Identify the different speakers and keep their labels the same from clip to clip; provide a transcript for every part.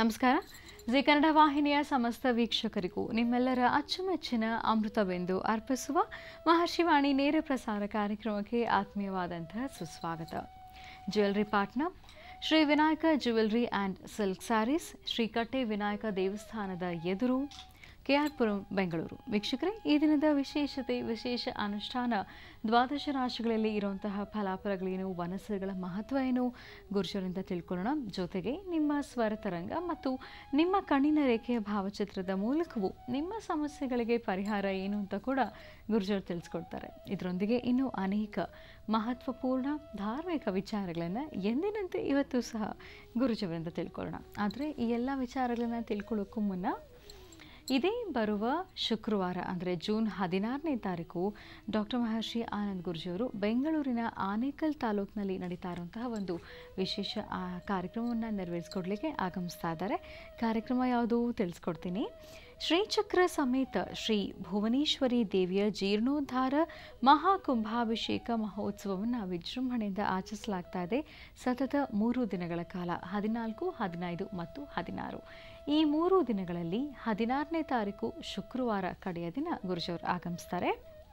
Speaker 1: ನಮಸ್ಕಾರ ಜಿ ಕನ್ನಡ ವಾಹಿನಿಯ ಸಮಸ್ತ ವೀಕ್ಷಕರಿಗೂ ನಿಮ್ಮೆಲ್ಲರ ಅಚ್ಚುಮೆಚ್ಚಿನ ಅಮೃತವೆಂದು ಅರ್ಪಿಸುವ ಮಹರ್ಷಿವಾಣಿ ನೇರ ಪ್ರಸಾರ ಕಾರ್ಯಕ್ರಮಕ್ಕೆ ಆತ್ಮೀಯವಾದಂತಹ ಸುಸ್ವಾಗತ ಜ್ಯುವೆಲ್ರಿ ಪಾಟ್ನ Shri Vinayaka jewellery and silk sarees Shri Katte Vinayaka ದೇವಸ್ಥಾನದ ಎದುರು ಕೆಆರ್ಪುರಂ ಬೆಂಗಳೂರು ವೀಕ್ಷಕರೇ ಈ ದಿನದ ವಿಶೇಷತೆ ವಿಶೇಷ ಅನುಷ್ಠಾನ ದ್ವಾದಶ ರಾಶಿಗಳಲ್ಲಿ ಇರುವಂತಹ ಫಲಾಫಲಗಳೇನು ವನಸ್ಸುಗಳ ಮಹತ್ವ ಏನು ಗುರುಜರಿಂದ ತಿಳ್ಕೊಳ್ಳೋಣ ಜೊತೆಗೆ ನಿಮ್ಮ ಸ್ವರತರಂಗ ಮತ್ತು ನಿಮ್ಮ ಕಣ್ಣಿನ ರೇಖೆಯ ಭಾವಚಿತ್ರದ ಮೂಲಕವೂ ನಿಮ್ಮ ಸಮಸ್ಯೆಗಳಿಗೆ ಪರಿಹಾರ ಏನು ಅಂತ ಕೂಡ ಗುರುಜರು ತಿಳಿಸ್ಕೊಡ್ತಾರೆ ಇದರೊಂದಿಗೆ ಇನ್ನೂ ಅನೇಕ ಮಹತ್ವಪೂರ್ಣ ಧಾರ್ಮಿಕ ವಿಚಾರಗಳನ್ನು ಎಂದಿನಂತೆ ಇವತ್ತು ಸಹ ಗುರುಜವರಿಂದ ತಿಳ್ಕೊಳ್ಳೋಣ ಆದರೆ ಈ ಎಲ್ಲ ವಿಚಾರಗಳನ್ನು ತಿಳ್ಕೊಳ್ಳೋಕ್ಕೂ ಮುನ್ನ ಇದೇ ಬರುವ ಶುಕ್ರವಾರ ಅಂದರೆ ಜೂನ್ ಹದಿನಾರನೇ ತಾರೀಕು ಡಾಕ್ಟರ್ ಮಹರ್ಷಿ ಆನಂದ್ ಗುರುಜಿಯವರು ಬೆಂಗಳೂರಿನ ಆನೇಕಲ್ ತಾಲೂಕಿನಲ್ಲಿ ನಡೀತಾ ಇರುವಂತಹ ಒಂದು ವಿಶೇಷ ಆ, ಕಾರ್ಯಕ್ರಮವನ್ನು ನೆರವೇರಿಸ್ಕೊಡ್ಲಿಕ್ಕೆ ಆಗಮಿಸ್ತಾ ಇದ್ದಾರೆ ಕಾರ್ಯಕ್ರಮ ಯಾವುದು ತಿಳಿಸ್ಕೊಡ್ತೀನಿ ಶ್ರೀಚಕ್ರ ಸಮೇತ ಶ್ರೀ ಭುವನೇಶ್ವರಿ ದೇವಿಯ ಜೀರ್ಣೋದ್ಧಾರ ಮಹಾಕುಂಭಾಭಿಷೇಕ ಮಹೋತ್ಸವವನ್ನು ವಿಜೃಂಭಣೆಯಿಂದ ಆಚರಿಸಲಾಗ್ತಾ ಇದೆ ಸತತ ಮೂರು ದಿನಗಳ ಕಾಲ ಹದಿನಾಲ್ಕು ಹದಿನೈದು ಮತ್ತು ಹದಿನಾರು ಈ ಮೂರು ದಿನಗಳಲ್ಲಿ ಹದಿನಾರನೇ ತಾರೀಕು ಶುಕ್ರವಾರ ಕಡೆಯ ದಿನ ಗುರುಜಿಯವರು ಆಗಮಿಸ್ತಾರೆ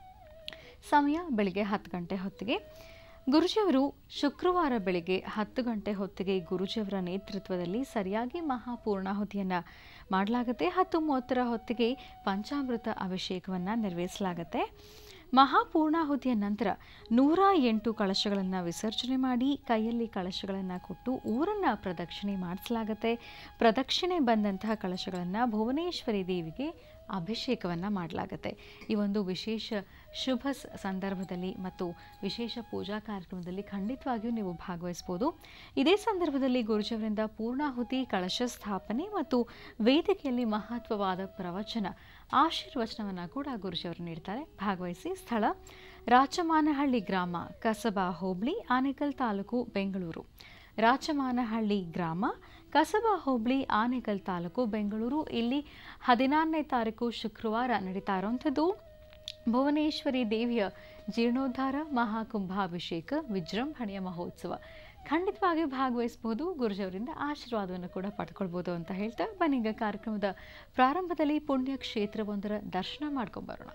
Speaker 1: ಸಮಯ ಬೆಳಿಗ್ಗೆ ಹತ್ತು ಗಂಟೆ ಹೊತ್ತಿಗೆ ಗುರುಜಿಯವರು ಶುಕ್ರವಾರ ಬೆಳಿಗ್ಗೆ ಹತ್ತು ಗಂಟೆ ಹೊತ್ತಿಗೆ ಗುರುಜಿಯವರ ನೇತೃತ್ವದಲ್ಲಿ ಸರಿಯಾಗಿ ಮಹಾಪೂರ್ಣಾಹುತಿಯನ್ನು ಮಾಡಲಾಗುತ್ತೆ ಹತ್ತು ಮೂವತ್ತರ ಹೊತ್ತಿಗೆ ಪಂಚಾಮೃತ ಅಭಿಷೇಕವನ್ನು ನೆರವೇರಿಸಲಾಗುತ್ತೆ ಮಹಾಪೂರ್ಣಾಹುತಿಯ ನಂತರ ನೂರ ಎಂಟು ಕಳಶಗಳನ್ನು ವಿಸರ್ಜನೆ ಮಾಡಿ ಕೈಯಲ್ಲಿ ಕಳಶಗಳನ್ನು ಕೊಟ್ಟು ಊರನ್ನು ಪ್ರದಕ್ಷಿಣೆ ಮಾಡಿಸಲಾಗುತ್ತೆ ಪ್ರದಕ್ಷಿಣೆ ಬಂದಂತಹ ಕಳಶಗಳನ್ನು ಭುವನೇಶ್ವರಿ ದೇವಿಗೆ ಅಭಿಷೇಕವನ್ನು ಮಾಡಲಾಗುತ್ತೆ ಈ ಒಂದು ವಿಶೇಷ ಶುಭ ಸ- ಸಂದರ್ಭದಲ್ಲಿ ಮತ್ತು ವಿಶೇಷ ಪೂಜಾ ಕಾರ್ಯಕ್ರಮದಲ್ಲಿ ಖಂಡಿತವಾಗಿಯೂ ನೀವು ಭಾಗವಹಿಸ್ಬೋದು ಇದೇ ಸಂದರ್ಭದಲ್ಲಿ ಗುರುಜವರಿಂದ ಪೂರ್ಣಾಹುತಿ ಕಳಶ ಸ್ಥಾಪನೆ ಮತ್ತು ವೇದಿಕೆಯಲ್ಲಿ ಮಹತ್ವವಾದ ಪ್ರವಚನ ಆಶೀರ್ವಚನವನ್ನು ಕೂಡ ಗುರುಜಿಯವರು ನೀಡ್ತಾರೆ ಭಾಗವಹಿಸಿ ಸ್ಥಳ ರಾಚಮಾನಹಳ್ಳಿ ಗ್ರಾಮ ಕಸಬಾ ಹೋಬಳಿ ಆನೇಕಲ್ ತಾಲೂಕು ಬೆಂಗಳೂರು ರಾಚಮಾನಹಳ್ಳಿ ಗ್ರಾಮ ಕಸಬಾ ಹೋಬಳಿ ಆನೇಕಲ್ ತಾಲೂಕು ಬೆಂಗಳೂರು ಇಲ್ಲಿ ಹದಿನಾರನೇ ತಾರೀಕು ಶುಕ್ರವಾರ ನಡೀತಾ ಇರುವಂಥದ್ದು ಭುವನೇಶ್ವರಿ ದೇವಿಯ ಜೀರ್ಣೋದ್ಧಾರ ಮಹಾಕುಂಭಾಭಿಷೇಕ ವಿಜೃಂಭಣೆಯ ಮಹೋತ್ಸವ ಖಂಡಿತವಾಗಿಯೂ ಭಾಗವಹಿಸಬಹುದು ಗುರುಜವರಿಂದ ಆಶೀರ್ವಾದವನ್ನು ಕೂಡ ಪಡ್ಕೊಳ್ಬೋದು ಅಂತ ಹೇಳ್ತಾ ಬನ್ನೀಗ ಕಾರ್ಯಕ್ರಮದ ಪ್ರಾರಂಭದಲ್ಲಿ ಪುಣ್ಯ ಕ್ಷೇತ್ರವೊಂದರ ದರ್ಶನ ಮಾಡ್ಕೊಂಬರೋಣ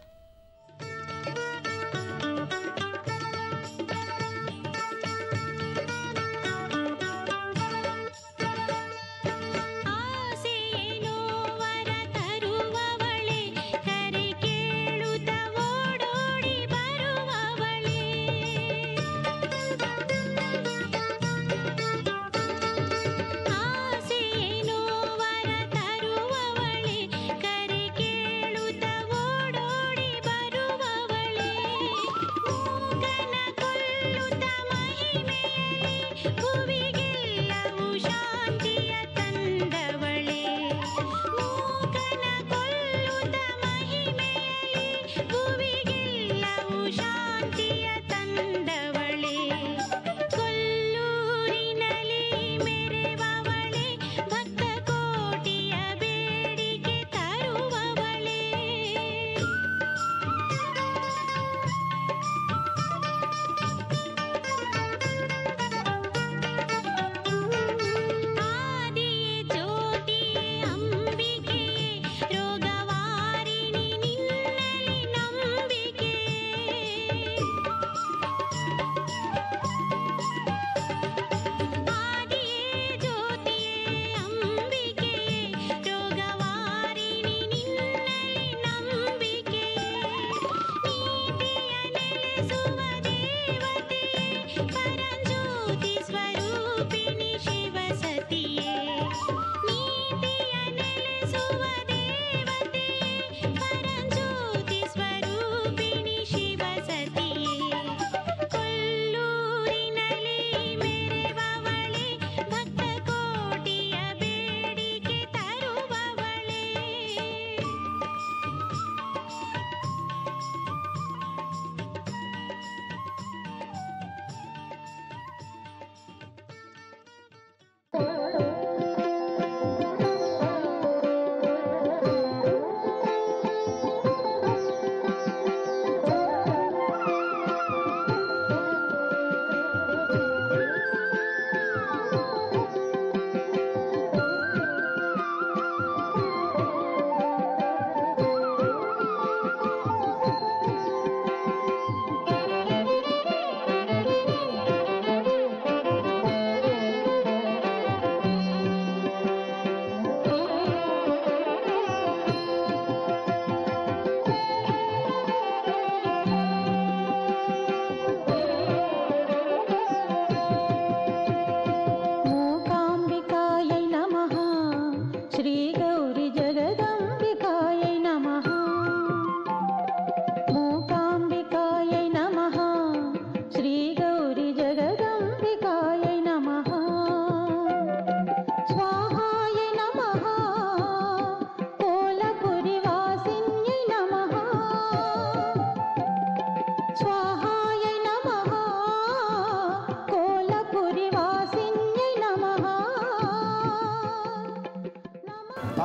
Speaker 2: ಆಸೆಯೇನೋ ವರ ತರುವವಳೆ ಕರೆ ಕೇಳುತ್ತ ಓಡೋಡಿ ಬರುವವಳೆ ಆಸೆಯೇನೋ ವರ ತರುವವಳೆ ಕರೆ ಕೇಳುತ್ತ ಓಡೋಡಿ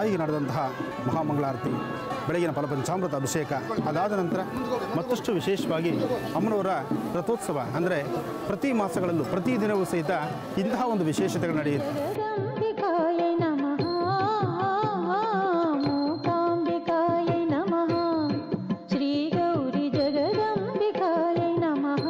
Speaker 3: ತಾಯಿಗೆ ನಡೆದಂತಹ ಮಹಾಮಂಗಳಾರತಿ ಬೆಳಗಿನ ಫಲಪಂಚಾಮೃತ ಅಭಿಷೇಕ ಅದಾದ ನಂತರ ಮತ್ತಷ್ಟು ವಿಶೇಷವಾಗಿ ಅಮ್ಮನವರ ರಥೋತ್ಸವ ಅಂದರೆ ಪ್ರತಿ ಮಾಸಗಳಲ್ಲೂ ಪ್ರತಿ ದಿನವೂ ಸಹಿತ ಇಂತಹ ಒಂದು ವಿಶೇಷತೆಗಳು ನಡೆಯುತ್ತೆ
Speaker 2: ಜಗದಂಬಿಕಾಯೈ ನಮಃ ಮೂಕಾಂಬಿಕಾಯೈ ನಮಃ ಶ್ರೀ ಗೌರಿ ಜಗದಂಬಿಕಾಯೈ ನಮಃ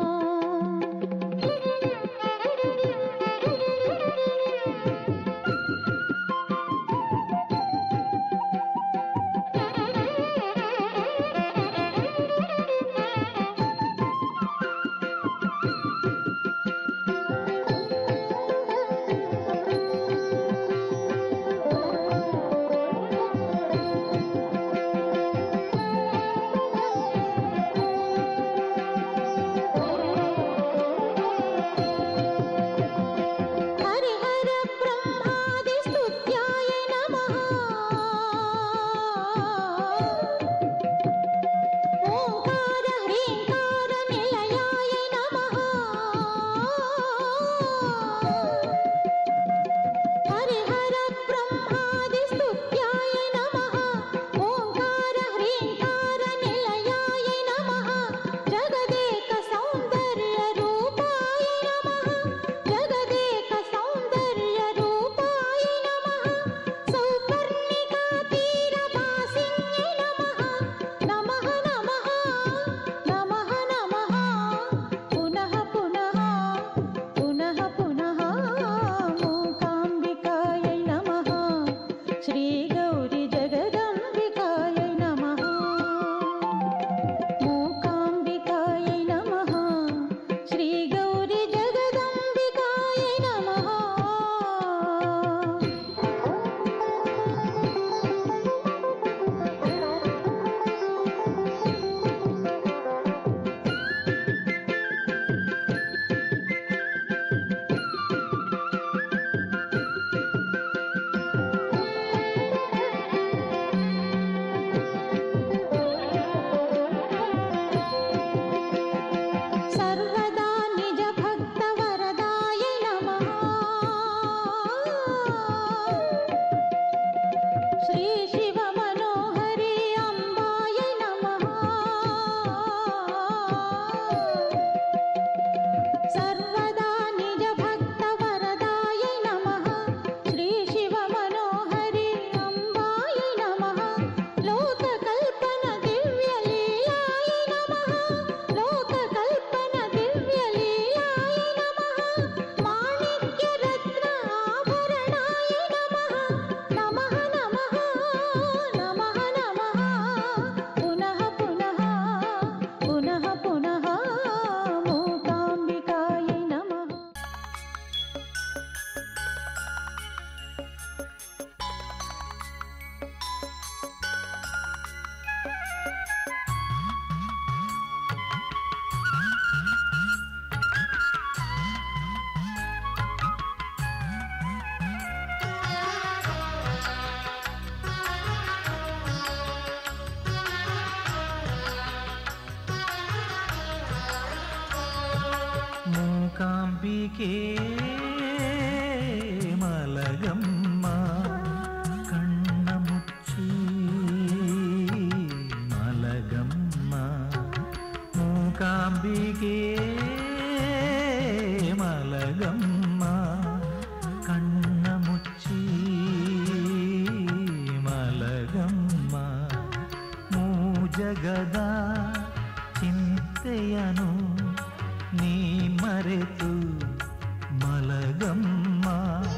Speaker 2: ಹರಿಹರ ಬ್ರಹ್ಮಾದಿ ಸ್ತುತ್ಯಾಯ ನಮಃ ಓಂಕಾರ ಹ್ರೀಂಕಾರ ನಿಲಯಾಯ ನಮಃ ಹರಿಹರ ಬ್ರಹ್ಮಾದಿ ಸ್ತುತ್ಯಾಯ ನಮಃ ಓಂಕಾರ ಹ್ರೀಂಕಾರ ನಿಲಯಾಯ ನಮಃ ಜಗದೇಕ ಸೌಂದರ್ಯ ರೂಪಾಯ ನಮಃ ಜಗದೇಕ ಸೌಂದರ್ಯ ರೂಪಾಯ ನಮಃ ಸೌಪರ್ಣಿಕಾ ತೀರವಾಸಿನ್ಯೈ ನಮಃ ನಮಃ ನಮಃ ನಮಃ ನಮಃ ಪುನಃ ಪುನಃ ಪುನಃ ಪುನಃ ಮೂಕಾಂಬಿಕಾಯೈ ನಮಃ ಶ್ರೀ ಗೌರಿ ಜಗದಂಬಿಕಾಯೈ ನಮಃ ಮೂಕಾಂಬಿಕಾಯೈ ನಮಃ ಶ್ರೀ ಗೌರಿ ಜಗದಂಬಿಕಾಯೈ ನಮಃ ಸರ್ವದಾ ನಿಜ ಭಕ್ತ ವರದಾಯ ನಮಃ ಶ್ರೀ ಶಿವ ಮನೋಹರಿ ಅಂಬಾಯ ನಮಃ ಸರ್ವದಾ ನಿಜ ಭಕ್ತ ವರದಾಯ ನಮಃ ಶ್ರೀ ಶಿವ ಮನೋಹರಿ ಅಂಬಾಯ ನಮಃ ಲೋಕ ಕಲ್ಪನ ದಿವ್ಯ ಲೀಲಾಯ ನಮಃ ಲೋಕ ಕಲ್ಪನ ದಿವ್ಯ ಲೀಲಾಯ ನಮಃ ಮಾಣಿಕ್ಯ ರತ್ನ ಆಭರಣಾಯ ನಮಃ ನಮಃ ನಮಃ ನಮಃ ನಮಃ ಪುನಃ ಪುನಃ ಪುನಃ ಪುನಃ ಮೂಕಾಂಬಿಕಾಯ ನಮಃ
Speaker 4: ಮೂಕಾಂಬಿಕೆ ಮಲಗಮ್ಮ ಕಣ್ಣ ಮುಚ್ಚಿ ಮಲಗಮ್ಮ ಮೂಕಾಂಬಿಕೆ ಮಲಗಮ್ಮ ಕಣ್ಣ ಮುಚ್ಚಿ ಮಲಗಮ್ಮ ಮೂಜಗದ ಚಿಂತೆಯನು ನೀ ಮರೆತು ಮಲಗಮ್ಮ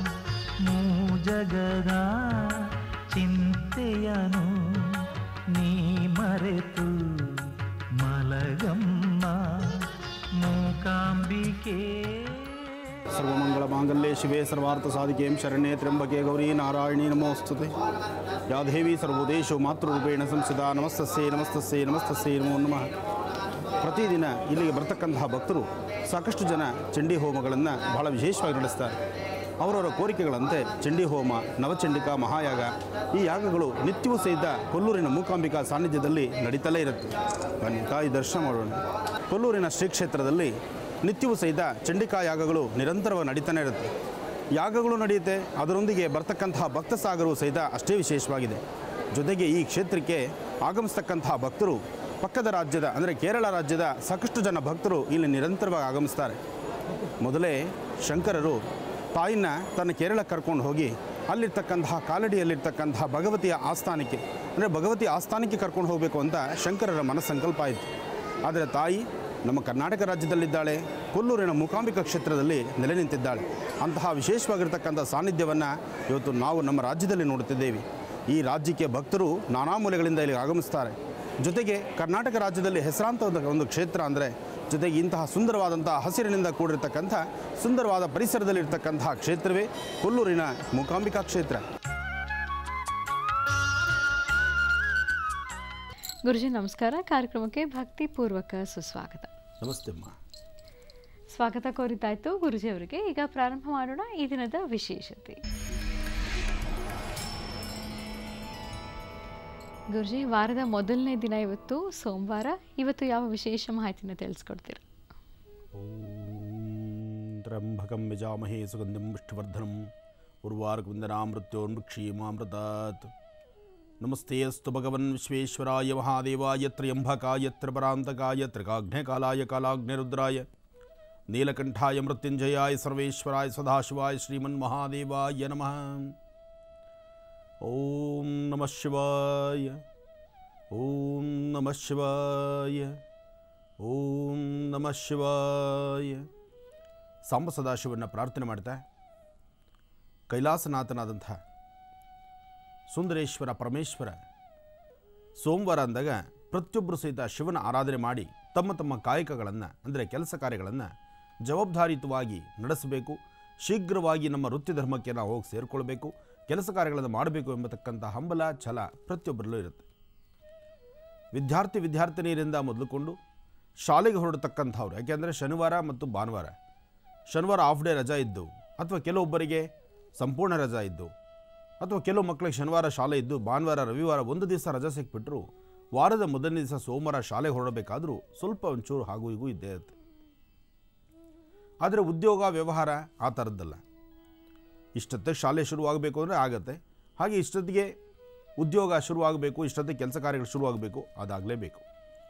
Speaker 4: ಮೂಜಗದ ಚಿಂತೆಯನು ನೀ ಮರೆತು ಮಲಗಮ್ಮ ಮೂಕಾಂಬಿಕೆ
Speaker 3: ಸರ್ವಮಂಗಳ ಮಾಂಗಲ್ಯೆ ಶಿವೆ ಸರ್ವಾರ್ಥ ಸಾಧಿಕೆಂ ಶರಣ್ಯೆ ತ್ರ್ಯಂಬಕೆ ಗೌರಿ ನಾರಾಯಣಿ ನಮೋಸ್ತುತೆ ಯಾ ದೇವಿ ಸರ್ವೋದೇಶು ಮಾತೃರೂಪೇಣ ಸಂಸಿದ ನಮಸ್ತಸ್ಸೇ ನಮಸ್ತಸ್ಸೇ ನಮಸ್ತಸ್ಸೇ ನಮೋ ನಮಃ ಪ್ರತಿದಿನ ಇಲ್ಲಿಗೆ ಬರ್ತಕ್ಕಂತಹ ಭಕ್ತರು ಸಾಕಷ್ಟು ಜನ ಚಂಡಿ ಹೋಮಗಳನ್ನು ಬಹಳ ವಿಶೇಷವಾಗಿ ನಡೆಸ್ತಾರೆ ಅವರವರ ಕೋರಿಕೆಗಳಂತೆ ಚಂಡಿ ಹೋಮ ನವಚಂಡಿಕಾ ಮಹಾಯಾಗ ಈ ಯಾಗಗಳು ನಿತ್ಯವೂ ಸಹಿತ ಕೊಲ್ಲೂರಿನ ಮೂಕಾಂಬಿಕಾ ಸಾನ್ನಿಧ್ಯದಲ್ಲಿ ನಡೀತಲೇ ಇರುತ್ತೆ ಬನ್ನಿ ತಾಯಿ ದರ್ಶನ ಮಾಡೋಣ ಕೊಲ್ಲೂರಿನ ಶ್ರೀ ಕ್ಷೇತ್ರದಲ್ಲಿ ನಿತ್ಯವೂ ಸಹಿತ ಚಂಡಿಕಾ ಯಾಗಗಳು ನಿರಂತರವಾಗಿ ನಡೀತಾನೆ ಇರುತ್ತೆ ಯಾಗಗಳು ನಡೆಯುತ್ತೆ ಅದರೊಂದಿಗೆ ಬರ್ತಕ್ಕಂತಹ ಭಕ್ತ ಸಾಗರವು ಸಹಿತ ಅಷ್ಟೇ ವಿಶೇಷವಾಗಿದೆ ಜೊತೆಗೆ ಈ ಕ್ಷೇತ್ರಕ್ಕೆ ಆಗಮಿಸ್ತಕ್ಕಂತಹ ಭಕ್ತರು ಪಕ್ಕದ ರಾಜ್ಯದ ಅಂದರೆ ಕೇರಳ ರಾಜ್ಯದ ಸಾಕಷ್ಟು ಜನ ಭಕ್ತರು ಇಲ್ಲಿ ನಿರಂತರವಾಗಿ ಆಗಮಿಸ್ತಾರೆ ಮೊದಲೇ ಶಂಕರರು ತಾಯಿನ ತನ್ನ ಕೇರಳಕ್ಕೆ ಕರ್ಕೊಂಡು ಹೋಗಿ ಅಲ್ಲಿರ್ತಕ್ಕಂತಹ ಕಾಲಡಿಯಲ್ಲಿರ್ತಕ್ಕಂತಹ ಭಗವತಿಯ ಆಸ್ಥಾನಕ್ಕೆ ಅಂದರೆ ಭಗವತಿ ಆಸ್ಥಾನಕ್ಕೆ ಕರ್ಕೊಂಡು ಹೋಗಬೇಕು ಅಂತ ಶಂಕರರ ಮನಸ್ಸಂಕಲ್ಪ ಆಯಿತು ಆದರೆ ತಾಯಿ ನಮ್ಮ ಕರ್ನಾಟಕ ರಾಜ್ಯದಲ್ಲಿದ್ದಾಳೆ ಕೊಲ್ಲೂರಿನ ಮೂಕಾಂಬಿಕಾ ಕ್ಷೇತ್ರದಲ್ಲಿ ನೆಲೆ ನಿಂತಿದ್ದಾಳೆ ಅಂತಹ ವಿಶೇಷವಾಗಿರ್ತಕ್ಕಂಥ ಸಾನ್ನಿಧ್ಯವನ್ನು ಇವತ್ತು ನಾವು ನಮ್ಮ ರಾಜ್ಯದಲ್ಲಿ ನೋಡುತ್ತಿದ್ದೇವೆ ಈ ರಾಜ್ಯಕ್ಕೆ ಭಕ್ತರು ನಾನಾ ಮೂಲೆಗಳಿಂದ ಇಲ್ಲಿ ಆಗಮಿಸ್ತಾರೆ ಜೊತೆಗೆ ಕರ್ನಾಟಕ ರಾಜ್ಯದಲ್ಲಿ ಹೆಸರಾಂತ ಒಂದು- ಒಂದು ಕ್ಷೇತ್ರ ಅಂದರೆ ಜೊತೆಗೆ ಇಂತಹ ಸುಂದರವಾದಂತಹ ಹಸಿರಿನಿಂದ ಕೂಡಿರ್ತಕ್ಕಂಥ ಸುಂದರವಾದ ಪರಿಸರದಲ್ಲಿರ್ತಕ್ಕಂತಹ ಕ್ಷೇತ್ರವೇ ಕೊಲ್ಲೂರಿನ ಮೂಕಾಂಬಿಕಾ ಕ್ಷೇತ್ರ
Speaker 1: ಗುರುಜಿ ನಮಸ್ಕಾರ ಕಾರ್ಯಕ್ರಮಕ್ಕೆ ಭಕ್ತಿಪೂರ್ವಕ ಸುಸ್ವಾಗತ
Speaker 3: ನಮಸ್ತೆ ಅಮ್ಮ
Speaker 1: ಸ್ವಾಗತ ಕೋರಿದ್ದಾಯ್ತು ಗುರುಜಿ ಅವರಿಗೆ ಈಗ ಪ್ರಾರಂಭ ಮಾಡೋಣ ಈ ದಿನದ ವಿಶೇಷತೆ ಗುರುಜಿ ವಾರದ ಮೊದಲನೇ ದಿನ ಇವತ್ತು ಸೋಮವಾರ ಇವತ್ತು ಯಾವ ವಿಶೇಷ ಮಾಹಿತಿನ ತಿಳಿಸ್ಕೊಡ್ತೀರಾ
Speaker 3: ಓಂ ತ್ರ್ಯಂಬಕಂ ಯಜಾಮಹೇ ಸುಗಂಧಿಂ ವಿಷ್ಣುವರ್ಧನಂ ಉರ್ವಾರ್ಕವಿಂದನಾಮೃತ್ಯೋನ್ಮೃಕ್ಷೀಮಾಮೃತಾತ್ ನಮಸ್ತೆ ಅಸ್ತು ಭಗವನ್ ವಿಶ್ವೇಶ್ವರಾಯ ಮಹಾದೇವಾಯ ತ್ರ್ಯಂಬಕಾಯ ತ್ರಿಪರಾಂತಕಾಯ ತ್ರಿಕಾಗ್ನೇಕಾಲಾಯ ಕಾಲಾಗ್ನಿರುದ್ರಾಯ ನೀಲಕಂಠಾಯ ಮೃತ್ಯುಂಜಯಾಯ ಸರ್ವೇಶ್ವರಾಯ ಸದಾಶಿವಾಯ ಶ್ರೀಮನ್ಮಹಾದೇವಾಯ ನಮಃ ಓಂ ನಮಃ ಶಿವಾಯ ಓಂ ನಮಃ ಶಿವಾಯ ಓಂ ನಮಃ ಶಿವಾಯ ಸಾಂಬ ಸದಾಶಿವನ ಪ್ರಾರ್ಥನೆ ಮಾಡ್ತಾ ಕೈಲಾಸನಾಥನಾದಂಥ ಸುಂದರೇಶ್ವರ ಪರಮೇಶ್ವರ ಸೋಮವಾರ ಅಂದಾಗ ಪ್ರತಿಯೊಬ್ಬರು ಸಹಿತ ಶಿವನ ಆರಾಧನೆ ಮಾಡಿ ತಮ್ಮ ತಮ್ಮ ಕಾಯಕಗಳನ್ನು ಅಂದರೆ ಕೆಲಸ ಕಾರ್ಯಗಳನ್ನು ಜವಾಬ್ದಾರಿಯುತವಾಗಿ ನಡೆಸಬೇಕು ಶೀಘ್ರವಾಗಿ ನಮ್ಮ ವೃತ್ತಿ ಧರ್ಮಕ್ಕೆ ನಾವು ಹೋಗಿ ಸೇರಿಕೊಳ್ಬೇಕು ಕೆಲಸ ಕಾರ್ಯಗಳನ್ನು ಮಾಡಬೇಕು ಎಂಬತಕ್ಕಂಥ ಹಂಬಲ ಛಲ ಪ್ರತಿಯೊಬ್ಬರಲ್ಲೂ ಇರುತ್ತೆ ವಿದ್ಯಾರ್ಥಿ ವಿದ್ಯಾರ್ಥಿನಿಯರಿಂದ ಮೊದಲುಕೊಂಡು ಶಾಲೆಗೆ ಹೊರಡತಕ್ಕಂಥವ್ರು ಯಾಕೆಂದರೆ ಶನಿವಾರ ಮತ್ತು ಭಾನುವಾರ ಶನಿವಾರ ಹಾಫ್ ಡೇ ರಜಾ ಇದ್ದು ಅಥವಾ ಕೆಲವೊಬ್ಬರಿಗೆ ಸಂಪೂರ್ಣ ರಜಾ ಇದ್ದು ಅಥವಾ ಕೆಲವು ಮಕ್ಕಳಿಗೆ ಶನಿವಾರ ಶಾಲೆ ಇದ್ದು ಭಾನುವಾರ ರವಿವಾರ ಒಂದು ದಿವಸ ರಜಾ ಸಿಕ್ಬಿಟ್ರು ವಾರದ ಮೊದಲನೇ ದಿವಸ ಸೋಮವಾರ ಶಾಲೆಗೆ ಹೊರಡಬೇಕಾದ್ರೂ ಸ್ವಲ್ಪ ಒಂಚೂರು ಹಾಗೂ ಹೀಗೂ ಇದ್ದೇ ಇರುತ್ತೆ ಆದರೆ ಉದ್ಯೋಗ ವ್ಯವಹಾರ ಆ ಥರದ್ದಲ್ಲ ಇಷ್ಟೊತ್ತಿಗೆ ಶಾಲೆ ಶುರುವಾಗಬೇಕು ಅಂದರೆ ಆಗತ್ತೆ ಹಾಗೆ ಇಷ್ಟೊತ್ತಿಗೆ ಉದ್ಯೋಗ ಶುರುವಾಗಬೇಕು ಇಷ್ಟೊತ್ತಿಗೆ ಕೆಲಸ ಕಾರ್ಯಗಳು ಶುರುವಾಗಬೇಕು ಅದಾಗಲೇಬೇಕು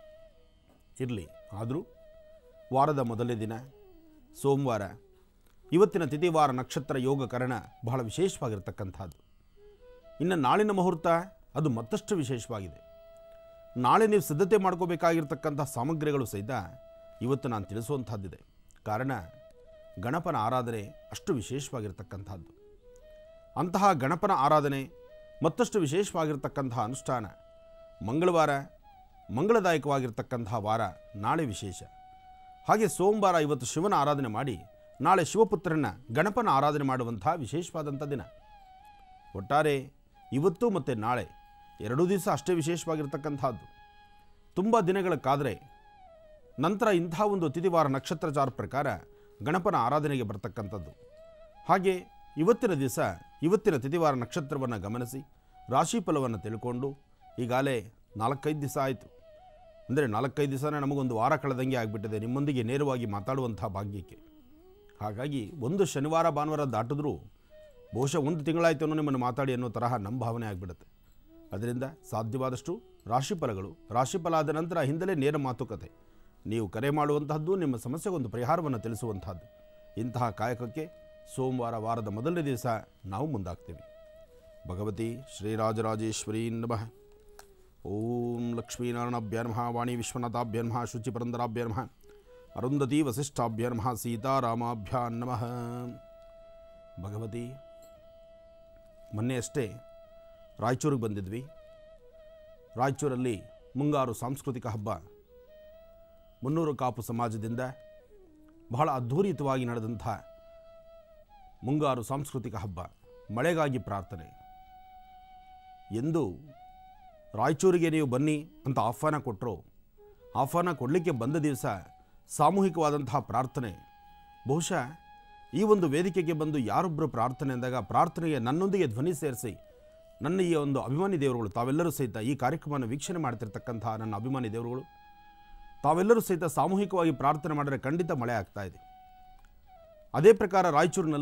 Speaker 3: ಇರಲಿ ಆದರೂ ವಾರದ ಮೊದಲನೇ ದಿನ ಸೋಮವಾರ ಇವತ್ತಿನ ತಿಥಿವಾರ ನಕ್ಷತ್ರ ಯೋಗ ಕರಣ ಬಹಳ ವಿಶೇಷವಾಗಿರ್ತಕ್ಕಂಥದ್ದು ಇನ್ನು ನಾಳಿನ ಮುಹೂರ್ತ ಅದು ಮತ್ತಷ್ಟು ವಿಶೇಷವಾಗಿದೆ ನಾಳೆ ನೀವು ಸಿದ್ಧತೆ ಮಾಡ್ಕೋಬೇಕಾಗಿರ್ತಕ್ಕಂಥ ಸಾಮಗ್ರಿಗಳು ಸಹಿತ ಇವತ್ತು ನಾನು ತಿಳಿಸುವಂಥದ್ದಿದೆ ಕಾರಣ ಗಣಪನ ಆರಾಧನೆ ಅಷ್ಟು ವಿಶೇಷವಾಗಿರ್ತಕ್ಕಂಥದ್ದು ಅಂತಹ ಗಣಪನ ಆರಾಧನೆ ಮತ್ತಷ್ಟು ವಿಶೇಷವಾಗಿರ್ತಕ್ಕಂತಹ ಅನುಷ್ಠಾನ ಮಂಗಳವಾರ ಮಂಗಳದಾಯಕವಾಗಿರ್ತಕ್ಕಂತಹ ವಾರ ನಾಳೆ ವಿಶೇಷ ಹಾಗೆ ಸೋಮವಾರ ಇವತ್ತು ಶಿವನ ಆರಾಧನೆ ಮಾಡಿ ನಾಳೆ ಶಿವಪುತ್ರನ ಗಣಪನ ಆರಾಧನೆ ಮಾಡುವಂಥ ವಿಶೇಷವಾದಂಥ ದಿನ ಒಟ್ಟಾರೆ ಇವತ್ತು ಮತ್ತು ನಾಳೆ ಎರಡೂ ದಿವಸ ಅಷ್ಟೇ ವಿಶೇಷವಾಗಿರ್ತಕ್ಕಂಥದ್ದು ತುಂಬ ದಿನಗಳ ಕಾದರೆ ನಂತರ ಇಂಥ ಒಂದು ತಿಥಿವಾರ ನಕ್ಷತ್ರಚಾರ ಪ್ರಕಾರ ಗಣಪನ ಆರಾಧನೆಗೆ ಬರ್ತಕ್ಕಂಥದ್ದು ಹಾಗೆ ಇವತ್ತಿನ ದಿವಸ ಇವತ್ತಿನ ತಿಥಿವಾರ ನಕ್ಷತ್ರವನ್ನು ಗಮನಿಸಿ ರಾಶಿ ಫಲವನ್ನು ತಿಳ್ಕೊಂಡು ಈಗಾಗಲೇ ನಾಲ್ಕೈದು ದಿವಸ ಆಯಿತು ಅಂದರೆ ನಾಲ್ಕೈದು ದಿವಸನೇ ನಮಗೊಂದು ವಾರ ಕಳೆದಂಗೆ ಆಗಿಬಿಟ್ಟಿದೆ ನಿಮ್ಮೊಂದಿಗೆ ನೇರವಾಗಿ ಮಾತಾಡುವಂಥ ಭಾಗ್ಯಕ್ಕೆ ಹಾಗಾಗಿ ಒಂದು ಶನಿವಾರ ಭಾನುವಾರ ದಾಟಿದ್ರೂ ಬಹುಶಃ ಒಂದು ತಿಂಗಳಾಯಿತು ಅನ್ನೋ ನಿಮ್ಮನ್ನು ಮಾತಾಡಿ ಅನ್ನೋ ತರಹ ನಮ್ಮ ಭಾವನೆ ಆಗಿಬಿಡುತ್ತೆ ಅದರಿಂದ ಸಾಧ್ಯವಾದಷ್ಟು ರಾಶಿಫಲಗಳು ರಾಶಿಫಲ ಆದ ನಂತರ ಹಿಂದಲೇ ನೇರ ಮಾತುಕತೆ ನೀವು ಕರೆ ಮಾಡುವಂತಹದ್ದು ನಿಮ್ಮ ಸಮಸ್ಯೆಗೊಂದು ಪರಿಹಾರವನ್ನು ತಿಳಿಸುವಂತಹದ್ದು ಇಂತಹ ಕಾಯಕಕ್ಕೆ ಸೋಮವಾರ ವಾರದ ಮೊದಲನೇ ದಿವಸ ನಾವು ಮುಂದಾಗ್ತೀವಿ ಭಗವತಿ ಶ್ರೀರಾಜರಾಜೇಶ್ವರಿ ನಮಃ ಓಂ ಲಕ್ಷ್ಮೀನಾರಾಯಣಾಭ್ಯ ನಮಃ ವಾಣಿ ವಿಶ್ವನಾಥಾಭ್ಯ ನಮಃ ಶುಚಿಪುರಂದರಾಭ್ಯ ನಮಃ ಅರುಂಧತಿ ವಸಿಷ್ಠಾಭ್ಯ ನಮಃ ಸೀತಾರಾಮಾಭ್ಯ ನಮಃ ಭಗವತಿ ಮೊನ್ನೆ ಅಷ್ಟೇ ರಾಯಚೂರಿಗೆ ಬಂದಿದ್ವಿ ರಾಯಚೂರಲ್ಲಿ ಮುಂಗಾರು ಸಾಂಸ್ಕೃತಿಕ ಹಬ್ಬ ಮುನ್ನೂರು ಕಾಪು ಸಮಾಜದಿಂದ ಬಹಳ ಅದ್ಧೂರಿತವಾಗಿ ನಡೆದಂಥ ಮುಂಗಾರು ಸಾಂಸ್ಕೃತಿಕ ಹಬ್ಬ ಮಳೆಗಾಗಿ ಪ್ರಾರ್ಥನೆ ಎಂದು ರಾಯಚೂರಿಗೆ ನೀವು ಬನ್ನಿ ಅಂತ ಆಹ್ವಾನ ಕೊಟ್ಟರು ಆಹ್ವಾನ ಕೊಡಲಿಕ್ಕೆ ಬಂದ ದಿವಸ ಸಾಮೂಹಿಕವಾದಂತಹ ಪ್ರಾರ್ಥನೆ ಬಹುಶಃ ಈ ಒಂದು ವೇದಿಕೆಗೆ ಬಂದು ಯಾರೊಬ್ಬರು ಪ್ರಾರ್ಥನೆ ಅಂದಾಗ ಪ್ರಾರ್ಥನೆಗೆ ನನ್ನೊಂದಿಗೆ ಧ್ವನಿ ಸೇರಿಸಿ ನನ್ನ ಈ ಒಂದು ಅಭಿಮಾನಿ ದೇವರುಗಳು ತಾವೆಲ್ಲರೂ ಸಹಿತ ಈ ಕಾರ್ಯಕ್ರಮವನ್ನು ವೀಕ್ಷಣೆ ಮಾಡ್ತಿರ್ತಕ್ಕಂತಹ ನನ್ನ ಅಭಿಮಾನಿ ದೇವರುಗಳು ತಾವೆಲ್ಲರೂ ಸಹಿತ ಸಾಮೂಹಿಕವಾಗಿ ಪ್ರಾರ್ಥನೆ ಮಾಡಿದರೆ ಖಂಡಿತ ಮಳೆ ಆಗ್ತಾ ಇದೆ ಅದೇ ಪ್ರಕಾರ ರಾಯಚೂರಿನಲ್ಲಿ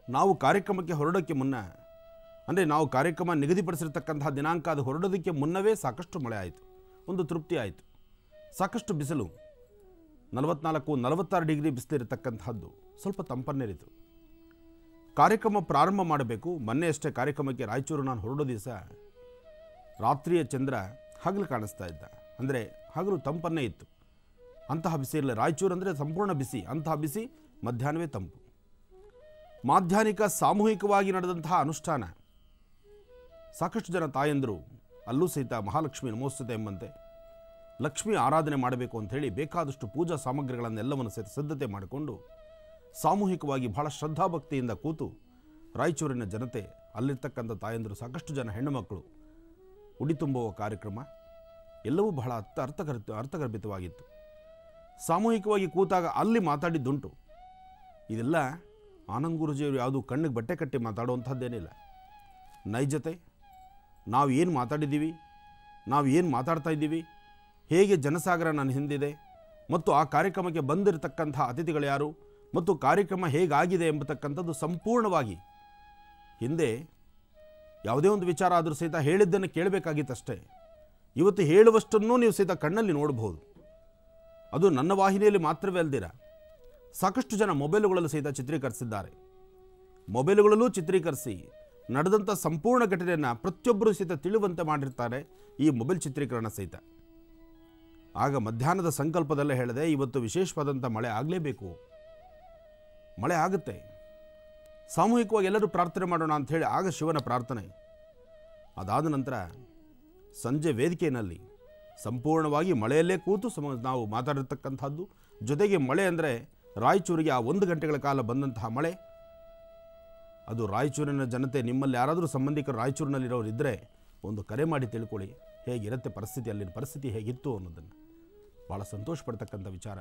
Speaker 3: ನಾವು ಕಾರ್ಯಕ್ರಮಕ್ಕೆ ಹೊರಡೋಕ್ಕೆ ಮುನ್ನ ಅಂದರೆ ನಾವು ಕಾರ್ಯಕ್ರಮ ನಿಗದಿಪಡಿಸಿರ್ತಕ್ಕಂತಹ ದಿನಾಂಕ ಅದು ಹೊರಡೋದಕ್ಕೆ ಮುನ್ನವೇ ಸಾಕಷ್ಟು ಮಳೆ ಆಯಿತು ಒಂದು ತೃಪ್ತಿ ಆಯಿತು ಸಾಕಷ್ಟು ಬಿಸಿಲು ನಲವತ್ನಾಲ್ಕು ನಲವತ್ತಾರು ಡಿಗ್ರಿ ಬಿಸಿಲಿರತಕ್ಕಂತಹದ್ದು ಸ್ವಲ್ಪ ತಂಪನ್ನೇರಿತು ಕಾರ್ಯಕ್ರಮ ಪ್ರಾರಂಭ ಮಾಡಬೇಕು ಮೊನ್ನೆ ಅಷ್ಟೇ ಕಾರ್ಯಕ್ರಮಕ್ಕೆ ರಾಯಚೂರು ನಾನು ಹೊರಡೋ ದಿವಸ ರಾತ್ರಿಯ ಚಂದ್ರ ಹಗಲು ಕಾಣಿಸ್ತಾ ಇದ್ದ ಅಂದರೆ ಹಗಲು ತಂಪನ್ನೇ ಇತ್ತು ಅಂತಹ ಬಿಸಿ ಇರಲಿಲ್ಲ ರಾಯಚೂರು ಅಂದರೆ ಸಂಪೂರ್ಣ ಬಿಸಿ ಅಂತಹ ಬಿಸಿ ಮಧ್ಯಾಹ್ನವೇ ತಂಪು ಮಾಧ್ಯಾಹ್ನಿಕ ಸಾಮೂಹಿಕವಾಗಿ ನಡೆದಂತಹ ಅನುಷ್ಠಾನ ಸಾಕಷ್ಟು ಜನ ತಾಯಂದರು ಅಲ್ಲೂ ಸಹಿತ ಮಹಾಲಕ್ಷ್ಮಿ ನಮೋಸ್ತತೆ ಎಂಬಂತೆ ಲಕ್ಷ್ಮಿ ಆರಾಧನೆ ಮಾಡಬೇಕು ಅಂಥೇಳಿ ಬೇಕಾದಷ್ಟು ಪೂಜಾ ಸಾಮಗ್ರಿಗಳನ್ನೆಲ್ಲವನ್ನು ಸಹಿತ ಸಿದ್ಧತೆ ಮಾಡಿಕೊಂಡು ಸಾಮೂಹಿಕವಾಗಿ ಬಹಳ ಶ್ರದ್ಧಾಭಕ್ತಿಯಿಂದ ಕೂತು ರಾಯಚೂರಿನ ಜನತೆ ಅಲ್ಲಿರ್ತಕ್ಕಂಥ ತಾಯಂದರು ಸಾಕಷ್ಟು ಜನ ಹೆಣ್ಣುಮಕ್ಕಳು ಉಡಿ ತುಂಬುವ ಕಾರ್ಯಕ್ರಮ ಎಲ್ಲವೂ ಬಹಳ ಅರ್ಥ ಅರ್ಥಗರ್ ಅರ್ಥಗರ್ಭಿತವಾಗಿತ್ತು ಸಾಮೂಹಿಕವಾಗಿ ಕೂತಾಗ ಅಲ್ಲಿ ಮಾತಾಡಿದ್ದುಂಟು ಇದೆಲ್ಲ ಆನಂದ್ ಗುರುಜಿಯವರು ಯಾವುದು ಕಣ್ಣಿಗೆ ಬಟ್ಟೆ ಕಟ್ಟಿ ಮಾತಾಡುವಂಥದ್ದೇನಿಲ್ಲ ನೈಜತೆ ನಾವು ಏನು ಮಾತಾಡಿದ್ದೀವಿ ನಾವು ಏನು ಮಾತಾಡ್ತಾ ಇದ್ದೀವಿ ಹೇಗೆ ಜನಸಾಗರ ನನ್ನ ಹಿಂದಿದೆ ಮತ್ತು ಆ ಕಾರ್ಯಕ್ರಮಕ್ಕೆ ಬಂದಿರತಕ್ಕಂಥ ಅತಿಥಿಗಳು ಯಾರು ಮತ್ತು ಕಾರ್ಯಕ್ರಮ ಹೇಗಾಗಿದೆ ಎಂಬತಕ್ಕಂಥದ್ದು ಸಂಪೂರ್ಣವಾಗಿ ಹಿಂದೆ ಯಾವುದೇ ಒಂದು ವಿಚಾರ ಆದರೂ ಸಹಿತ ಹೇಳಿದ್ದನ್ನು ಕೇಳಬೇಕಾಗಿತ್ತಷ್ಟೇ ಇವತ್ತು ಹೇಳುವಷ್ಟನ್ನೂ ನೀವು ಸಹಿತ ಕಣ್ಣಲ್ಲಿ ನೋಡಬಹುದು ಅದು ನನ್ನ ವಾಹಿನಿಯಲ್ಲಿ ಮಾತ್ರವೇ ಅಲ್ದಿರ ಸಾಕಷ್ಟು ಜನ ಮೊಬೈಲುಗಳಲ್ಲೂ ಸಹಿತ ಚಿತ್ರೀಕರಿಸಿದ್ದಾರೆ ಮೊಬೈಲುಗಳಲ್ಲೂ ಚಿತ್ರೀಕರಿಸಿ ನಡೆದಂಥ ಸಂಪೂರ್ಣ ಘಟನೆಯನ್ನು ಪ್ರತಿಯೊಬ್ಬರೂ ಸಹಿತ ತಿಳಿಯುವಂತೆ ಮಾಡಿರ್ತಾರೆ ಈ ಮೊಬೈಲ್ ಚಿತ್ರೀಕರಣ ಸಹಿತ ಆಗ ಮಧ್ಯಾಹ್ನದ ಸಂಕಲ್ಪದಲ್ಲೇ ಹೇಳಿದೆ ಇವತ್ತು ವಿಶೇಷವಾದಂಥ ಮಳೆ ಆಗಲೇಬೇಕು ಮಳೆ ಆಗುತ್ತೆ ಸಾಮೂಹಿಕವಾಗಿ ಎಲ್ಲರೂ ಪ್ರಾರ್ಥನೆ ಮಾಡೋಣ ಅಂಥೇಳಿ ಆಗ ಶಿವನ ಪ್ರಾರ್ಥನೆ ಅದಾದ ನಂತರ ಸಂಜೆ ವೇದಿಕೆಯಲ್ಲಿ ಸಂಪೂರ್ಣವಾಗಿ ಮಳೆಯಲ್ಲೇ ಕೂತು ಸಮ ನಾವು ಮಾತಾಡಿರ್ತಕ್ಕಂಥದ್ದು ಜೊತೆಗೆ ಮಳೆ ಅಂದರೆ ರಾಯಚೂರಿಗೆ ಆ ಒಂದು ಗಂಟೆಗಳ ಕಾಲ ಬಂದಂತಹ ಮಳೆ ಅದು ರಾಯಚೂರಿನ ಜನತೆ ನಿಮ್ಮಲ್ಲಿ ಯಾರಾದರೂ ಸಂಬಂಧಿಕರು ರಾಯಚೂರಿನಲ್ಲಿರೋರು ಇದ್ದರೆ ಒಂದು ಕರೆ ಮಾಡಿ ತಿಳ್ಕೊಳ್ಳಿ ಹೇಗಿರುತ್ತೆ ಪರಿಸ್ಥಿತಿ ಅಲ್ಲಿನ ಪರಿಸ್ಥಿತಿ ಹೇಗಿತ್ತು ಅನ್ನೋದನ್ನು ಭಾಳ ಸಂತೋಷ ಪಡ್ತಕ್ಕಂಥ ವಿಚಾರ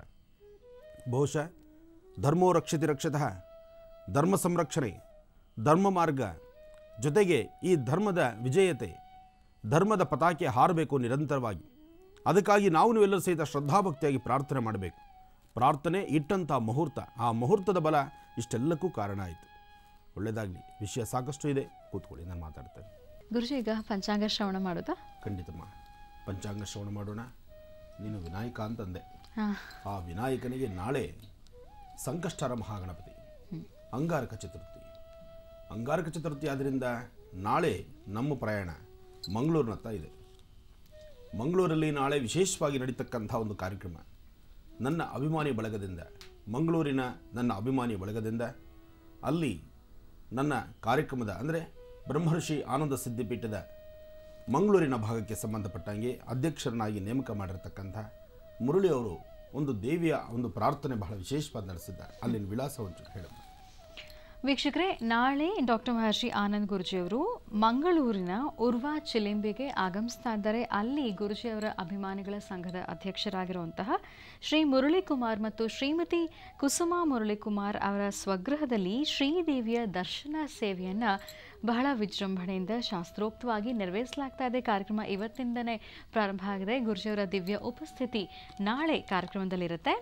Speaker 3: ಬಹುಶಃ ಧರ್ಮೋ ರಕ್ಷಿತಿ ರಕ್ಷತಃ ಧರ್ಮ ಸಂರಕ್ಷಣೆ ಧರ್ಮ ಮಾರ್ಗ ಜೊತೆಗೆ ಈ ಧರ್ಮದ ವಿಜಯತೆ ಧರ್ಮದ ಪತಾಕೆ ಹಾರಬೇಕು ನಿರಂತರವಾಗಿ ಅದಕ್ಕಾಗಿ ನಾವು ನೀವೆಲ್ಲರೂ ಸಹಿತ ಶ್ರದ್ಧಾಭಕ್ತಿಯಾಗಿ ಪ್ರಾರ್ಥನೆ ಮಾಡಬೇಕು ಪ್ರಾರ್ಥನೆ ಇಟ್ಟಂಥ ಮುಹೂರ್ತ ಆ ಮುಹೂರ್ತದ ಬಲ ಇಷ್ಟೆಲ್ಲಕ್ಕೂ ಕಾರಣ ಆಯಿತು ಒಳ್ಳೆಯದಾಗಲಿ ವಿಷಯ ಸಾಕಷ್ಟು ಇದೆ ಕೂತ್ಕೊಳ್ಳಿ ನಾನು ಮಾತಾಡ್ತೇನೆ
Speaker 1: ಗುರುಜಿ ಈಗ ಪಂಚಾಂಗ ಶ್ರವಣ ಮಾಡೋದಾ
Speaker 3: ಖಂಡಿತಮ್ಮ ಪಂಚಾಂಗ ಶ್ರವಣ ಮಾಡೋಣ ನೀನು ವಿನಾಯಕ ಅಂತಂದೆ
Speaker 1: ಹಾಂ
Speaker 3: ಆ ವಿನಾಯಕನಿಗೆ ನಾಳೆ ಸಂಕಷ್ಟರ ಮಹಾಗಣಪತಿ ಅಂಗಾರಕ ಚತುರ್ಥಿ ಅಂಗಾರಕ ಚತುರ್ಥಿ ಆದ್ದರಿಂದ ನಾಳೆ ನಮ್ಮ ಪ್ರಯಾಣ ಮಂಗಳೂರಿನತ್ತ ಇದೆ ಮಂಗಳೂರಲ್ಲಿ ನಾಳೆ ವಿಶೇಷವಾಗಿ ನಡೀತಕ್ಕಂಥ ಒಂದು ಕಾರ್ಯಕ್ರಮ ನನ್ನ ಅಭಿಮಾನಿ ಬಳಗದಿಂದ ಮಂಗಳೂರಿನ ನನ್ನ ಅಭಿಮಾನಿ ಬಳಗದಿಂದ ಅಲ್ಲಿ ನನ್ನ ಕಾರ್ಯಕ್ರಮದ ಅಂದರೆ ಬ್ರಹ್ಮರ್ಷಿ ಆನಂದ ಸಿದ್ಧಿಪೀಠದ ಮಂಗಳೂರಿನ ಭಾಗಕ್ಕೆ ಸಂಬಂಧಪಟ್ಟಂಗೆ ಅಧ್ಯಕ್ಷರನ್ನಾಗಿ ನೇಮಕ ಮಾಡಿರ್ತಕ್ಕಂಥ ಮುರಳಿ ಅವರು ಒಂದು ದೇವಿಯ ಒಂದು ಪ್ರಾರ್ಥನೆ ಬಹಳ ವಿಶೇಷವಾಗಿ ನಡೆಸಿದ್ದಾರೆ ಅಲ್ಲಿನ ವಿಳಾಸ ಒಂಚೂರು ಹೇಳಮ್ಮ
Speaker 1: ವೀಕ್ಷಕರೇ ನಾಳೆ ಡಾಕ್ಟರ್ ಮಹರ್ಷಿ ಆನಂದ್ ಗುರುಜಿಯವರು ಮಂಗಳೂರಿನ ಉರ್ವಾ ಚಿಲಿಂಬಿಗೆ ಆಗಮಿಸ್ತಾ ಇದ್ದಾರೆ ಅಲ್ಲಿ ಗುರುಜಿಯವರ ಅಭಿಮಾನಿಗಳ ಸಂಘದ ಅಧ್ಯಕ್ಷರಾಗಿರುವಂತಹ ಶ್ರೀ ಮುರಳಿಕುಮಾರ್ ಮತ್ತು ಶ್ರೀಮತಿ ಕುಸುಮಾ ಮುರಳಿಕುಮಾರ್ ಅವರ ಸ್ವಗೃಹದಲ್ಲಿ ಶ್ರೀದೇವಿಯ ದರ್ಶನ ಸೇವೆಯನ್ನು ಬಹಳ ವಿಜೃಂಭಣೆಯಿಂದ ಶಾಸ್ತ್ರೋಕ್ತವಾಗಿ ನೆರವೇರಿಸಲಾಗ್ತಾ ಇದೆ ಕಾರ್ಯಕ್ರಮ ಇವತ್ತಿಂದನೇ ಪ್ರಾರಂಭ ಆಗಿದೆ ಗುರುಜಿಯವರ ದಿವ್ಯ ಉಪಸ್ಥಿತಿ ನಾಳೆ ಕಾರ್ಯಕ್ರಮದಲ್ಲಿರುತ್ತೆ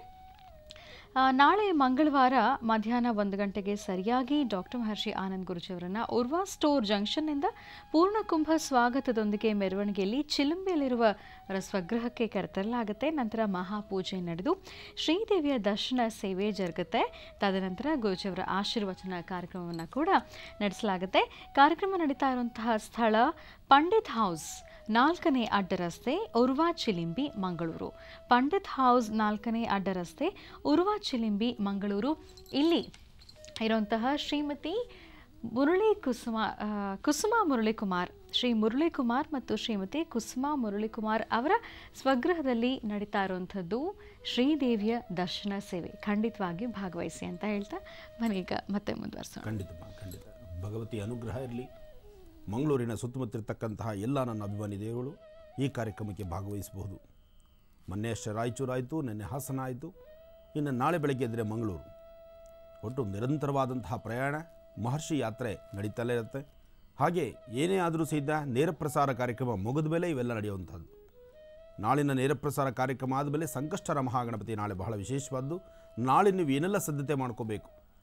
Speaker 1: ಆ, ನಾಳೆ ಮಂಗಳವಾರ ಮಧ್ಯಾಹ್ನ ಒಂದು ಗಂಟೆಗೆ ಸರಿಯಾಗಿ ಡಾಕ್ಟರ್ ಮಹರ್ಷಿ ಆನಂದ್ ಗುರುಜಿಯವರನ್ನ ಉರ್ವಾ ಸ್ಟೋರ್ ಜಂಕ್ಷನ್ನಿಂದ ಪೂರ್ಣಕುಂಭ ಸ್ವಾಗತದೊಂದಿಗೆ ಮೆರವಣಿಗೆಯಲ್ಲಿ ಚಿಲುಂಬಿಯಲ್ಲಿರುವ ಅವರ ಸ್ವಗೃಹಕ್ಕೆ ಕರೆತರಲಾಗುತ್ತೆ ನಂತರ ಮಹಾಪೂಜೆ ನಡೆದು ಶ್ರೀದೇವಿಯ ದರ್ಶನ ಸೇವೆ ಜರುಗುತ್ತೆ ತದನಂತರ ಗುರುಜಿಯವರ ಆಶೀರ್ವಚನ ಕಾರ್ಯಕ್ರಮವನ್ನು ಕೂಡ ನಡೆಸಲಾಗುತ್ತೆ ಕಾರ್ಯಕ್ರಮ ನಡೀತಾ ಇರುವಂತಹ ಸ್ಥಳ ಪಂಡಿತ್ ಹೌಸ್ ನಾಲ್ಕನೇ ಅಡ್ಡ ರಸ್ತೆ ಉರ್ವಾ ಚಿಲಿಂಬಿ ಮಂಗಳೂರು ಪಂಡಿತ್ ಹೌಸ್ ನಾಲ್ಕನೇ ಅಡ್ಡ ರಸ್ತೆ ಉರ್ವಾ ಚಿಲಿಂಬಿ ಮಂಗಳೂರು ಇಲ್ಲಿ ಇರುವಂತಹ ಶ್ರೀಮತಿ ಮುರಳಿ ಕುಸುಮ ಆ, ಕುಸುಮ ಮುರಳಿಕುಮಾರ್ ಶ್ರೀ ಮುರಳಿಕುಮಾರ್ ಮತ್ತು ಶ್ರೀಮತಿ ಕುಸುಮ ಮುರಳಿಕುಮಾರ್ ಅವರ ಸ್ವಗೃಹದಲ್ಲಿ ನಡೀತಾ ಇರುವಂಥದ್ದು ಶ್ರೀದೇವಿಯ ದರ್ಶನ ಸೇವೆ ಖಂಡಿತವಾಗಿ ಭಾಗವಹಿಸಿ ಅಂತ ಹೇಳ್ತಾ ಮನೀಗ ಮತ್ತೆ ಮುಂದುವರ್ಸೋಣ
Speaker 3: ಖಂಡಿತಮ್ಮ ಖಂಡಿತ ಭಗವತಿ ಅನುಗ್ರಹ ಇರಲಿ ಮಂಗಳೂರಿನ ಸುತ್ತಮುತ್ತಿರತಕ್ಕಂತಹ ಎಲ್ಲ ನನ್ನ ಅಭಿಮಾನಿ ದೇವರುಗಳು ಈ ಕಾರ್ಯಕ್ರಮಕ್ಕೆ ಭಾಗವಹಿಸಬಹುದು ಮೊನ್ನೆ ಅಷ್ಟೇ ರಾಯಚೂರು ಆಯಿತು ನಿನ್ನೆ ಹಾಸನ ಆಯಿತು ಇನ್ನು ನಾಳೆ ಬೆಳಗ್ಗೆ ಎದ್ದರೆ ಮಂಗಳೂರು ಒಟ್ಟು ನಿರಂತರವಾದಂತಹ ಪ್ರಯಾಣ ಮಹರ್ಷಿ ಯಾತ್ರೆ ನಡೀತಲೇ ಇರುತ್ತೆ ಹಾಗೆ ಏನೇ ಆದರೂ ಸಹಿತ ನೇರ ಪ್ರಸಾರ ಕಾರ್ಯಕ್ರಮ ಮುಗಿದ ಮೇಲೆ ಇವೆಲ್ಲ ನಡೆಯುವಂಥದ್ದು ನಾಳಿನ ನೇರ ಪ್ರಸಾರ ಕಾರ್ಯಕ್ರಮ ಆದಮೇಲೆ ಸಂಕಷ್ಟರ ಮಹಾಗಣಪತಿ ನಾಳೆ ಬಹಳ ವಿಶೇಷವಾದ್ದು ನಾಳೆ ನೀವು ಏನೆಲ್ಲ ಸಿದ್ಧತೆ ಮಾಡ್ಕೋಬೇಕು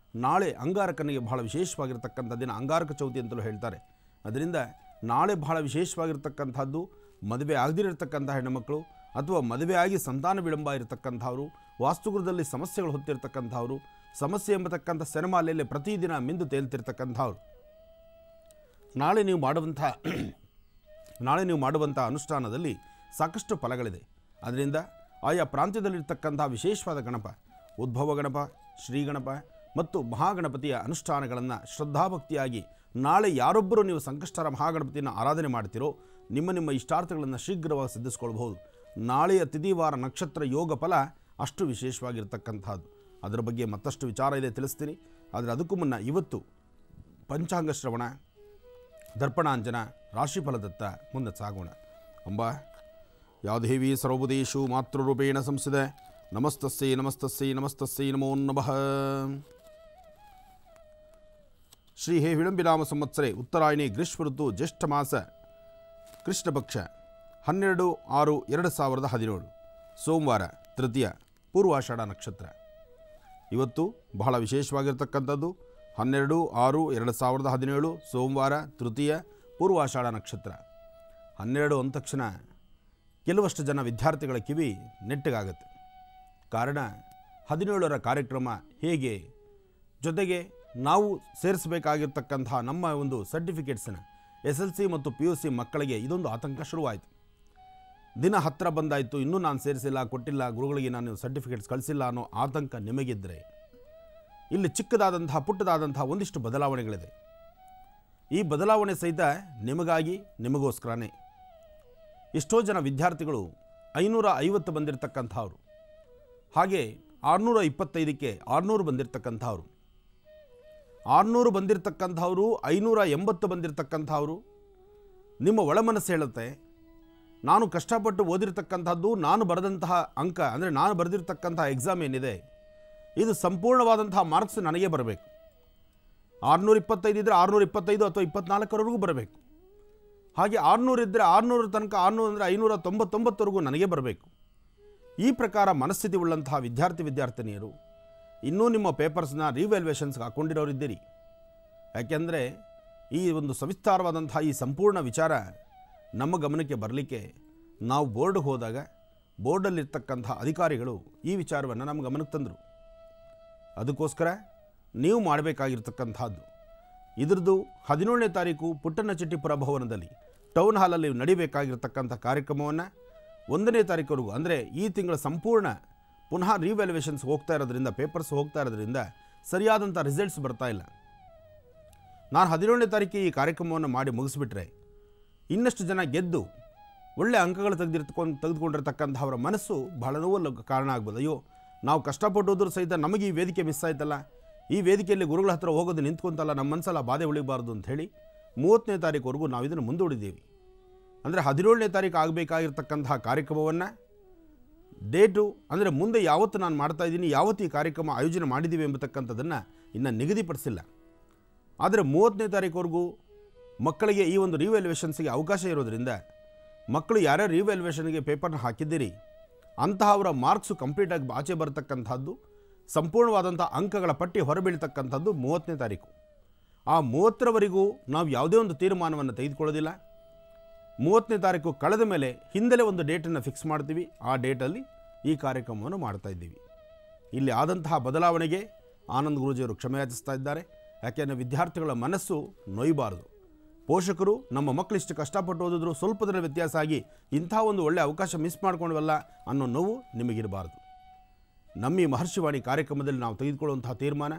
Speaker 3: ನಾಳೆ ಅಂಗಾರಕನಿಗೆ ಬಹಳ ವಿಶೇಷವಾಗಿರ್ತಕ್ಕಂಥ ದಿನ ಅಂಗಾರಕ ಚೌತಿ ಅಂತಲೂ ಹೇಳ್ತಾರೆ ಅದರಿಂದ ನಾಳೆ ಬಹಳ ವಿಶೇಷವಾಗಿರ್ತಕ್ಕಂಥದ್ದು ಮದುವೆ ಆಗದಿರತಕ್ಕಂಥ ಹೆಣ್ಣುಮಕ್ಕಳು ಅಥವಾ ಮದುವೆಯಾಗಿ ಸಂತಾನ ವಿಳಂಬ ಇರತಕ್ಕಂಥವ್ರು ವಾಸ್ತುಗೃಹದಲ್ಲಿ ಸಮಸ್ಯೆಗಳು ಹೊತ್ತಿರ್ತಕ್ಕಂಥವ್ರು ಸಮಸ್ಯೆ ಎಂಬತಕ್ಕಂಥ ಸೆನೆಮಾಲೆಯಲ್ಲಿ ಪ್ರತಿದಿನ ಮಿಂದು ತೇಲ್ತಿರ್ತಕ್ಕಂಥವ್ರು ನಾಳೆ ನೀವು ಮಾಡುವಂಥ ನಾಳೆ ನೀವು ಮಾಡುವಂಥ ಅನುಷ್ಠಾನದಲ್ಲಿ ಸಾಕಷ್ಟು ಫಲಗಳಿದೆ ಅದರಿಂದ ಆಯಾ ಪ್ರಾಂತ್ಯದಲ್ಲಿರ್ತಕ್ಕಂಥ ವಿಶೇಷವಾದ ಗಣಪ ಉದ್ಭವ ಗಣಪ ಶ್ರೀಗಣಪ ಮತ್ತು ಮಹಾಗಣಪತಿಯ ಅನುಷ್ಠಾನಗಳನ್ನು ಶ್ರದ್ಧಾಭಕ್ತಿಯಾಗಿ ನಾಳೆ ಯಾರೊಬ್ಬರು ನೀವು ಸಂಕಷ್ಟರ ಮಹಾಗಣಪತಿಯನ್ನು ಆರಾಧನೆ ಮಾಡ್ತೀರೋ ನಿಮ್ಮ ನಿಮ್ಮ ಇಷ್ಟಾರ್ಥಗಳನ್ನು ಶೀಘ್ರವಾಗಿ ಸಿದ್ಧಿಸ್ಕೊಳ್ಬಹುದು ನಾಳೆಯ ತಿಥಿವಾರ ನಕ್ಷತ್ರ ಯೋಗ ಫಲ ಅಷ್ಟು ವಿಶೇಷವಾಗಿರ್ತಕ್ಕಂಥದ್ದು ಅದರ ಬಗ್ಗೆ ಮತ್ತಷ್ಟು ವಿಚಾರ ಇದೆ ತಿಳಿಸ್ತೀನಿ ಆದರೆ ಅದಕ್ಕೂ ಮುನ್ನ ಇವತ್ತು ಪಂಚಾಂಗ ಶ್ರವಣ ದರ್ಪಣಾಂಜನ ರಾಶಿಫಲದತ್ತ ಮುಂದೆ ಸಾಗೋಣ ಅಂಬ ಯಾದೇವಿ ಸರ್ವದೇಶು ಮಾತೃರೂಪೇಣ ಸಂಸಿದೆ ನಮಸ್ತಸ್ಸೈ ನಮಸ್ತಸ್ಸೈ ನಮಸ್ತಸ್ಸೈ ನಮೋ ನಮಃ ಶ್ರೀ ಹೇ ವಿಳಂಬಿನಾಮ ಸಂವತ್ಸರೆ ಉತ್ತರಾಯಣಿ ಗ್ರೀಷ್ಮ ಋತು ಜ್ಯೇಷ್ಠ ಮಾಸ ಕೃಷ್ಣ ಪಕ್ಷ ಹನ್ನೆರಡು ಆರು ಎರಡು ಸಾವಿರದ ಹದಿನೇಳು ಸೋಮವಾರ ತೃತೀಯ ಪೂರ್ವಾಷಾಢ ನಕ್ಷತ್ರ ಇವತ್ತು ಬಹಳ ವಿಶೇಷವಾಗಿರ್ತಕ್ಕಂಥದ್ದು ಹನ್ನೆರಡು ಆರು ಎರಡು ಸಾವಿರದ ಹದಿನೇಳು ಸೋಮವಾರ ತೃತೀಯ ಪೂರ್ವಾಷಾಢ ನಕ್ಷತ್ರ ಹನ್ನೆರಡು ಅಂದ ತಕ್ಷಣ ಕೆಲವಷ್ಟು ಜನ ವಿದ್ಯಾರ್ಥಿಗಳ ಕಿವಿ ನೆಟ್ಟಗಾಗತ್ತೆ ಕಾರಣ ಹದಿನೇಳರ ಕಾರ್ಯಕ್ರಮ ಹೇಗೆ ಜೊತೆಗೆ ನಾವು ಸೇರಿಸಬೇಕಾಗಿರ್ತಕ್ಕಂತಹ ನಮ್ಮ ಒಂದು ಸರ್ಟಿಫಿಕೇಟ್ಸನ್ನ ಎಸ್ ಎಲ್ ಸಿ ಮತ್ತು ಪಿ ಯು ಸಿ ಮಕ್ಕಳಿಗೆ ಇದೊಂದು ಆತಂಕ ಶುರುವಾಯಿತು ದಿನ ಹತ್ತಿರ ಬಂದಾಯಿತು ಇನ್ನೂ ನಾನು ಸೇರಿಸಿಲ್ಲ ಕೊಟ್ಟಿಲ್ಲ ಗುರುಗಳಿಗೆ ನಾನು ಸರ್ಟಿಫಿಕೇಟ್ಸ್ ಕಳಿಸಿಲ್ಲ ಅನ್ನೋ ಆತಂಕ ನಿಮಗಿದ್ದರೆ ಇಲ್ಲಿ ಚಿಕ್ಕದಾದಂತಹ ಪುಟ್ಟದಾದಂತಹ ಒಂದಿಷ್ಟು ಬದಲಾವಣೆಗಳಿದೆ ಈ ಬದಲಾವಣೆ ಸಹಿತ ನಿಮಗಾಗಿ ನಿಮಗೋಸ್ಕರನೇ ಎಷ್ಟೋ ಜನ ವಿದ್ಯಾರ್ಥಿಗಳು ಐನೂರ ಐವತ್ತು ಬಂದಿರತಕ್ಕಂಥವ್ರು ಹಾಗೆ ಆರುನೂರ ಇಪ್ಪತ್ತೈದಕ್ಕೆ ಆರುನೂರು ಬಂದಿರತಕ್ಕಂಥವ್ರು ಆರುನೂರು ಬಂದಿರತಕ್ಕಂಥವ್ರು ಐನೂರ ಎಂಬತ್ತು ಬಂದಿರತಕ್ಕಂಥವ್ರು ನಿಮ್ಮ ಒಳಮನಸ್ಸು ಹೇಳುತ್ತೆ ನಾನು ಕಷ್ಟಪಟ್ಟು ಓದಿರ್ತಕ್ಕಂಥದ್ದು ನಾನು ಬರೆದಂತಹ ಅಂಕ ಅಂದರೆ ನಾನು ಬರೆದಿರ್ತಕ್ಕಂತಹ ಎಕ್ಸಾಮ್ ಏನಿದೆ ಇದು ಸಂಪೂರ್ಣವಾದಂತಹ ಮಾರ್ಕ್ಸ್ ನನಗೆ ಬರಬೇಕು ಆರುನೂರ ಇಪ್ಪತ್ತೈದು ಇದ್ದರೆ ಆರುನೂರ ಇಪ್ಪತ್ತೈದು ಅಥವಾ ಇಪ್ಪತ್ನಾಲ್ಕರವರೆಗೂ ಬರಬೇಕು ಹಾಗೆ ಆರುನೂರು ಇದ್ದರೆ ಆರುನೂರ ತನಕ ಆರುನೂರು ಅಂದರೆ ಐನೂರ ತೊಂಬತ್ತೊಂಬತ್ತವರೆಗೂ ನನಗೆ ಬರಬೇಕು ಈ ಪ್ರಕಾರ ಮನಸ್ಥಿತಿ ಉಳ್ಳಂತಹ ವಿದ್ಯಾರ್ಥಿ ವಿದ್ಯಾರ್ಥಿನಿಯರು ಇನ್ನೂ ನಿಮ್ಮ ಪೇಪರ್ಸ್ನ ರಿವ್ಯಾಲ್ಯೂಯೇಷನ್ಸ್ಗೆ ಹಾಕ್ಕೊಂಡಿರೋರಿದ್ದೀರಿ ಯಾಕೆಂದರೆ ಈ ಒಂದು ಸವಿಸ್ತಾರವಾದಂತಹ ಈ ಸಂಪೂರ್ಣ ವಿಚಾರ ನಮ್ಮ ಗಮನಕ್ಕೆ ಬರಲಿಕ್ಕೆ ನಾವು ಬೋರ್ಡ್ಗೆ ಹೋದಾಗ ಬೋರ್ಡಲ್ಲಿರ್ತಕ್ಕಂಥ ಅಧಿಕಾರಿಗಳು ಈ ವಿಚಾರವನ್ನು ನಮ್ಮ ಗಮನಕ್ಕೆ ತಂದರು ಅದಕ್ಕೋಸ್ಕರ ನೀವು ಮಾಡಬೇಕಾಗಿರ್ತಕ್ಕಂಥದ್ದು ಇದ್ರದ್ದು ಹದಿನೇಳನೇ ತಾರೀಕು ಪುಟ್ಟಣ್ಣಚೆಟ್ಟಿಪುರ ಭವನದಲ್ಲಿ ಟೌನ್ ಹಾಲಲ್ಲಿ ನಡಿಬೇಕಾಗಿರ್ತಕ್ಕಂಥ ಕಾರ್ಯಕ್ರಮವನ್ನು ಒಂದನೇ ತಾರೀಕುವರೆಗೂ ಅಂದರೆ ಈ ತಿಂಗಳ ಸಂಪೂರ್ಣ ಪುನಃ ರಿವ್ಯಾಲ್ಯೂಯೇಷನ್ಸ್ ಹೋಗ್ತಾ ಇರೋದ್ರಿಂದ ಪೇಪರ್ಸ್ ಹೋಗ್ತಾ ಇರೋದ್ರಿಂದ ಸರಿಯಾದಂಥ ರಿಸಲ್ಟ್ಸ್ ಬರ್ತಾ ಇಲ್ಲ ನಾನು ಹದಿನೇಳನೇ ತಾರೀಕಿಗೆ ಈ ಕಾರ್ಯಕ್ರಮವನ್ನು ಮಾಡಿ ಮುಗಿಸ್ಬಿಟ್ರೆ ಇನ್ನಷ್ಟು ಜನ ಗೆದ್ದು ಒಳ್ಳೆ ಅಂಕಗಳು ತೆಗೆದಿರ್ತಕೊಂಡು ತೆಗೆದುಕೊಂಡಿರ್ತಕ್ಕಂಥವರ ಮನಸ್ಸು ಬಹಳ ನೋವಲ್ಲ ಕಾರಣ ಆಗ್ಬೋದು ಅಯ್ಯೋ ನಾವು ಕಷ್ಟಪಟ್ಟು ಹೋದ್ರೂ ಸಹಿತ ನಮಗೆ ಈ ವೇದಿಕೆ ಮಿಸ್ ಆಯ್ತಲ್ಲ ಈ ವೇದಿಕೆಯಲ್ಲಿ ಗುರುಗಳ ಹತ್ರ ಹೋಗೋದು ನಿಂತ್ಕೊಂತಲ್ಲ ನಮ್ಮ ಮನಸ್ಸಲ್ಲ ಬಾಧೆ ಉಳಿಬಾರ್ದು ಅಂತ ಹೇಳಿ ಮೂವತ್ತನೇ ತಾರೀಕುವರೆಗೂ ನಾವು ಇದನ್ನು ಮುಂದೂಡಿದ್ದೀವಿ ಅಂದರೆ ಹದಿನೇಳನೇ ತಾರೀಕು ಆಗಬೇಕಾಗಿರ್ತಕ್ಕಂತಹ ಕಾರ್ಯಕ್ರಮವನ್ನು ಡೇಟು ಅಂದರೆ ಮುಂದೆ ಯಾವತ್ತು ನಾನು ಮಾಡ್ತಾ ಇದ್ದೀನಿ ಯಾವತ್ತು ಈ ಕಾರ್ಯಕ್ರಮ ಆಯೋಜನೆ ಮಾಡಿದ್ದೀವಿ ಎಂಬತಕ್ಕಂಥದ್ದನ್ನು ಇನ್ನು ನಿಗದಿಪಡಿಸಿಲ್ಲ ಆದರೆ ಮೂವತ್ತನೇ ತಾರೀಕುವರೆಗೂ ಮಕ್ಕಳಿಗೆ ಈ ಒಂದು ರಿವ್ಯಾಲ್ಯೂಯೇಷನ್ಸ್ಗೆ ಅವಕಾಶ ಇರೋದ್ರಿಂದ ಮಕ್ಕಳು ಯಾರ್ಯಾರು ರಿವ್ಯಾಲ್ಯೂಯೇಷನ್ಗೆ ಪೇಪರ್ನ ಹಾಕಿದ್ದೀರಿ ಅಂತಹವರ ಮಾರ್ಕ್ಸು ಕಂಪ್ಲೀಟಾಗಿ ಆಚೆ ಬರತಕ್ಕಂಥದ್ದು ಸಂಪೂರ್ಣವಾದಂಥ ಅಂಕಗಳ ಪಟ್ಟಿ ಹೊರಬೀಳ್ತಕ್ಕಂಥದ್ದು ಮೂವತ್ತನೇ ತಾರೀಕು ಆ ಮೂವತ್ತರವರೆಗೂ ನಾವು ಯಾವುದೇ ಒಂದು ತೀರ್ಮಾನವನ್ನು ತೆಗೆದುಕೊಳ್ಳೋದಿಲ್ಲ ಮೂವತ್ತನೇ ತಾರೀಕು ಕಳೆದ ಮೇಲೆ ಹಿಂದಲೇ ಒಂದು ಡೇಟನ್ನು ಫಿಕ್ಸ್ ಮಾಡ್ತೀವಿ ಆ ಡೇಟಲ್ಲಿ ಈ ಕಾರ್ಯಕ್ರಮವನ್ನು ಮಾಡ್ತಾ ಇದ್ದೀವಿ ಇಲ್ಲಿ ಆದಂತಹ ಬದಲಾವಣೆಗೆ ಆನಂದ್ ಗುರೂಜಿಯವರು ಕ್ಷಮೆಯಾಚಿಸ್ತಾ ಇದ್ದಾರೆ ಯಾಕೆಂದರೆ ವಿದ್ಯಾರ್ಥಿಗಳ ಮನಸ್ಸು ನೋಯಬಾರದು ಪೋಷಕರು ನಮ್ಮ ಮಕ್ಕಳು ಇಷ್ಟು ಕಷ್ಟಪಟ್ಟು ಓದಿದ್ರು ಸ್ವಲ್ಪದರ ವ್ಯತ್ಯಾಸ ಆಗಿ ಇಂಥ ಒಂದು ಒಳ್ಳೆಯ ಅವಕಾಶ ಮಿಸ್ ಮಾಡ್ಕೊಂಡ್ವಲ್ಲ ಅನ್ನೋ ನೋವು ನಿಮಗಿರಬಾರ್ದು ನಮ್ಮ ಈ ಮಹರ್ಷಿವಾಣಿ ಕಾರ್ಯಕ್ರಮದಲ್ಲಿ ನಾವು ತೆಗೆದುಕೊಳ್ಳುವಂತಹ ತೀರ್ಮಾನ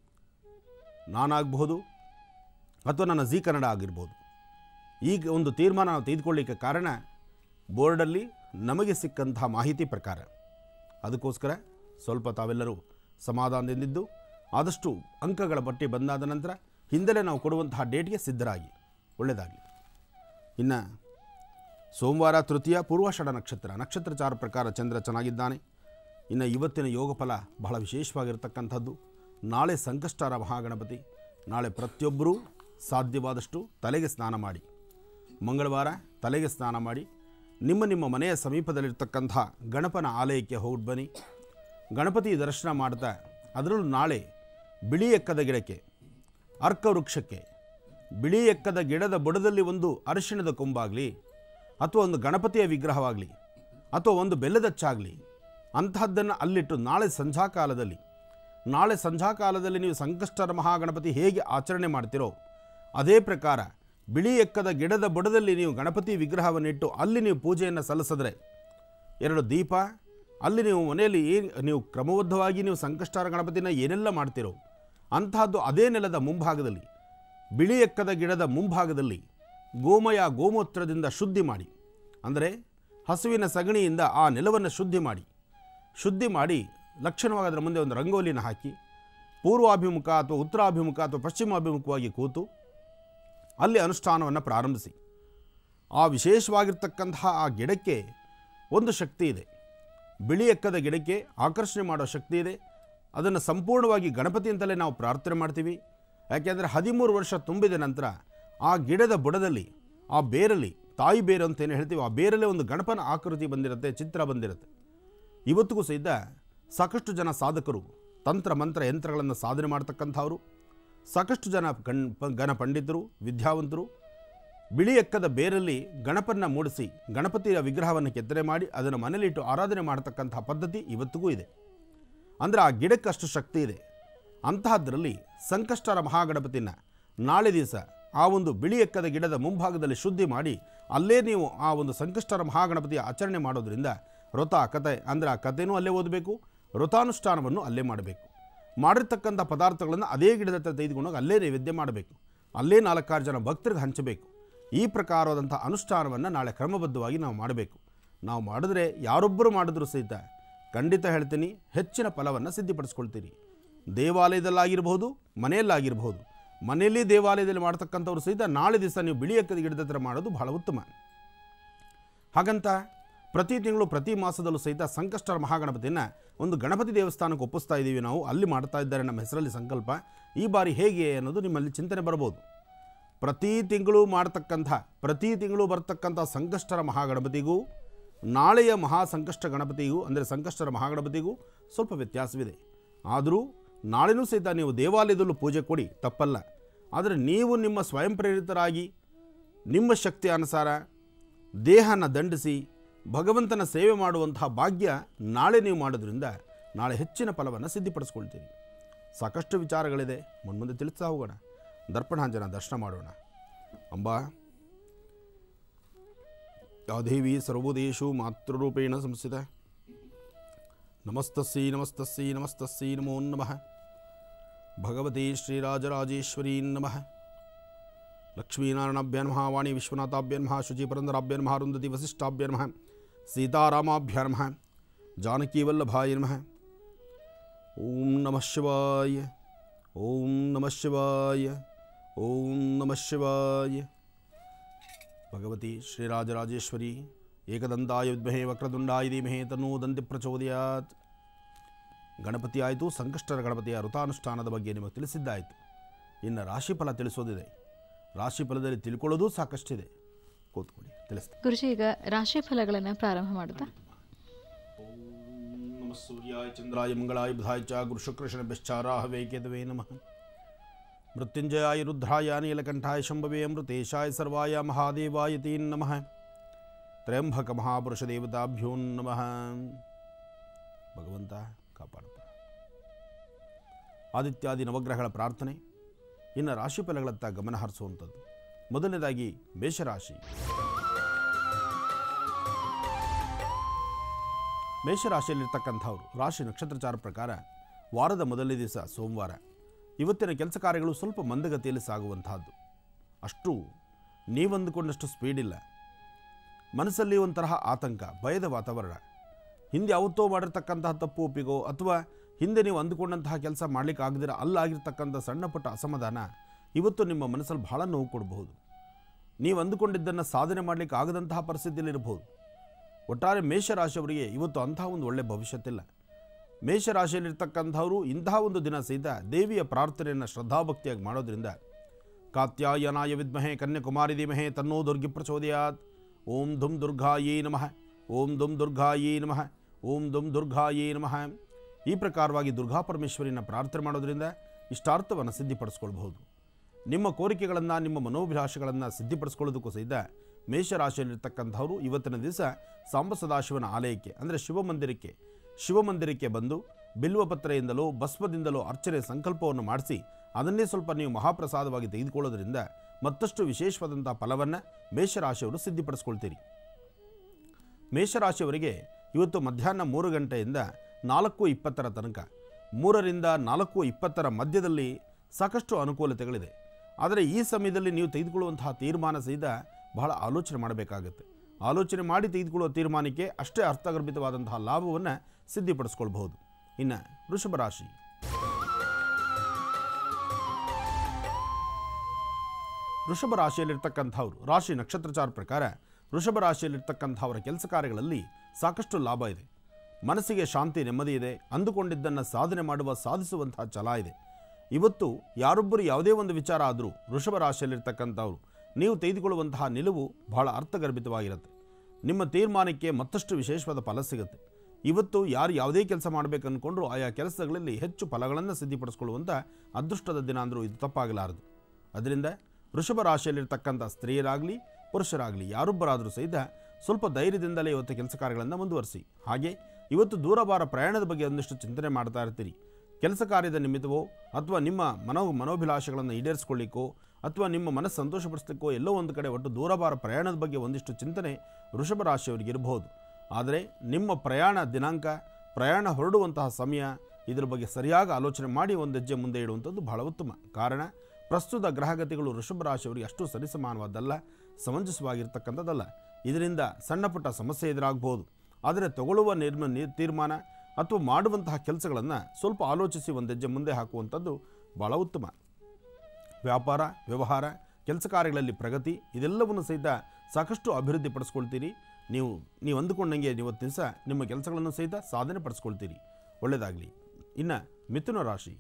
Speaker 3: ನಾನಾಗಬಹುದು ಅಥವಾ ನನ್ನ ಜಿ ಕನ್ನಡ ಆಗಿರ್ಬೋದು ಈಗ ಒಂದು ತೀರ್ಮಾನ ನಾವು ತೆಗೆದುಕೊಳ್ಳಿಕ್ಕೆ ಕಾರಣ ಬೋರ್ಡಲ್ಲಿ ನಮಗೆ ಸಿಕ್ಕಂತಹ ಮಾಹಿತಿ ಪ್ರಕಾರ ಅದಕ್ಕೋಸ್ಕರ ಸ್ವಲ್ಪ ತಾವೆಲ್ಲರೂ ಸಮಾಧಾನದಿಂದಿದ್ದು ಆದಷ್ಟು ಅಂಕಗಳ ಪಟ್ಟಿ ಬಂದಾದ ನಂತರ ಹಿಂದಲೇ ನಾವು ಕೊಡುವಂತಹ ಡೇಟ್ಗೆ ಸಿದ್ಧರಾಗಿ ಒಳ್ಳೆಯದಾಗಲಿ ಇನ್ನು ಸೋಮವಾರ ತೃತೀಯ ಪೂರ್ವಾಷಾಢ ನಕ್ಷತ್ರ ನಕ್ಷತ್ರಚಾರ ಪ್ರಕಾರ ಚಂದ್ರ ಚೆನ್ನಾಗಿದ್ದಾನೆ ಇನ್ನು ಇವತ್ತಿನ ಯೋಗ ಫಲ ಬಹಳ ವಿಶೇಷವಾಗಿರ್ತಕ್ಕಂಥದ್ದು ನಾಳೆ ಸಂಕಷ್ಟಾರ ಮಹಾಗಣಪತಿ ನಾಳೆ ಪ್ರತಿಯೊಬ್ಬರೂ ಸಾಧ್ಯವಾದಷ್ಟು ತಲೆಗೆ ಸ್ನಾನ ಮಾಡಿ ಮಂಗಳವಾರ ತಲೆಗೆ ಸ್ನಾನ ಮಾಡಿ ನಿಮ್ಮ ನಿಮ್ಮ ಮನೆಯ ಸಮೀಪದಲ್ಲಿರ್ತಕ್ಕಂಥ ಗಣಪನ ಆಲಯಕ್ಕೆ ಹೋಗಿ ಬನ್ನಿ ಗಣಪತಿ ದರ್ಶನ ಮಾಡ್ತಾ ಅದರಲ್ಲೂ ನಾಳೆ ಬಿಳಿ ಎಕ್ಕದ ಗಿಡಕ್ಕೆ ಅರ್ಕ ವೃಕ್ಷಕ್ಕೆ ಬಿಳಿ ಎಕ್ಕದ ಗಿಡದ ಬುಡದಲ್ಲಿ ಒಂದು ಅರಿಶಿಣದ ಕೊಂಬಾಗಲಿ ಅಥವಾ ಒಂದು ಗಣಪತಿಯ ವಿಗ್ರಹವಾಗಲಿ ಅಥವಾ ಒಂದು ಬೆಲ್ಲದಚ್ಚಾಗಲಿ ಅಂತಹದ್ದನ್ನು ಅಲ್ಲಿಟ್ಟು ನಾಳೆ ಸಂಧ್ಯಾಕಾಲದಲ್ಲಿ ನಾಳೆ ಸಂಧ್ಯಾಕಾಲದಲ್ಲಿ ನೀವು ಸಂಕಷ್ಟರ ಮಹಾಗಣಪತಿ ಹೇಗೆ ಆಚರಣೆ ಮಾಡ್ತೀರೋ ಅದೇ ಪ್ರಕಾರ ಬಿಳಿ ಎಕ್ಕದ ಗಿಡದ ಬುಡದಲ್ಲಿ ನೀವು ಗಣಪತಿ ವಿಗ್ರಹವನ್ನಿಟ್ಟು ಅಲ್ಲಿ ನೀವು ಪೂಜೆಯನ್ನು ಸಲ್ಲಿಸಿದ್ರೆ ಎರಡು ದೀಪ ಅಲ್ಲಿ ನೀವು ಮನೆಯಲ್ಲಿ ಏನು ನೀವು ಕ್ರಮಬದ್ಧವಾಗಿ ನೀವು ಸಂಕಷ್ಟಾರ ಗಣಪತಿನ ಏನೆಲ್ಲ ಮಾಡ್ತೀರೋ ಅಂತಹದ್ದು ಅದೇ ನೆಲದ ಮುಂಭಾಗದಲ್ಲಿ ಬಿಳಿ ಎಕ್ಕದ ಗಿಡದ ಮುಂಭಾಗದಲ್ಲಿ ಗೋಮಯ ಗೋಮೂತ್ರದಿಂದ ಶುದ್ಧಿ ಮಾಡಿ ಅಂದರೆ ಹಸುವಿನ ಸಗಣಿಯಿಂದ ಆ ನೆಲವನ್ನು ಶುದ್ಧಿ ಮಾಡಿ ಶುದ್ಧಿ ಮಾಡಿ ಲಕ್ಷಣವಾಗಿ ಅದರ ಮುಂದೆ ಒಂದು ರಂಗೋಲಿನ ಹಾಕಿ ಪೂರ್ವಾಭಿಮುಖ ಅಥವಾ ಉತ್ತರಾಭಿಮುಖ ಅಥವಾ ಪಶ್ಚಿಮಾಭಿಮುಖವಾಗಿ ಕೂತು ಅಲ್ಲಿ ಅನುಷ್ಠಾನವನ್ನು ಪ್ರಾರಂಭಿಸಿ ಆ ವಿಶೇಷವಾಗಿರ್ತಕ್ಕಂತಹ ಆ ಗಿಡಕ್ಕೆ ಒಂದು ಶಕ್ತಿ ಇದೆ ಬಿಳಿ ಎಕ್ಕದ ಗಿಡಕ್ಕೆ ಆಕರ್ಷಣೆ ಮಾಡೋ ಶಕ್ತಿ ಇದೆ ಅದನ್ನು ಸಂಪೂರ್ಣವಾಗಿ ಗಣಪತಿ ಅಂತಲೇ ನಾವು ಪ್ರಾರ್ಥನೆ ಮಾಡ್ತೀವಿ ಯಾಕೆಂದರೆ ಹದಿಮೂರು ವರ್ಷ ತುಂಬಿದ ನಂತರ ಆ ಗಿಡದ ಬುಡದಲ್ಲಿ ಆ ಬೇರಲ್ಲಿ ತಾಯಿ ಬೇರು ಅಂತ ಏನು ಹೇಳ್ತೀವಿ ಆ ಬೇರಲ್ಲೇ ಒಂದು ಗಣಪನ ಆಕೃತಿ ಬಂದಿರುತ್ತೆ ಚಿತ್ರ ಬಂದಿರುತ್ತೆ ಇವತ್ತಿಗೂ ಸಹಿತ ಸಾಕಷ್ಟು ಜನ ಸಾಧಕರು ತಂತ್ರ ಮಂತ್ರ ಯಂತ್ರಗಳನ್ನು ಸಾಧನೆ ಮಾಡ್ತಕ್ಕಂಥವ್ರು ಸಾಕಷ್ಟು ಜನ ಕಣ್ ಪ- ಗಣ ಪಂಡಿತರು ವಿದ್ಯಾವಂತರು ಬಿಳಿ ಎಕ್ಕದ ಬೇರಲ್ಲಿ ಗಣಪನ್ನ ಮೂಡಿಸಿ ಗಣಪತಿಯ ವಿಗ್ರಹವನ್ನು ಕೆತ್ತನೆ ಮಾಡಿ ಅದನ್ನು ಮನೆಯಲ್ಲಿಟ್ಟು ಆರಾಧನೆ ಮಾಡತಕ್ಕಂತಹ ಪದ್ಧತಿ ಇವತ್ತಿಗೂ ಇದೆ ಅಂದರೆ ಆ ಗಿಡಕ್ಕೆ ಅಷ್ಟು ಶಕ್ತಿ ಇದೆ ಅಂತಹದ್ರಲ್ಲಿ ಸಂಕಷ್ಟರ ಮಹಾಗಣಪತಿನ ನಾಳೆ ದಿವಸ ಆ ಒಂದು ಬಿಳಿ ಎಕ್ಕದ ಗಿಡದ ಮುಂಭಾಗದಲ್ಲಿ ಶುದ್ಧಿ ಮಾಡಿ ಅಲ್ಲೇ ನೀವು ಆ ಒಂದು ಸಂಕಷ್ಟರ ಮಹಾಗಣಪತಿಯ ಆಚರಣೆ ಮಾಡೋದ್ರಿಂದ ವ್ರತ ಕತೆ ಅಂದರೆ ಆ ಕಥೆನೂ ಅಲ್ಲೇ ಓದಬೇಕು ವ್ರತಾನುಷ್ಠಾನವನ್ನು ಅಲ್ಲೇ ಮಾಡಬೇಕು ಮಾಡಿರ್ತಕ್ಕಂಥ ಪದಾರ್ಥಗಳನ್ನು ಅದೇ ಗಿಡದ ಹತ್ರ ತೆಗೆದುಕೊಂಡೋಗಿ ಅಲ್ಲೇ ನೈವೇದ್ಯ ಮಾಡಬೇಕು ಅಲ್ಲೇ ನಾಲ್ಕಾರು ಜನ ಭಕ್ತರಿಗೆ ಹಂಚಬೇಕು ಈ ಪ್ರಕಾರವಾದಂಥ ಅನುಷ್ಠಾನವನ್ನು ನಾಳೆ ಕ್ರಮಬದ್ಧವಾಗಿ ನಾವು ಮಾಡಬೇಕು ನಾವು ಮಾಡಿದ್ರೆ ಯಾರೊಬ್ಬರು ಮಾಡಿದ್ರೂ ಸಹಿತ ಖಂಡಿತ ಹೇಳ್ತೀನಿ ಹೆಚ್ಚಿನ ಫಲವನ್ನು ಸಿದ್ಧಿಪಡಿಸ್ಕೊಳ್ತೀರಿ ದೇವಾಲಯದಲ್ಲಾಗಿರ್ಬೋದು ಮನೆಯಲ್ಲಾಗಿರ್ಬೋದು ಮನೆಯಲ್ಲಿ ದೇವಾಲಯದಲ್ಲಿ ಮಾಡ್ತಕ್ಕಂಥವ್ರು ಸಹಿತ ನಾಳೆ ದಿವಸ ನೀವು ಬಿಳಿ ಎಕ್ಕದ ಗಿಡದ ಹತ್ರ ಮಾಡೋದು ಬಹಳ ಉತ್ತಮ ಹಾಗಂತ ಪ್ರತಿ ತಿಂಗಳು ಪ್ರತಿ ಮಾಸದಲ್ಲೂ ಸಹಿತ ಸಂಕಷ್ಟರ ಮಹಾಗಣಪತಿನ ಒಂದು ಗಣಪತಿ ದೇವಸ್ಥಾನಕ್ಕೆ ಒಪ್ಪಿಸ್ತಾ ಇದ್ದೀವಿ ನಾವು ಅಲ್ಲಿ ಮಾಡ್ತಾ ಇದ್ದಾರೆ ನಮ್ಮ ಹೆಸರಲ್ಲಿ ಸಂಕಲ್ಪ ಈ ಬಾರಿ ಹೇಗೆ ಅನ್ನೋದು ನಿಮ್ಮಲ್ಲಿ ಚಿಂತನೆ ಬರ್ಬೋದು ಪ್ರತಿ ತಿಂಗಳು ಮಾಡ್ತಕ್ಕಂಥ ಪ್ರತಿ ತಿಂಗಳು ಬರ್ತಕ್ಕಂಥ ಸಂಕಷ್ಟರ ಮಹಾಗಣಪತಿಗೂ ನಾಳೆಯ ಮಹಾ ಸಂಕಷ್ಟ ಗಣಪತಿಗೂ ಅಂದರೆ ಸಂಕಷ್ಟರ ಮಹಾಗಣಪತಿಗೂ ಸ್ವಲ್ಪ ವ್ಯತ್ಯಾಸವಿದೆ ಆದರೂ ನಾಳೆನೂ ಸಹಿತ ನೀವು ದೇವಾಲಯದಲ್ಲೂ ಪೂಜೆ ಕೊಡಿ ತಪ್ಪಲ್ಲ ಆದರೆ ನೀವು ನಿಮ್ಮ ಸ್ವಯಂ ಪ್ರೇರಿತರಾಗಿ ನಿಮ್ಮ ಶಕ್ತಿ ಅನುಸಾರ ದೇಹನ ದಂಡಿಸಿ ಭಗವಂತನ ಸೇವೆ ಮಾಡುವಂತಹ ಭಾಗ್ಯ ನಾಳೆ ನೀವು ಮಾಡೋದ್ರಿಂದ ನಾಳೆ ಹೆಚ್ಚಿನ ಫಲವನ್ನು ಸಿದ್ಧಿಪಡಿಸ್ಕೊಳ್ತೀರಿ ಸಾಕಷ್ಟು ವಿಚಾರಗಳಿದೆ ಮುನ್ಮುಂದೆ ತಿಳಿಸ್ತಾ ಹೋಗೋಣ ದರ್ಪಣಾಂಜನ ದರ್ಶನ ಮಾಡೋಣ ಅಂಬಾ ಯಾ ದೇವಿ ಸರ್ವೋದೇಶು ಮಾತೃರೂಪೇಣ ಸಂಸ್ಥಿತ ನಮಸ್ತಸ್ಸೈ ನಮಸ್ತಸ್ಸೈ ನಮಸ್ತಸ್ಸೈ ನಮೋ ನಮಃ ಭಗವತಿ ಶ್ರೀರಾಜರಾಜೇಶ್ವರೀ ನಮಃ ಲಕ್ಷ್ಮೀನಾರಾಯಣಾಭ್ಯ ನಮಃ ವಾಣಿ ವಿಶ್ವನಾಥಾಭ್ಯ ನಮಃ ಶುಚಿ ಪುರಂದರಾಭ್ಯ ನಮಃ ಅರುಂಧತಿ ವಸಿಷ್ಠಾಭ್ಯ ನಮಃ ಸೀತಾರಾಮಾಭ್ಯ ನಮಃ ಜಾನಕೀವಲ್ಲಭಾಯ ನಮಃ ಓಂ ನಮಃ ಶಿವಾಯ ಓಂ ನಮಃ ಶಿವಾಯ ಓಂ ನಮಃ ಶಿವಾಯ ಭಗವತಿ ಶ್ರೀರಾಜರಾಜೇಶ್ವರಿ ಏಕದಂತಾಯ ವಿದ್ಮಹೇ ವಕ್ರದುಂಡಾಯ ಧೀಮಹೇ ತನ್ನೋ ದಂತಿ ಪ್ರಚೋದಯಾತ್ ಗಣಪತಿ ಆಯಿತು ಸಂಕಷ್ಟರ ಗಣಪತಿಯ ವೃತಾನುಷ್ಠಾನದ ಬಗ್ಗೆ ನಿಮಗೆ ತಿಳಿಸಿದ್ದಾಯಿತು ಇನ್ನು ರಾಶಿಫಲ ತಿಳಿಸೋದಿದೆ ರಾಶಿಫಲದಲ್ಲಿ ತಿಳ್ಕೊಳ್ಳೋದು ಸಾಕಷ್ಟಿದೆ ಕೂತ್ಕೊಳ್ಳಿ ತಿಳಿಸ್ತೀನಿ
Speaker 1: ಗುರುಜಿ ಈಗ ರಾಶಿ ಫಲಗಳನ್ನು ಪ್ರಾರಂಭ ಮಾಡುತ್ತಾ
Speaker 3: ನಮಃ ಸೂರ್ಯಾಯ ಚಂದ್ರಾಯ ಮಂಗಳಾಯ ಬುಧಾಯ ಚ ಗುರುಶುಕ್ರಶನಭ್ಯಶ್ಚಾರಾಹವೇ ಕೇತವೇ ನಮಃ ಮೃತ್ಯುಂಜಯಾಯ ರುದ್ರಾಯ ನೀಲಕಂಠಾಯ ಶಂಭವೇ ಅಮೃತೇಶಾಯ ಸರ್ವಾಯ ಮಹಾದೇವಾಯ ತೀನ್ ನಮಃ ತ್ರಯಂಬಕ ಮಹಾಪುರುಷ ದೇವತಾಭ್ಯೋ ನಮಃ ಭಗವಂತ ಕಾಪಾಡಪ್ಪ ಆದಿತ್ಯಾದಿ ನವಗ್ರಹಗಳ ಪ್ರಾರ್ಥನೆ ಇನ್ನು ರಾಶಿಫಲಗಳತ್ತ ಗಮನ ಹರಿಸುವಂಥದ್ದು ಮೊದಲನೇದಾಗಿ ಮೇಷರಾಶಿ ಮೇಷರಾಶಿಯಲ್ಲಿರ್ತಕ್ಕಂಥವ್ರು ರಾಶಿ ನಕ್ಷತ್ರಚಾರ ಪ್ರಕಾರ ವಾರದ ಮೊದಲನೇ ದಿವಸ ಸೋಮವಾರ ಇವತ್ತಿನ ಕೆಲಸ ಕಾರ್ಯಗಳು ಸ್ವಲ್ಪ ಮಂದಗತಿಯಲ್ಲಿ ಸಾಗುವಂತಹದ್ದು ಅಷ್ಟು ನೀವಂದುಕೊಂಡಷ್ಟು ಸ್ಪೀಡ್ ಇಲ್ಲ ಮನಸ್ಸಲ್ಲಿ ಒಂಥರಹ ಆತಂಕ ಭಯದ ವಾತಾವರಣ ಹಿಂದೆ ಯಾವತ್ತೋ ಮಾಡಿರ್ತಕ್ಕಂತಹ ತಪ್ಪು ಒಪ್ಪಿಗೋ ಅಥವಾ ಹಿಂದೆ ನೀವು ಅಂದುಕೊಂಡಂತಹ ಕೆಲಸ ಮಾಡಲಿಕ್ಕೆ ಆಗದಿರ ಅಲ್ಲಾಗಿರ್ತಕ್ಕಂಥ ಸಣ್ಣ ಪುಟ್ಟ ಅಸಮಾಧಾನ ಇವತ್ತು ನಿಮ್ಮ ಮನಸ್ಸಲ್ಲಿ ಬಹಳ ನೋವು ಕೊಡಬಹುದು ನೀವು ಅಂದುಕೊಂಡಿದ್ದನ್ನು ಸಾಧನೆ ಮಾಡಲಿಕ್ಕೆ ಆಗದಂತಹ ಪರಿಸ್ಥಿತಿಯಲ್ಲಿರಬಹುದು ಒಟ್ಟಾರೆ ಮೇಷರಾಶಿಯವರಿಗೆ ಇವತ್ತು ಅಂತಹ ಒಂದು ಒಳ್ಳೆಯ ಭವಿಷ್ಯತ್ತಿಲ್ಲ ಮೇಷರಾಶಿಯಲ್ಲಿರ್ತಕ್ಕಂಥವರು ಇಂತಹ ಒಂದು ದಿನ ಸಹಿತ ದೇವಿಯ ಪ್ರಾರ್ಥನೆಯನ್ನು ಶ್ರದ್ಧಾಭಕ್ತಿಯಾಗಿ ಮಾಡೋದ್ರಿಂದ ಕಾತ್ಯಾಯನಾಯ ವಿದ್ಮಹೆ ಕನ್ಯಾಕುಮಾರಿ ಧೀಮಹೆ ತನ್ನೋ ದುರ್ಗಿ ಪ್ರಚೋದಯಾತ್ ಓಂ ದುಂ ದುರ್ಗಾಯೇ ನಮಃ ಓಂ ದುಂ ದುರ್ಗಾಯೇ ನಮಃ ಓಂ ದುಂ ದುರ್ಗಾಯೇ ನಮಃ ಈ ಪ್ರಕಾರವಾಗಿ ದುರ್ಗಾ ಪರಮೇಶ್ವರಿನ ಪ್ರಾರ್ಥನೆ ಮಾಡೋದ್ರಿಂದ ಇಷ್ಟಾರ್ಥವನ್ನು ಸಿದ್ಧಿಪಡಿಸ್ಕೊಳ್ಬಹುದು ನಿಮ್ಮ ಕೋರಿಕೆಗಳನ್ನು ನಿಮ್ಮ ಮನೋಭಿಲಾಷೆಗಳನ್ನು ಸಿದ್ಧಿಪಡಿಸ್ಕೊಳ್ಳೋದಕ್ಕೂ ಸಹಿತ ಮೇಷರಾಶಿಯಲ್ಲಿರ್ತಕ್ಕಂಥವರು ಇವತ್ತಿನ ದಿವಸ ಸಾಂಬ ಸದಾಶಿವನ ಆಲಯಕ್ಕೆ ಅಂದರೆ ಶಿವಮಂದಿರಕ್ಕೆ ಶಿವಮಂದಿರಕ್ಕೆ ಬಂದು ಬಿಲ್ವಪತ್ರೆಯಿಂದಲೋ ಭಸ್ಮದಿಂದಲೋ ಅರ್ಚನೆ ಸಂಕಲ್ಪವನ್ನು ಮಾಡಿಸಿ ಅದನ್ನೇ ಸ್ವಲ್ಪ ನೀವು ಮಹಾಪ್ರಸಾದವಾಗಿ ತೆಗೆದುಕೊಳ್ಳೋದ್ರಿಂದ ಮತ್ತಷ್ಟು ವಿಶೇಷವಾದಂಥ ಫಲವನ್ನು ಮೇಷರಾಶಿಯವರು ಸಿದ್ಧಿಪಡಿಸ್ಕೊಳ್ತೀರಿ ಮೇಷರಾಶಿಯವರಿಗೆ ಇವತ್ತು ಮಧ್ಯಾಹ್ನ ಮೂರು ಗಂಟೆಯಿಂದ ನಾಲ್ಕು ಇಪ್ಪತ್ತರ ತನಕ ಮೂರರಿಂದ ನಾಲ್ಕು ಇಪ್ಪತ್ತರ ಮಧ್ಯದಲ್ಲಿ ಸಾಕಷ್ಟು ಅನುಕೂಲತೆಗಳಿದೆ ಆದರೆ ಈ ಸಮಯದಲ್ಲಿ ನೀವು ತೆಗೆದುಕೊಳ್ಳುವಂತಹ ತೀರ್ಮಾನ ಸಹಿತ ಬಹಳ ಆಲೋಚನೆ ಮಾಡಬೇಕಾಗುತ್ತೆ ಆಲೋಚನೆ ಮಾಡಿ ತೆಗೆದುಕೊಳ್ಳುವ ತೀರ್ಮಾನಕ್ಕೆ ಅಷ್ಟೇ ಅರ್ಥಗರ್ಭಿತವಾದಂತಹ ಲಾಭವನ್ನು ಸಿದ್ಧಿಪಡಿಸ್ಕೊಳ್ಬಹುದು ಇನ್ನು ವೃಷಭ ರಾಶಿ ವೃಷಭ ರಾಶಿಯಲ್ಲಿರ್ತಕ್ಕಂಥವ್ರು ರಾಶಿ ನಕ್ಷತ್ರಚಾರ ಪ್ರಕಾರ ವೃಷಭ ರಾಶಿಯಲ್ಲಿರ್ತಕ್ಕಂಥವರ ಕೆಲಸ ಕಾರ್ಯಗಳಲ್ಲಿ ಸಾಕಷ್ಟು ಲಾಭ ಇದೆ ಮನಸ್ಸಿಗೆ ಶಾಂತಿ ನೆಮ್ಮದಿ ಇದೆ ಅಂದುಕೊಂಡಿದ್ದನ್ನು ಸಾಧನೆ ಮಾಡುವ ಸಾಧಿಸುವಂತಹ ಛಲ ಇದೆ ಇವತ್ತು ಯಾರೊಬ್ಬರು ಯಾವುದೇ ಒಂದು ವಿಚಾರ ಆದರೂ ವೃಷಭ ರಾಶಿಯಲ್ಲಿರ್ತಕ್ಕಂಥವ್ರು ನೀವು ತೆಗೆದುಕೊಳ್ಳುವಂತಹ ನಿಲುವು ಬಹಳ ಅರ್ಥಗರ್ಭಿತವಾಗಿರುತ್ತೆ ನಿಮ್ಮ ತೀರ್ಮಾನಕ್ಕೆ ಮತ್ತಷ್ಟು ವಿಶೇಷವಾದ ಫಲ ಸಿಗುತ್ತೆ ಇವತ್ತು ಯಾರು ಯಾವುದೇ ಕೆಲಸ ಮಾಡಬೇಕು ಅಂದ್ಕೊಂಡ್ರೂ ಆಯಾ ಕೆಲಸಗಳಲ್ಲಿ ಹೆಚ್ಚು ಫಲಗಳನ್ನು ಸಿದ್ಧಿಪಡಿಸ್ಕೊಳ್ಳುವಂಥ ಅದೃಷ್ಟದ ದಿನ ಅಂದರೂ ಇದು ತಪ್ಪಾಗಲಾರದು ಅದರಿಂದ ವೃಷಭ ರಾಶಿಯಲ್ಲಿರ್ತಕ್ಕಂಥ ಸ್ತ್ರೀಯರಾಗಲಿ ಪುರುಷರಾಗಲಿ ಯಾರೊಬ್ಬರಾದರೂ ಸಹಿತ ಸ್ವಲ್ಪ ಧೈರ್ಯದಿಂದಲೇ ಇವತ್ತು ಕೆಲಸ ಕಾರ್ಯಗಳನ್ನು ಮುಂದುವರಿಸಿ ಹಾಗೆ ಇವತ್ತು ದೂರಭಾರ ಪ್ರಯಾಣದ ಬಗ್ಗೆ ಒಂದಿಷ್ಟು ಚಿಂತನೆ ಮಾಡ್ತಾ ಇರ್ತೀರಿ ಕೆಲಸ ಕಾರ್ಯದ ನಿಮಿತ್ತವೋ ಅಥವಾ ನಿಮ್ಮ ಮನೋ ಮನೋಭಿಲಾಷೆಗಳನ್ನು ಈಡೇರಿಸ್ಕೊಳ್ಳಿಕ್ಕೋ ಅಥವಾ ನಿಮ್ಮ ಮನಸ್ಸು ಸಂತೋಷಪಡಿಸ್ಲಿಕ್ಕೋ ಎಲ್ಲೋ ಒಂದು ಕಡೆ ಒಟ್ಟು ದೂರಭಾರ ಪ್ರಯಾಣದ ಬಗ್ಗೆ ಒಂದಿಷ್ಟು ಚಿಂತನೆ ವೃಷಭ ರಾಶಿಯವರಿಗೆ ಇರಬಹುದು ಆದರೆ ನಿಮ್ಮ ಪ್ರಯಾಣ ದಿನಾಂಕ ಪ್ರಯಾಣ ಹೊರಡುವಂತಹ ಸಮಯ ಇದರ ಬಗ್ಗೆ ಸರಿಯಾಗಿ ಆಲೋಚನೆ ಮಾಡಿ ಒಂದು ಹೆಜ್ಜೆ ಮುಂದೆ ಇಡುವಂಥದ್ದು ಬಹಳ ಉತ್ತಮ ಕಾರಣ ಪ್ರಸ್ತುತ ಗ್ರಹಗತಿಗಳು ವೃಷಭ ರಾಶಿಯವರಿಗೆ ಅಷ್ಟು ಸರಿಸಮಾನವಾದ್ದಲ್ಲ ಸಮಂಜಸವಾಗಿರ್ತಕ್ಕಂಥದ್ದಲ್ಲ ಇದರಿಂದ ಸಣ್ಣ ಪುಟ್ಟ ಸಮಸ್ಯೆ ಎದುರಾಗಬಹುದು ಆದರೆ ತಗೊಳ್ಳುವ ನಿರ್ಮ ನಿ- ತೀರ್ಮಾನ ಅಥವಾ ಮಾಡುವಂತಹ ಕೆಲಸಗಳನ್ನು ಸ್ವಲ್ಪ ಆಲೋಚಿಸಿ ಒಂದು ಹೆಜ್ಜೆ ಮುಂದೆ ಹಾಕುವಂಥದ್ದು ಭಾಳ ಉತ್ತಮ ವ್ಯಾಪಾರ ವ್ಯವಹಾರ ಕೆಲಸ ಕಾರ್ಯಗಳಲ್ಲಿ ಪ್ರಗತಿ ಇದೆಲ್ಲವನ್ನು ಸಹಿತ ಸಾಕಷ್ಟು ಅಭಿವೃದ್ಧಿ ಪಡಿಸ್ಕೊಳ್ತೀರಿ ನೀವು ನೀವು ಅಂದುಕೊಂಡಂಗೆ ಇವತ್ತು ದಿವಸ ನಿಮ್ಮ ಕೆಲಸಗಳನ್ನು ಸಹಿತ ಸಾಧನೆ ಪಡಿಸ್ಕೊಳ್ತೀರಿ ಒಳ್ಳೆಯದಾಗಲಿ ಇನ್ನು ಮಿಥುನ ರಾಶಿ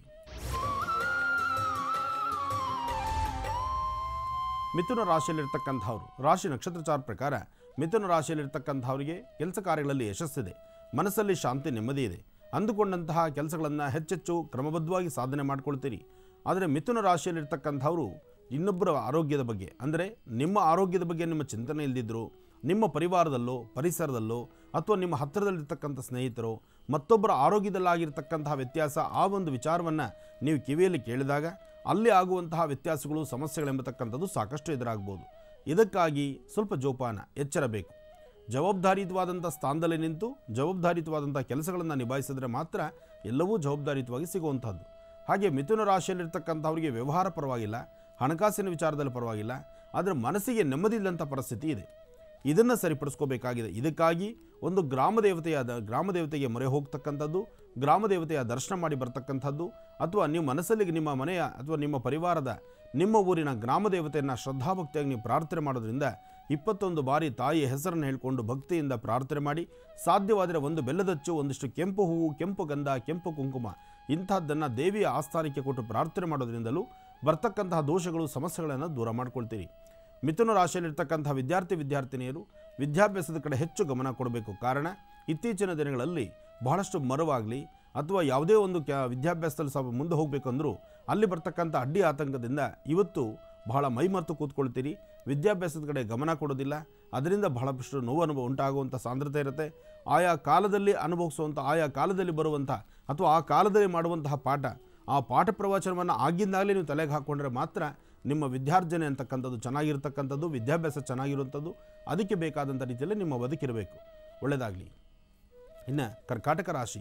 Speaker 3: ಮಿಥುನ ರಾಶಿಯಲ್ಲಿರ್ತಕ್ಕಂಥವ್ರು ರಾಶಿ ನಕ್ಷತ್ರಚಾರ ಪ್ರಕಾರ ಮಿಥುನ ರಾಶಿಯಲ್ಲಿರ್ತಕ್ಕಂಥವರಿಗೆ ಕೆಲಸ ಕಾರ್ಯಗಳಲ್ಲಿ ಯಶಸ್ಸಿದೆ ಮನಸ್ಸಲ್ಲಿ ಶಾಂತಿ ನೆಮ್ಮದಿ ಇದೆ ಅಂದುಕೊಂಡಂತಹ ಕೆಲಸಗಳನ್ನು ಹೆಚ್ಚೆಚ್ಚು ಕ್ರಮಬದ್ಧವಾಗಿ ಸಾಧನೆ ಮಾಡ್ಕೊಳ್ತೀರಿ ಆದರೆ ಮಿಥುನ ರಾಶಿಯಲ್ಲಿರ್ತಕ್ಕಂಥವರು ಇನ್ನೊಬ್ಬರ ಆರೋಗ್ಯದ ಬಗ್ಗೆ ಅಂದರೆ ನಿಮ್ಮ ಆರೋಗ್ಯದ ಬಗ್ಗೆ ನಿಮ್ಮ ಚಿಂತನೆ ಇಲ್ಲದಿದ್ದರು ನಿಮ್ಮ ಪರಿವಾರದಲ್ಲೋ ಪರಿಸರದಲ್ಲೋ ಅಥವಾ ನಿಮ್ಮ ಹತ್ತಿರದಲ್ಲಿರ್ತಕ್ಕಂಥ ಸ್ನೇಹಿತರು ಮತ್ತೊಬ್ಬರ ಆರೋಗ್ಯದಲ್ಲಾಗಿರ್ತಕ್ಕಂತಹ ವ್ಯತ್ಯಾಸ ಆ ಒಂದು ವಿಚಾರವನ್ನು ನೀವು ಕಿವಿಯಲ್ಲಿ ಕೇಳಿದಾಗ ಅಲ್ಲಿ ಆಗುವಂತಹ ವ್ಯತ್ಯಾಸಗಳು ಸಮಸ್ಯೆಗಳೆಂಬತಕ್ಕಂಥದ್ದು ಸಾಕಷ್ಟು ಎದುರಾಗ್ಬೋದು ಇದಕ್ಕಾಗಿ ಸ್ವಲ್ಪ ಜೋಪಾನ ಎಚ್ಚರ ಬೇಕು ಜವಾಬ್ದಾರಿಯುತವಾದಂಥ ಸ್ಥಾನದಲ್ಲಿ ನಿಂತು ಜವಾಬ್ದಾರಿಯುತವಾದಂಥ ಕೆಲಸಗಳನ್ನು ನಿಭಾಯಿಸಿದ್ರೆ ಮಾತ್ರ ಎಲ್ಲವೂ ಜವಾಬ್ದಾರಿಯುತವಾಗಿ ಸಿಗುವಂಥದ್ದು ಹಾಗೆ ಮಿಥುನ ರಾಶಿಯಲ್ಲಿರ್ತಕ್ಕಂಥವರಿಗೆ ವ್ಯವಹಾರ ಪರವಾಗಿಲ್ಲ ಹಣಕಾಸಿನ ವಿಚಾರದಲ್ಲಿ ಪರವಾಗಿಲ್ಲ ಆದರೆ ಮನಸ್ಸಿಗೆ ನೆಮ್ಮದಿ ಇಲ್ಲಂಥ ಪರಿಸ್ಥಿತಿ ಇದೆ ಇದನ್ನು ಸರಿಪಡಿಸ್ಕೋಬೇಕಾಗಿದೆ ಇದಕ್ಕಾಗಿ ಒಂದು ಗ್ರಾಮ ದೇವತೆಯ ದ- ಗ್ರಾಮ ದೇವತೆಗೆ ಮೊರೆ ಹೋಗ್ತಕ್ಕಂಥದ್ದು ಗ್ರಾಮ ದೇವತೆಯ ದರ್ಶನ ಮಾಡಿ ಬರ್ತಕ್ಕಂಥದ್ದು ಅಥವಾ ನಿಮ್ಮ ಮನಸ್ಸಲ್ಲಿ ನಿಮ್ಮ ಮನೆಯ ಅಥವಾ ನಿಮ್ಮ ಪರಿವಾರದ ನಿಮ್ಮ ಊರಿನ ಗ್ರಾಮ ದೇವತೆಯನ್ನು ಶ್ರದ್ಧಾಭಕ್ತಿಯಾಗಿ ನೀವು ಪ್ರಾರ್ಥನೆ ಮಾಡೋದ್ರಿಂದ ಇಪ್ಪತ್ತೊಂದು ಬಾರಿ ತಾಯಿಯ ಹೆಸರನ್ನು ಹೇಳಿಕೊಂಡು ಭಕ್ತಿಯಿಂದ ಪ್ರಾರ್ಥನೆ ಮಾಡಿ ಸಾಧ್ಯವಾದರೆ ಒಂದು ಬೆಲ್ಲದಚ್ಚು ಒಂದಿಷ್ಟು ಕೆಂಪು ಹೂವು ಕೆಂಪು ಗಂಧ ಕೆಂಪು ಕುಂಕುಮ ಇಂಥದ್ದನ್ನು ದೇವಿಯ ಆಸ್ಥಾನಕ್ಕೆ ಕೊಟ್ಟು ಪ್ರಾರ್ಥನೆ ಮಾಡೋದ್ರಿಂದಲೂ ಬರ್ತಕ್ಕಂತಹ ದೋಷಗಳು ಸಮಸ್ಯೆಗಳನ್ನು ದೂರ ಮಾಡ್ಕೊಳ್ತೀರಿ ಮಿಥುನ ರಾಶಿಯಲ್ಲಿರ್ತಕ್ಕಂಥ ವಿದ್ಯಾರ್ಥಿ ವಿದ್ಯಾರ್ಥಿನಿಯರು ವಿದ್ಯಾಭ್ಯಾಸದ ಕಡೆ ಹೆಚ್ಚು ಗಮನ ಕೊಡಬೇಕು ಕಾರಣ ಇತ್ತೀಚಿನ ದಿನಗಳಲ್ಲಿ ಬಹಳಷ್ಟು ಮರವಾಗಲಿ ಅಥವಾ ಯಾವುದೇ ಒಂದು ಕ್ಯಾ ವಿದ್ಯಾಭ್ಯಾಸದಲ್ಲಿ ಸಹ ಮುಂದೆ ಹೋಗಬೇಕಂದ್ರೂ ಅಲ್ಲಿ ಬರ್ತಕ್ಕಂಥ ಅಡ್ಡಿ ಆತಂಕದಿಂದ ಇವತ್ತು ಬಹಳ ಮೈಮರೆತು ಕೂತ್ಕೊಳ್ತೀರಿ ವಿದ್ಯಾಭ್ಯಾಸದ ಕಡೆ ಗಮನ ಕೊಡೋದಿಲ್ಲ ಅದರಿಂದ ಬಹಳಷ್ಟು ನೋವು ಅನುಭವ ಉಂಟಾಗುವಂಥ ಸಾಂದ್ರತೆ ಇರುತ್ತೆ ಆಯಾ ಕಾಲದಲ್ಲಿ ಅನುಭವಿಸುವಂಥ ಆಯಾ ಕಾಲದಲ್ಲಿ ಬರುವಂಥ ಅಥವಾ ಆ ಕಾಲದಲ್ಲಿ ಮಾಡುವಂತಹ ಪಾಠ ಆ ಪಾಠ ಪ್ರವಚನವನ್ನು ಆಗಿಂದಾಗಲೇ ನೀವು ತಲೆಗೆ ಹಾಕ್ಕೊಂಡ್ರೆ ಮಾತ್ರ ನಿಮ್ಮ ವಿದ್ಯಾರ್ಜನೆ ಅಂತಕ್ಕಂಥದ್ದು ಚೆನ್ನಾಗಿರ್ತಕ್ಕಂಥದ್ದು ವಿದ್ಯಾಭ್ಯಾಸ ಚೆನ್ನಾಗಿರುವಂಥದ್ದು ಅದಕ್ಕೆ ಬೇಕಾದಂಥ ರೀತಿಯಲ್ಲಿ ನಿಮ್ಮ ಬದುಕಿರಬೇಕು ಒಳ್ಳೆಯದಾಗಲಿ ಇನ್ನು ಕರ್ಕಾಟಕ ರಾಶಿ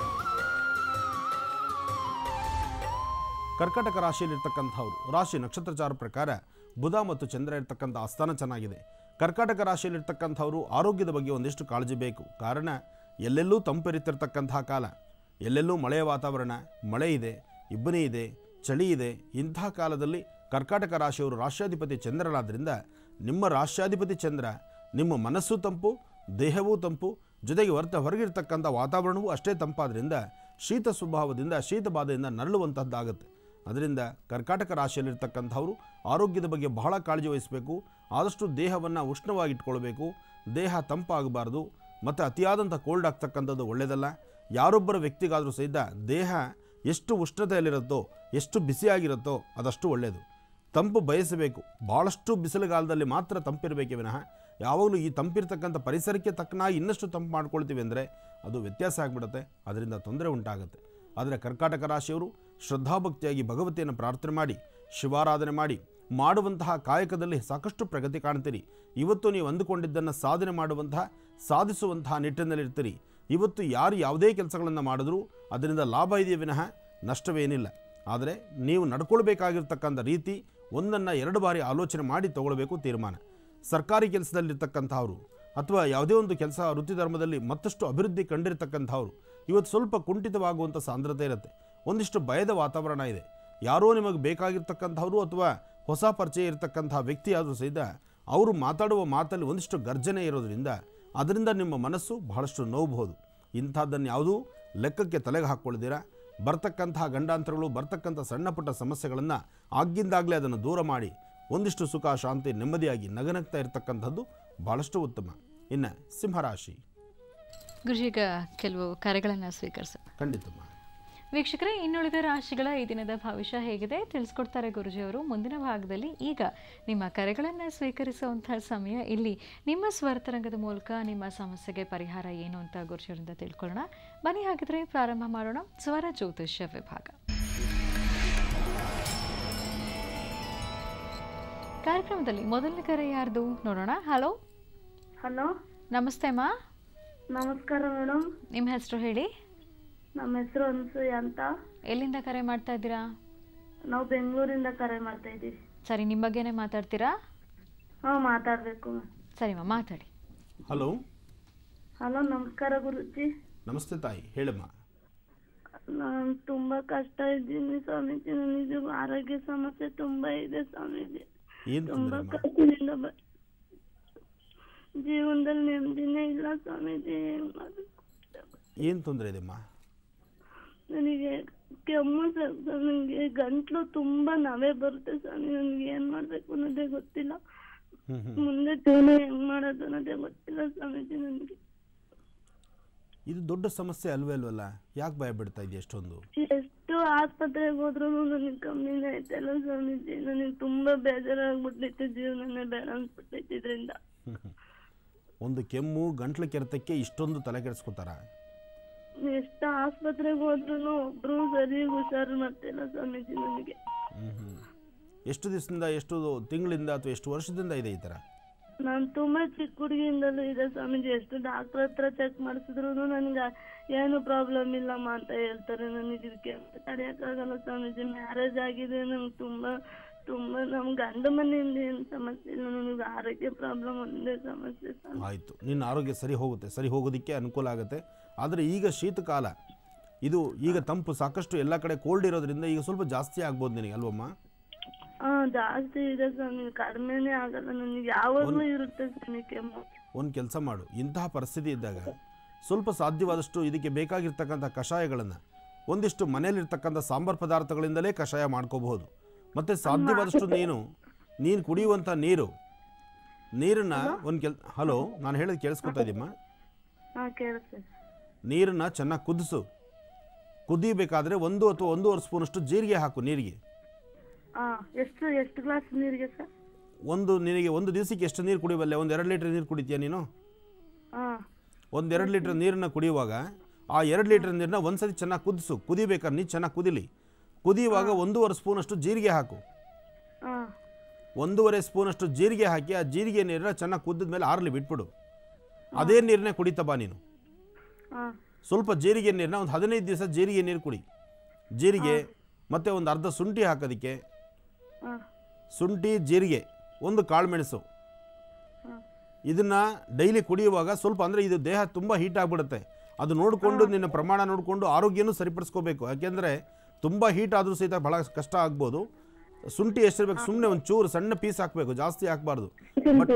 Speaker 3: ಕರ್ಕಾಟಕ ರಾಶಿಯಲ್ಲಿರ್ತಕ್ಕಂಥವ್ರು ರಾಶಿ ನಕ್ಷತ್ರಚಾರ ಪ್ರಕಾರ ಬುಧ ಮತ್ತು ಚಂದ್ರ ಇರ್ತಕ್ಕಂಥ ಆಸ್ಥಾನ ಚೆನ್ನಾಗಿದೆ ಕರ್ಕಾಟಕ ರಾಶಿಯಲ್ಲಿರ್ತಕ್ಕಂಥವ್ರು ಆರೋಗ್ಯದ ಬಗ್ಗೆ ಒಂದಿಷ್ಟು ಕಾಳಜಿ ಬೇಕು ಕಾರಣ ಎಲ್ಲೆಲ್ಲೂ ತಂಪೆರಿತಿರ್ತಕ್ಕಂತಹ ಕಾಲ ಎಲ್ಲೆಲ್ಲೂ ಮಳೆಯ ವಾತಾವರಣ ಮಳೆ ಇದೆ ಇಬ್ಬನಿ ಇದೆ ಚಳಿ ಇದೆ ಇಂತಹ ಕಾಲದಲ್ಲಿ ಕರ್ಕಾಟಕ ರಾಶಿಯವರು ರಾಷ್ಟ್ರಾಧಿಪತಿ ಚಂದ್ರನಾದ್ದರಿಂದ ನಿಮ್ಮ ರಾಷ್ಟ್ರಾಧಿಪತಿ ಚಂದ್ರ ನಿಮ್ಮ ಮನಸ್ಸು ತಂಪು ದೇಹವೂ ತಂಪು ಜೊತೆಗೆ ಹೊರತ ಹೊರಗಿರ್ತಕ್ಕಂಥ ವಾತಾವರಣವೂ ಅಷ್ಟೇ ತಂಪಾದ್ರಿಂದ ಶೀತ ಸ್ವಭಾವದಿಂದ ಶೀತ ಬಾಧೆಯಿಂದ ನರಳುವಂಥದ್ದಾಗುತ್ತೆ ಅದರಿಂದ ಕರ್ಕಾಟಕ ರಾಶಿಯಲ್ಲಿರ್ತಕ್ಕಂಥವರು ಆರೋಗ್ಯದ ಬಗ್ಗೆ ಬಹಳ ಕಾಳಜಿ ವಹಿಸಬೇಕು ಆದಷ್ಟು ದೇಹವನ್ನು ಉಷ್ಣವಾಗಿಟ್ಕೊಳ್ಬೇಕು ದೇಹ ತಂಪಾಗಬಾರ್ದು ಮತ್ತು ಅತಿಯಾದಂಥ ಕೋಲ್ಡ್ ಆಗ್ತಕ್ಕಂಥದ್ದು ಒಳ್ಳೆಯದಲ್ಲ ಯಾರೊಬ್ಬರ ವ್ಯಕ್ತಿಗಾದರೂ ಸಹಿತ ದೇಹ ಎಷ್ಟು ಉಷ್ಣತೆಯಲ್ಲಿರುತ್ತೋ ಎಷ್ಟು ಬಿಸಿಯಾಗಿರುತ್ತೋ ಅದಷ್ಟು ಒಳ್ಳೆಯದು ತಂಪು ಬಯಸಬೇಕು ಭಾಳಷ್ಟು ಬಿಸಿಲುಗಾಲದಲ್ಲಿ ಮಾತ್ರ ತಂಪಿರಬೇಕೇ ವಿನಃ ಯಾವಾಗಲೂ ಈ ತಂಪಿರ್ತಕ್ಕಂಥ ಪರಿಸರಕ್ಕೆ ತಕ್ಕನಾಗಿ ಇನ್ನಷ್ಟು ತಂಪು ಮಾಡ್ಕೊಳ್ತೀವಿ ಅಂದರೆ ಅದು ವ್ಯತ್ಯಾಸ ಆಗಿಬಿಡುತ್ತೆ ಅದರಿಂದ ತೊಂದರೆ ಉಂಟಾಗುತ್ತೆ ಆದರೆ ಕರ್ಕಾಟಕ ರಾಶಿಯವರು ಶ್ರದ್ಧಾಭಕ್ತಿಯಾಗಿ ಭಗವತಿಯನ್ನು ಪ್ರಾರ್ಥನೆ ಮಾಡಿ ಶಿವಾರಾಧನೆ ಮಾಡಿ ಮಾಡುವಂತಹ ಕಾಯಕದಲ್ಲಿ ಸಾಕಷ್ಟು ಪ್ರಗತಿ ಕಾಣ್ತೀರಿ ಇವತ್ತು ನೀವು ಅಂದುಕೊಂಡಿದ್ದನ್ನು ಸಾಧನೆ ಮಾಡುವಂತಹ ಸಾಧಿಸುವಂತಹ ನಿಟ್ಟಿನಲ್ಲಿರ್ತೀರಿ ಇವತ್ತು ಯಾರು ಯಾವುದೇ ಕೆಲಸಗಳನ್ನು ಮಾಡಿದ್ರೂ ಅದರಿಂದ ಲಾಭ ಇದೆಯೇ ವಿನಃ ನಷ್ಟವೇನಿಲ್ಲ ಆದರೆ ನೀವು ನಡ್ಕೊಳ್ಬೇಕಾಗಿರ್ತಕ್ಕಂಥ ರೀತಿ ಒಂದನ್ನು ಎರಡು ಬಾರಿ ಆಲೋಚನೆ ಮಾಡಿ ತಗೊಳ್ಬೇಕು ತೀರ್ಮಾನ ಸರ್ಕಾರಿ ಕೆಲಸದಲ್ಲಿರ್ತಕ್ಕಂಥವ್ರು ಅಥವಾ ಯಾವುದೇ ಒಂದು ಕೆಲಸ ವೃತ್ತಿ ಧರ್ಮದಲ್ಲಿ ಮತ್ತಷ್ಟು ಅಭಿವೃದ್ಧಿ ಕಂಡಿರ್ತಕ್ಕಂಥವ್ರು ಇವತ್ತು ಸ್ವಲ್ಪ ಕುಂಠಿತವಾಗುವಂಥ ಸಾಂದ್ರತೆ ಇರುತ್ತೆ ಒಂದಿಷ್ಟು ಭಯದ ವಾತಾವರಣ ಇದೆ ಯಾರೋ ನಿಮಗೆ ಬೇಕಾಗಿರ್ತಕ್ಕಂಥವ್ರು ಅಥವಾ ಹೊಸ ಪರಿಚಯ ಇರತಕ್ಕಂಥ ವ್ಯಕ್ತಿ ಆದರೂ ಸಹಿತ ಅವರು ಮಾತಾಡುವ ಮಾತಲ್ಲಿ ಒಂದಿಷ್ಟು ಗರ್ಜನೆ ಇರೋದ್ರಿಂದ ಅದರಿಂದ ನಿಮ್ಮ ಮನಸ್ಸು ಬಹಳಷ್ಟು ನೋವಬಹುದು ಇಂಥದ್ದನ್ನು ಯಾವುದೂ ಲೆಕ್ಕಕ್ಕೆ ತಲೆಗೆ ಹಾಕ್ಕೊಳ್ದಿರ ಬರ್ತಕ್ಕಂತಹ ಗಂಡಾಂತರಗಳು ಬರ್ತಕ್ಕಂಥ ಸಣ್ಣ ಪುಟ್ಟ ಸಮಸ್ಯೆಗಳನ್ನು ಆಗಿಂದಾಗಲೇ ಅದನ್ನು ದೂರ ಮಾಡಿ ಒಂದಿಷ್ಟು ಸುಖ ಶಾಂತಿ ನೆಮ್ಮದಿಯಾಗಿ ನಗನಗ್ತಾ ಇರತಕ್ಕಂಥದ್ದು ಭಾಳಷ್ಟು ಉತ್ತಮ ಇನ್ನು ಸಿಂಹರಾಶಿ
Speaker 1: ಗುರುಜೀಗ ಕೆಲವು ಕರೆಗಳನ್ನು ಸ್ವೀಕರಿಸ
Speaker 3: ಖಂಡಿತಮ್ಮ
Speaker 1: ವೀಕ್ಷಕರೇ ಇನ್ನುಳಿದ ರಾಶಿಗಳ ಈ ದಿನದ ಭವಿಷ್ಯ ಹೇಗಿದೆ ತಿಳಿಸ್ಕೊಡ್ತಾರೆ ಗುರುಜಿಯವರು ಮುಂದಿನ ಭಾಗದಲ್ಲಿ ಈಗ ನಿಮ್ಮ ಕರೆಗಳನ್ನು ಸ್ವೀಕರಿಸುವಂತಹ ಸಮಯ ಇಲ್ಲಿ ನಿಮ್ಮ ಸ್ವರತರಂಗದ ಮೂಲಕ ನಿಮ್ಮ ಸಮಸ್ಯೆಗೆ ಪರಿಹಾರ ಏನು ಅಂತ ಗುರುಜಿಯವರಿಂದ ತಿಳ್ಕೊಳ್ಳೋಣ ಬನ್ನಿ ಹಾಗಿದ್ರೆ ಪ್ರಾರಂಭ ಮಾಡೋಣ ಸ್ವರ ಜ್ಯೋತಿಷ್ಯ ವಿಭಾಗ ಕಾರ್ಯಕ್ರಮದಲ್ಲಿ ಮೊದಲನೇ ಕರೆ ಯಾರ್ದು ನೋಡೋಣ ಹಲೋ
Speaker 5: ಹಲೋ
Speaker 1: ನಮಸ್ತೆ ಅಮ್ಮ
Speaker 5: ನಮಸ್ಕಾರ ಮೇಡಮ್
Speaker 1: ನಿಮ್ಮ ಹೆಸರು ಹೇಳಿ
Speaker 5: ನಮ್ಮ ಹೆಸರು ಅನ್ಸೂಯ ಅಂತ
Speaker 1: ಎಲ್ಲಿಂದ ಕರೆ ಮಾಡ್ತಾ ಇದ್ದೀರಾ
Speaker 5: ನಾವು ಬೆಂಗಳೂರಿಂದ ಕರೆ ಮಾಡ್ತಾ ಇದ್ದೀವಿ
Speaker 1: ಸರಿ ನಿಮ್ಮ ಬಗ್ಗೆನೇ ಮಾತಾಡ್ತೀರಾ
Speaker 5: ಹಾಂ ಮಾತಾಡಬೇಕು
Speaker 1: ಸರಿಮ್ಮ ಮಾತಾಡಿ
Speaker 3: ಹಲೋ
Speaker 5: ಹಲೋ ನಮಸ್ಕಾರ ಗುರುಜಿ
Speaker 3: ನಮಸ್ತೆ ತಾಯಿ ಹೇಳಮ್ಮ
Speaker 5: ನಾನು ತುಂಬ ಕಷ್ಟ ಇದ್ದೀನಿ ಸ್ವಾಮೀಜಿ ನನಗೆ ಆರೋಗ್ಯ ಸಮಸ್ಯೆ ತುಂಬ ಇದೆ ಸ್ವಾಮೀಜಿ
Speaker 3: ಏನು
Speaker 5: ತುಂಬ
Speaker 3: ತೊಂದರೆ
Speaker 5: ಕಷ್ಟದಿಂದ ಬ ಜೀವನದಲ್ಲಿ ನೆಮ್ಮದಿನೇ ಇಲ್ಲ ಸ್ವಾಮೀಜಿ ಏನ್ ಮಾಡೋದು?
Speaker 3: ಏನು ತೊಂದರೆ ಇದೆಮ್ಮ
Speaker 5: ನನಗೆ ಕೆಮ್ಮು ಸ್ವಲ್ಪ ನನಗೆ ಗಂಟ್ಲು ತುಂಬಾ ನವೆ ಬರುತ್ತೆ ಸ್ವಾಮಿ ನನಗೆ ಏನ್ ಮಾಡ್ಬೇಕು ಅನ್ನೋದೇ ಗೊತ್ತಿಲ್ಲ
Speaker 3: ಹ್ಞೂ ಹ್ಞೂ
Speaker 5: ಮುಂದೆ ಜೀವನ ಹೆಂಗ್ ಮಾಡೋದು ಅನ್ನೋದೇ ಗೊತ್ತಿಲ್ಲ ಸ್ವಾಮೀಜಿ ನನಗೆ
Speaker 3: ಇದು ದೊಡ್ಡ ಸಮಸ್ಯೆ ಅಲ್ವೇ ಅಲ್ವಲ್ಲ ಯಾಕೆ ಭಯ ಬಿಡ್ತಾ ಇದೆಯಾ ಎಷ್ಟೊಂದು
Speaker 5: ಎಷ್ಟು ಆಸ್ಪತ್ರೆಗೆ ಹೋದ್ರು ನನಗೆ ಕಮ್ಮಿನೇ ಆಯ್ತಲ್ಲ ಸ್ವಾಮೀಜಿ ನನಗೆ ತುಂಬಾ ಬೇಜಾರಾಗ್ಬಿಟ್ಟೈತೆ ಜೀವನನೇ ಬೇಡ ಅನ್ಸ್ಬಿಟ್ಟೈತೆ ಇದ್ರಿಂದ
Speaker 3: ಹ್ಮ್ ಹ್ಮ್. ಒಂದು ಕೆಮ್ಮು ಗಂಟ್ಲು ಕೆರೆತಕ್ಕೆ ಇಷ್ಟೊಂದು ತಲೆ ಕೆಡಿಸ್ಕೊತಾರ
Speaker 5: ಎಷ್ಟು ಆಸ್ಪತ್ರೆಗೆ ಹೋದ್ರು ಒಬ್ರು ಸರಿ ಹುಷಾರು ಮಾಡ್ತಿಲ್ಲ ಸ್ವಾಮೀಜಿ ನನಗೆ
Speaker 3: ಹ್ಞೂ ಹ್ಞೂ ಎಷ್ಟು ದಿವಸದಿಂದ ಎಷ್ಟು ತಿಂಗಳಿಂದ ಅಥವಾ ಎಷ್ಟು ವರ್ಷದಿಂದ ಇದೆ ಈ ಥರ
Speaker 5: ನಾನ್ ತುಂಬಾ ಚಿಕ್ಕ ಹುಡುಗಿಯಿಂದಲೂ ಇದೆ ಸ್ವಾಮೀಜಿ ಎಷ್ಟು ಡಾಕ್ಟರ್ ಹತ್ರ ಚೆಕ್ ಮಾಡಿಸಿದ್ರು ನನ್ಗೆ ಏನು ಪ್ರಾಬ್ಲಮ್ ಇಲ್ಲಮ್ಮ ಅಂತ ಹೇಳ್ತಾರೆ ನನಗೆ ಇದಕ್ಕೆ ತಡೆಯಕ್ಕಾಗಲ್ಲ ಸ್ವಾಮೀಜಿ ಮ್ಯಾರೇಜ್ ಆಗಿದೆ ನಂಗೆ ತುಂಬಾ ತುಂಬಾ ನಮ್ ಗಂಡ ಮನೆಯಿಂದ ಏನು ಸಮಸ್ಯೆ ಇಲ್ಲ ನನಗೆ ಆರೋಗ್ಯ ಪ್ರಾಬ್ಲಮ್ ಒಂದೇ ಸಮಸ್ಯೆ ಸ್ವಾಮಿ
Speaker 3: ಆಯಿತು ನಿನ್ನ ಆರೋಗ್ಯ ಸರಿ ಹೋಗುತ್ತೆ ಸರಿ ಹೋಗೋದಕ್ಕೆ ಅನುಕೂಲ ಆಗುತ್ತೆ ಆದರೆ ಈಗ ಶೀತಕಾಲ ಇದು ಈಗ ತಂಪು ಸಾಕಷ್ಟು ಎಲ್ಲ ಕಡೆ ಕೋಲ್ಡ್ ಇರೋದ್ರಿಂದ ಈಗ ಸ್ವಲ್ಪ ಜಾಸ್ತಿ ಆಗ್ಬೋದು ನಿನಗೆ ಅಲ್ವಮ್ಮ
Speaker 5: ಹಾ ಜಾಸ್ತಿ ಇದೆ ಸ್ವಾಮಿ ಕಡಿಮೆನೇ ಆಗಲ್ಲ ನನಗೆ ಯಾವಾಗ್ಲೂ ಇರುತ್ತೆ ಸ್ವಾಮಿ ಕೆಮ್ಮು
Speaker 3: ಒಂದು ಕೆಲಸ ಮಾಡು ಇಂತಹ ಪರಿಸ್ಥಿತಿ ಇದ್ದಾಗ ಸ್ವಲ್ಪ ಸಾಧ್ಯವಾದಷ್ಟು ಇದಕ್ಕೆ ಬೇಕಾಗಿರ್ತಕ್ಕಂಥ ಕಷಾಯಗಳನ್ನು ಒಂದಿಷ್ಟು ಮನೆಯಲ್ಲಿರ್ತಕ್ಕಂಥ ಸಾಂಬಾರ್ ಪದಾರ್ಥಗಳಿಂದಲೇ ಕಷಾಯ ಮಾಡ್ಕೋಬಹುದು ಮತ್ತು ಸಾಧ್ಯವಾದಷ್ಟು ನೀನು ನೀನು ಕುಡಿಯುವಂಥ ನೀರು ನೀರನ್ನು ಒಂದು ಕೆಲ್ ಹಲೋ ನಾನು ಹೇಳೋದು ಕೇಳಿಸ್ಕೊತಾ ಇದ್ದೀಮ್ಮ
Speaker 5: ಹಾ ಕೇಳಿಸ್ತೇನೆ
Speaker 3: ನೀರನ್ನು ಚೆನ್ನಾಗಿ ಕುದಿಸು ಕುದಿಬೇಕಾದ್ರೆ ಒಂದು ಅಥವಾ ಒಂದೂವರೆ ಸ್ಪೂನಷ್ಟು ಜೀರಿಗೆ ಹಾಕು ನೀರಿಗೆ
Speaker 5: ಹಾ ಎಷ್ಟು ಎಷ್ಟು ಗ್ಲಾಸ್ ನೀರಿಗೆ ಸರ್
Speaker 3: ಒಂದು ನಿನಗೆ ಒಂದು ದಿವಸಕ್ಕೆ ಎಷ್ಟು ನೀರು ಕುಡಿಬಲ್ಲೆ ಒಂದು ಎರಡು ಲೀಟ್ರ್ ನೀರು ಕುಡಿತೀಯ ನೀನು
Speaker 5: ಹಾ
Speaker 3: ಒಂದು ಎರಡು ಲೀಟ್ರ್ ನೀರನ್ನು ಕುಡಿಯುವಾಗ ಆ ಎರಡು ಲೀಟ್ರ್ ನೀರನ್ನ ಒಂದ್ಸತಿ ಚೆನ್ನಾಗಿ ಕುದಿಸು ಕುದಿಬೇಕಾದ್ರೆ ನೀರು ಚೆನ್ನಾಗಿ ಕುದಿಲಿ ಕುದಿಯುವಾಗ ಒಂದೂವರೆ ಸ್ಪೂನಷ್ಟು ಜೀರಿಗೆ ಹಾಕು
Speaker 5: ಹಾ
Speaker 3: ಒಂದೂವರೆ ಸ್ಪೂನಷ್ಟು ಜೀರಿಗೆ ಹಾಕಿ ಆ ಜೀರಿಗೆ ನೀರನ್ನ ಚೆನ್ನಾಗಿ ಕುದ್ದಿದ ಮೇಲೆ ಆರಲಿ ಬಿಟ್ಬಿಡು ಅದೇ ನೀರನ್ನೇ ಕುಡಿತಾ ಬಾ ನೀನು
Speaker 5: ಹಾ
Speaker 3: ಸ್ವಲ್ಪ ಜೀರಿಗೆ ನೀರನ್ನ ಒಂದು ಹದಿನೈದು ದಿವಸ ಜೀರಿಗೆ ನೀರು ಕುಡಿ ಜೀರಿಗೆ ಮತ್ತು ಒಂದು ಅರ್ಧ ಶುಂಠಿ ಹಾಕೋದಕ್ಕೆ
Speaker 5: ಹಾ
Speaker 3: ಶುಂಠಿ ಜೀರಿಗೆ ಒಂದು ಕಾಳುಮೆಣಸು
Speaker 5: ಹಾ
Speaker 3: ಇದನ್ನು ಡೈಲಿ ಕುಡಿಯುವಾಗ ಸ್ವಲ್ಪ ಅಂದರೆ ಇದು ದೇಹ ತುಂಬ ಹೀಟ್ ಆಗಿಬಿಡುತ್ತೆ ಅದು ನೋಡಿಕೊಂಡು ನಿನ್ನ ಪ್ರಮಾಣ ನೋಡಿಕೊಂಡು ಆರೋಗ್ಯನೂ ಸರಿಪಡಿಸ್ಕೋಬೇಕು ಯಾಕೆಂದರೆ ತುಂಬ ಹೀಟ್ ಆದರೂ ಸಹಿತ ಭಾಳ ಕಷ್ಟ ಆಗ್ಬೋದು ಶುಂಠಿ ಎಷ್ಟಿರ್ಬೇಕು ಸುಮ್ಮನೆ ಒಂದು ಚೂರು ಸಣ್ಣ ಪೀಸ್ ಹಾಕಬೇಕು ಜಾಸ್ತಿ ಹಾಕಬಾರ್ದು ಬಟ್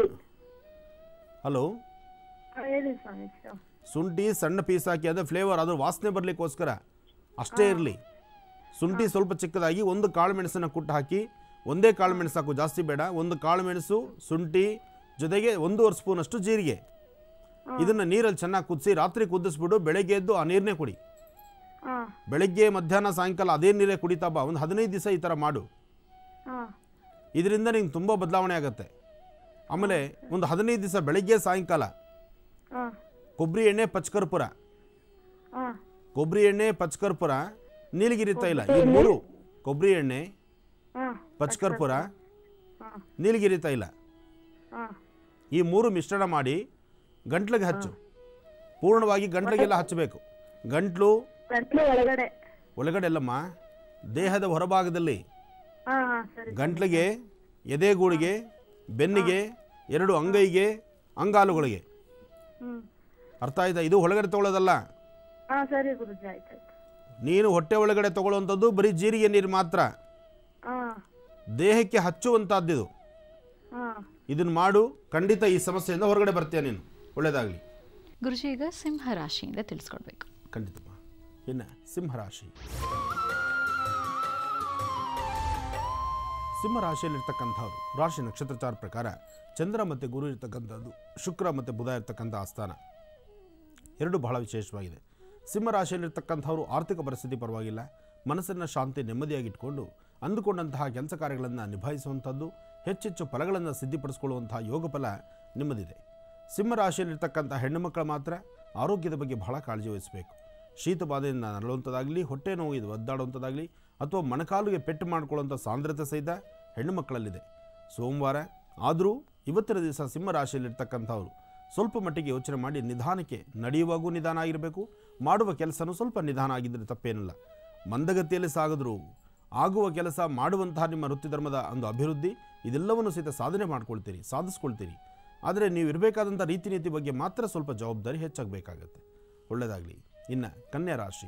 Speaker 3: ಹಲೋ
Speaker 5: ಹಾ, ಹೇಳಿ ಸ್ವಾಮಿ ಶ-
Speaker 3: ಶುಂಠಿ ಸಣ್ಣ ಪೀಸ್ ಹಾಕಿ ಅದೇ ಫ್ಲೇವರ್ ಅದು ವಾಸನೆ ಬರಲಿಕ್ಕೋಸ್ಕರ ಅಷ್ಟೇ ಇರಲಿ ಶುಂಠಿ ಸ್ವಲ್ಪ ಚಿಕ್ಕದಾಗಿ ಒಂದು ಕಾಳು ಮೆಣಸನ್ನು ಕುಟ್ಟು ಹಾಕಿ ಒಂದೇ ಕಾಳು ಮೆಣಸು ಹಾಕು ಜಾಸ್ತಿ ಬೇಡ ಒಂದು ಕಾಳು ಮೆಣಸು ಶುಂಠಿ ಜೊತೆಗೆ ಒಂದೂವರೆ ಸ್ಪೂನಷ್ಟು ಜೀರಿಗೆ ಇದನ್ನು ನೀರಲ್ಲಿ ಚೆನ್ನಾಗಿ ಕುದಿಸಿ ರಾತ್ರಿ ಕುದಿಸ್ಬಿಟ್ಟು ಬೆಳಗ್ಗೆ ಎದ್ದು ಆ ನೀರನ್ನೇ ಕುಡಿ
Speaker 5: ಹಾ
Speaker 3: ಬೆಳಗ್ಗೆ ಮಧ್ಯಾಹ್ನ ಸಾಯಂಕಾಲ ಅದೇ ನೀರೇ ಕುಡಿತಾ ಬಾ ಒಂದು ಹದಿನೈದು ದಿವಸ ಈ ಥರ ಮಾಡು
Speaker 5: ಹಾಂ
Speaker 3: ಇದರಿಂದ ನಿಂಗೆ ತುಂಬ ಬದಲಾವಣೆ ಆಗುತ್ತೆ ಆಮೇಲೆ ಒಂದು ಹದಿನೈದು ದಿವಸ ಬೆಳಗ್ಗೆ ಸಾಯಂಕಾಲ
Speaker 5: ಹಾಂ
Speaker 3: ಕೊಬ್ಬರಿ ಎಣ್ಣೆ ಪಚ್ಕರ್ಪುರ
Speaker 5: ಹಾಂ
Speaker 3: ಕೊಬ್ಬರಿ ಎಣ್ಣೆ ಪಚ್ಕರ್ಪುರ ನೀಲಗಿರಿ ತೈಲ ಈ ಮೂರು ಕೊಬ್ಬರಿ ಎಣ್ಣೆ
Speaker 5: ಹಾಂ
Speaker 3: ಪಚ್ಕರ್ಪುರ
Speaker 5: ಹಾಂ
Speaker 3: ನೀಲಗಿರಿ ತೈಲ
Speaker 5: ಹಾಂ
Speaker 3: ಈ ಮೂರು ಮಿಶ್ರಣ ಮಾಡಿ ಗಂಟ್ಲಿಗೆ ಹಚ್ಚು ಪೂರ್ಣವಾಗಿ ಗಂಟ್ಲಿಗೆಲ್ಲ ಹಚ್ಚಬೇಕು ಗಂಟ್ಲು
Speaker 5: ಗಂಟ್ಲು ಒಳಗಡೆ
Speaker 3: ಒಳಗಡೆ ಅಲ್ಲಮ್ಮ ದೇಹದ ಹೊರಭಾಗದಲ್ಲಿ
Speaker 5: ಹಾಂ ಹಾಂ ಸರಿ
Speaker 3: ಗಂಟ್ಲಿಗೆ ಎದೆಗೂಳಿಗೆ ಬೆನ್ನಿಗೆ ಎರಡು ಅಂಗೈಗೆ ಅಂಗಾಲುಗಳಿಗೆ
Speaker 5: ಹ್ಞೂ
Speaker 3: ಅರ್ಥ ಆಯ್ತಾ ಇದು ಒಳಗಡೆ ತಗೊಳ್ಳೋದಲ್ಲ
Speaker 5: ಹಾಂ ಸರಿ ಗುರುಜಿ ಆಯ್ತು ಆಯ್ತು
Speaker 3: ನೀನು ಹೊಟ್ಟೆ ಒಳಗಡೆ ತಗೊಳ್ಳುವಂಥದ್ದು ಬರೀ ಜೀರಿಗೆ ನೀರು ಮಾತ್ರ
Speaker 5: ಹಾಂ
Speaker 3: ದೇಹಕ್ಕೆ ಹಚ್ಚುವಂಥದ್ದಿದು
Speaker 1: ಹಾಂ
Speaker 3: ಇದನ್ನು ಮಾಡು ಖಂಡಿತ ಈ ಸಮಸ್ಯೆಯಿಂದ ಹೊರಗಡೆ ಬರ್ತೀಯ ನೀನು ಒಳ್ಳೆಯದಾಗಲಿ
Speaker 1: ಗುರುಜಿ ಈಗ ಸಿಂಹ ರಾಶಿಯಿಂದ ತಿಳಿಸ್ಕೊಡ್ಬೇಕು
Speaker 3: ಖಂಡಿತಮ್ಮ ಇನ್ನು ಸಿಂಹರಾಶಿ ಸಿಂಹರಾಶಿಯಲ್ಲಿರ್ತಕ್ಕಂಥವ್ರು ರಾಶಿ ನಕ್ಷತ್ರಚಾರ ಪ್ರಕಾರ ಚಂದ್ರ ಮತ್ತು ಗುರು ಇರ್ತಕ್ಕಂಥದ್ದು ಶುಕ್ರ ಮತ್ತು ಬುಧ ಇರ್ತಕ್ಕಂಥ ಆಸ್ಥಾನ ಎರಡು ಬಹಳ ವಿಶೇಷವಾಗಿದೆ ಸಿಂಹರಾಶಿಯಲ್ಲಿರ್ತಕ್ಕಂಥವ್ರು ಆರ್ಥಿಕ ಪರಿಸ್ಥಿತಿ ಪರವಾಗಿಲ್ಲ ಮನಸ್ಸನ್ನು ಶಾಂತಿ ನೆಮ್ಮದಿಯಾಗಿಟ್ಕೊಂಡು ಅಂದುಕೊಂಡಂತಹ ಕೆಲಸ ಕಾರ್ಯಗಳನ್ನು ನಿಭಾಯಿಸುವಂಥದ್ದು ಹೆಚ್ಚೆಚ್ಚು ಫಲಗಳನ್ನು ಸಿದ್ಧಿಪಡಿಸ್ಕೊಳ್ಳುವಂತಹ ಯೋಗ ಫಲ ನಿಮ್ಮದಿದೆ ಸಿಂಹರಾಶಿಯಲ್ಲಿರ್ತಕ್ಕಂಥ ಹೆಣ್ಣು ಮಕ್ಕಳು ಮಾತ್ರ ಆರೋಗ್ಯದ ಬಗ್ಗೆ ಬಹಳ ಕಾಳಜಿ ವಹಿಸಬೇಕು ಶೀತ ಬಾಧೆಯಿಂದ ನರಳುವಂಥದ್ದಾಗಲಿ ಹೊಟ್ಟೆ ನೋವು ಇದು ಒದ್ದಾಡುವಂಥದ್ದಾಗಲಿ ಅಥವಾ ಮೊಣಕಾಲಿಗೆ ಪೆಟ್ಟು ಮಾಡಿಕೊಳ್ಳುವಂಥ ಸಾಂದ್ರತೆ ಸಹಿತ ಹೆಣ್ಣು ಮಕ್ಕಳಲ್ಲಿದೆ ಸೋಮವಾರ ಆದರೂ ಇವತ್ತಿನ ದಿವಸ ಸಿಂಹರಾಶಿಯಲ್ಲಿರ್ತಕ್ಕಂಥವ್ರು ಸ್ವಲ್ಪ ಮಟ್ಟಿಗೆ ಯೋಚನೆ ಮಾಡಿ ನಿಧಾನಕ್ಕೆ ನಡೆಯುವಾಗೂ ನಿಧಾನ ಆಗಿರಬೇಕು ಮಾಡುವ ಕೆಲಸನೂ ಸ್ವಲ್ಪ ನಿಧಾನ ಆಗಿದ್ದರೆ ತಪ್ಪೇನಿಲ್ಲ ಮಂದಗತಿಯಲ್ಲಿ ಸಾಗಿದ್ರು ಆಗುವ ಕೆಲಸ ಮಾಡುವಂತಹ ನಿಮ್ಮ ವೃತ್ತಿಧರ್ಮದ ಒಂದು ಅಭಿವೃದ್ಧಿ ಇದೆಲ್ಲವನ್ನು ಸಹಿತ ಸಾಧನೆ ಮಾಡ್ಕೊಳ್ತೀರಿ ಸಾಧಿಸ್ಕೊಳ್ತೀರಿ ಆದರೆ ನೀವು ಇರಬೇಕಾದಂಥ ರೀತಿ ನೀತಿ ಬಗ್ಗೆ ಮಾತ್ರ ಸ್ವಲ್ಪ ಜವಾಬ್ದಾರಿ ಹೆಚ್ಚಾಗಬೇಕಾಗತ್ತೆ ಒಳ್ಳೆಯದಾಗಲಿ ಇನ್ನು ಕನ್ಯಾ ರಾಶಿ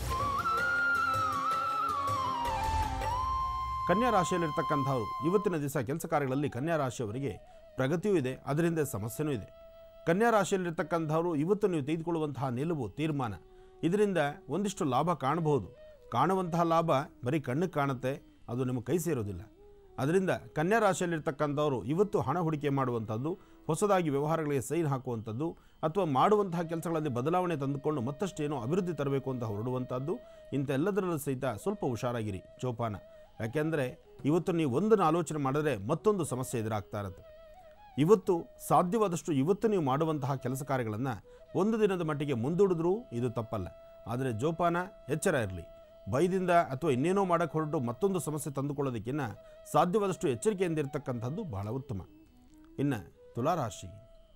Speaker 3: ಕನ್ಯಾ ರಾಶಿಯಲ್ಲಿರ್ತಕ್ಕಂಥವ್ರು ಇವತ್ತಿನ ದಿವಸ ಕೆಲಸ ಕಾರ್ಯಗಳಲ್ಲಿ ಕನ್ಯಾ ರಾಶಿಯವರಿಗೆ ಪ್ರಗತಿಯೂ ಇದೆ ಅದರಿಂದ ಸಮಸ್ಯೆನೂ ಇದೆ ಕನ್ಯಾ ರಾಶಿಯಲ್ಲಿರ್ತಕ್ಕಂಥವ್ರು ಇವತ್ತು ನೀವು ತೆಗೆದುಕೊಳ್ಳುವಂತಹ ನಿಲುವು ತೀರ್ಮಾನ ಇದರಿಂದ ಒಂದಿಷ್ಟು ಲಾಭ ಕಾಣಬಹುದು ಕಾಣುವಂತಹ ಲಾಭ ಬರೀ ಕಣ್ಣಿಗೆ ಕಾಣುತ್ತೆ ಅದು ನಿಮ್ಮ ಕೈ ಸೇರೋದಿಲ್ಲ ಅದರಿಂದ ಕನ್ಯಾ ರಾಶಿಯಲ್ಲಿರ್ತಕ್ಕಂಥವ್ರು ಇವತ್ತು ಹಣ ಹೂಡಿಕೆ ಮಾಡುವಂಥದ್ದು ಹೊಸದಾಗಿ ವ್ಯವಹಾರಗಳಿಗೆ ಸೈನ್ ಹಾಕುವಂಥದ್ದು ಅಥವಾ ಮಾಡುವಂತಹ ಕೆಲಸಗಳಲ್ಲಿ ಬದಲಾವಣೆ ತಂದುಕೊಂಡು ಮತ್ತಷ್ಟು ಏನೋ ಅಭಿವೃದ್ಧಿ ತರಬೇಕು ಅಂತ ಹೊರಡುವಂಥದ್ದು ಇಂಥೆಲ್ಲದರಲ್ಲೂ ಸಹಿತ ಸ್ವಲ್ಪ ಹುಷಾರಾಗಿರಿ ಜೋಪಾನ ಯಾಕೆಂದರೆ ಇವತ್ತು ನೀವು ಒಂದನ್ನು ಆಲೋಚನೆ ಮಾಡಿದ್ರೆ ಮತ್ತೊಂದು ಸಮಸ್ಯೆ ಎದುರಾಗ್ತಾ ಇರುತ್ತೆ ಇವತ್ತು ಸಾಧ್ಯವಾದಷ್ಟು ಇವತ್ತು ನೀವು ಮಾಡುವಂತಹ ಕೆಲಸ ಕಾರ್ಯಗಳನ್ನು ಒಂದು ದಿನದ ಮಟ್ಟಿಗೆ ಮುಂದೂಡಿದ್ರೂ ಇದು ತಪ್ಪಲ್ಲ ಆದರೆ ಜೋಪಾನ ಎಚ್ಚರ ಇರಲಿ ಭಯದಿಂದ ಅಥವಾ ಇನ್ನೇನೋ ಮಾಡೋಕ್ಕೆ ಹೊರಟು ಮತ್ತೊಂದು ಸಮಸ್ಯೆ ತಂದುಕೊಳ್ಳೋದಕ್ಕಿಂತ ಸಾಧ್ಯವಾದಷ್ಟು ಎಚ್ಚರಿಕೆಯಿಂದ ಇರತಕ್ಕಂಥದ್ದು ಬಹಳ ಉತ್ತಮ ಇನ್ನು ತುಲಾರಾಶಿ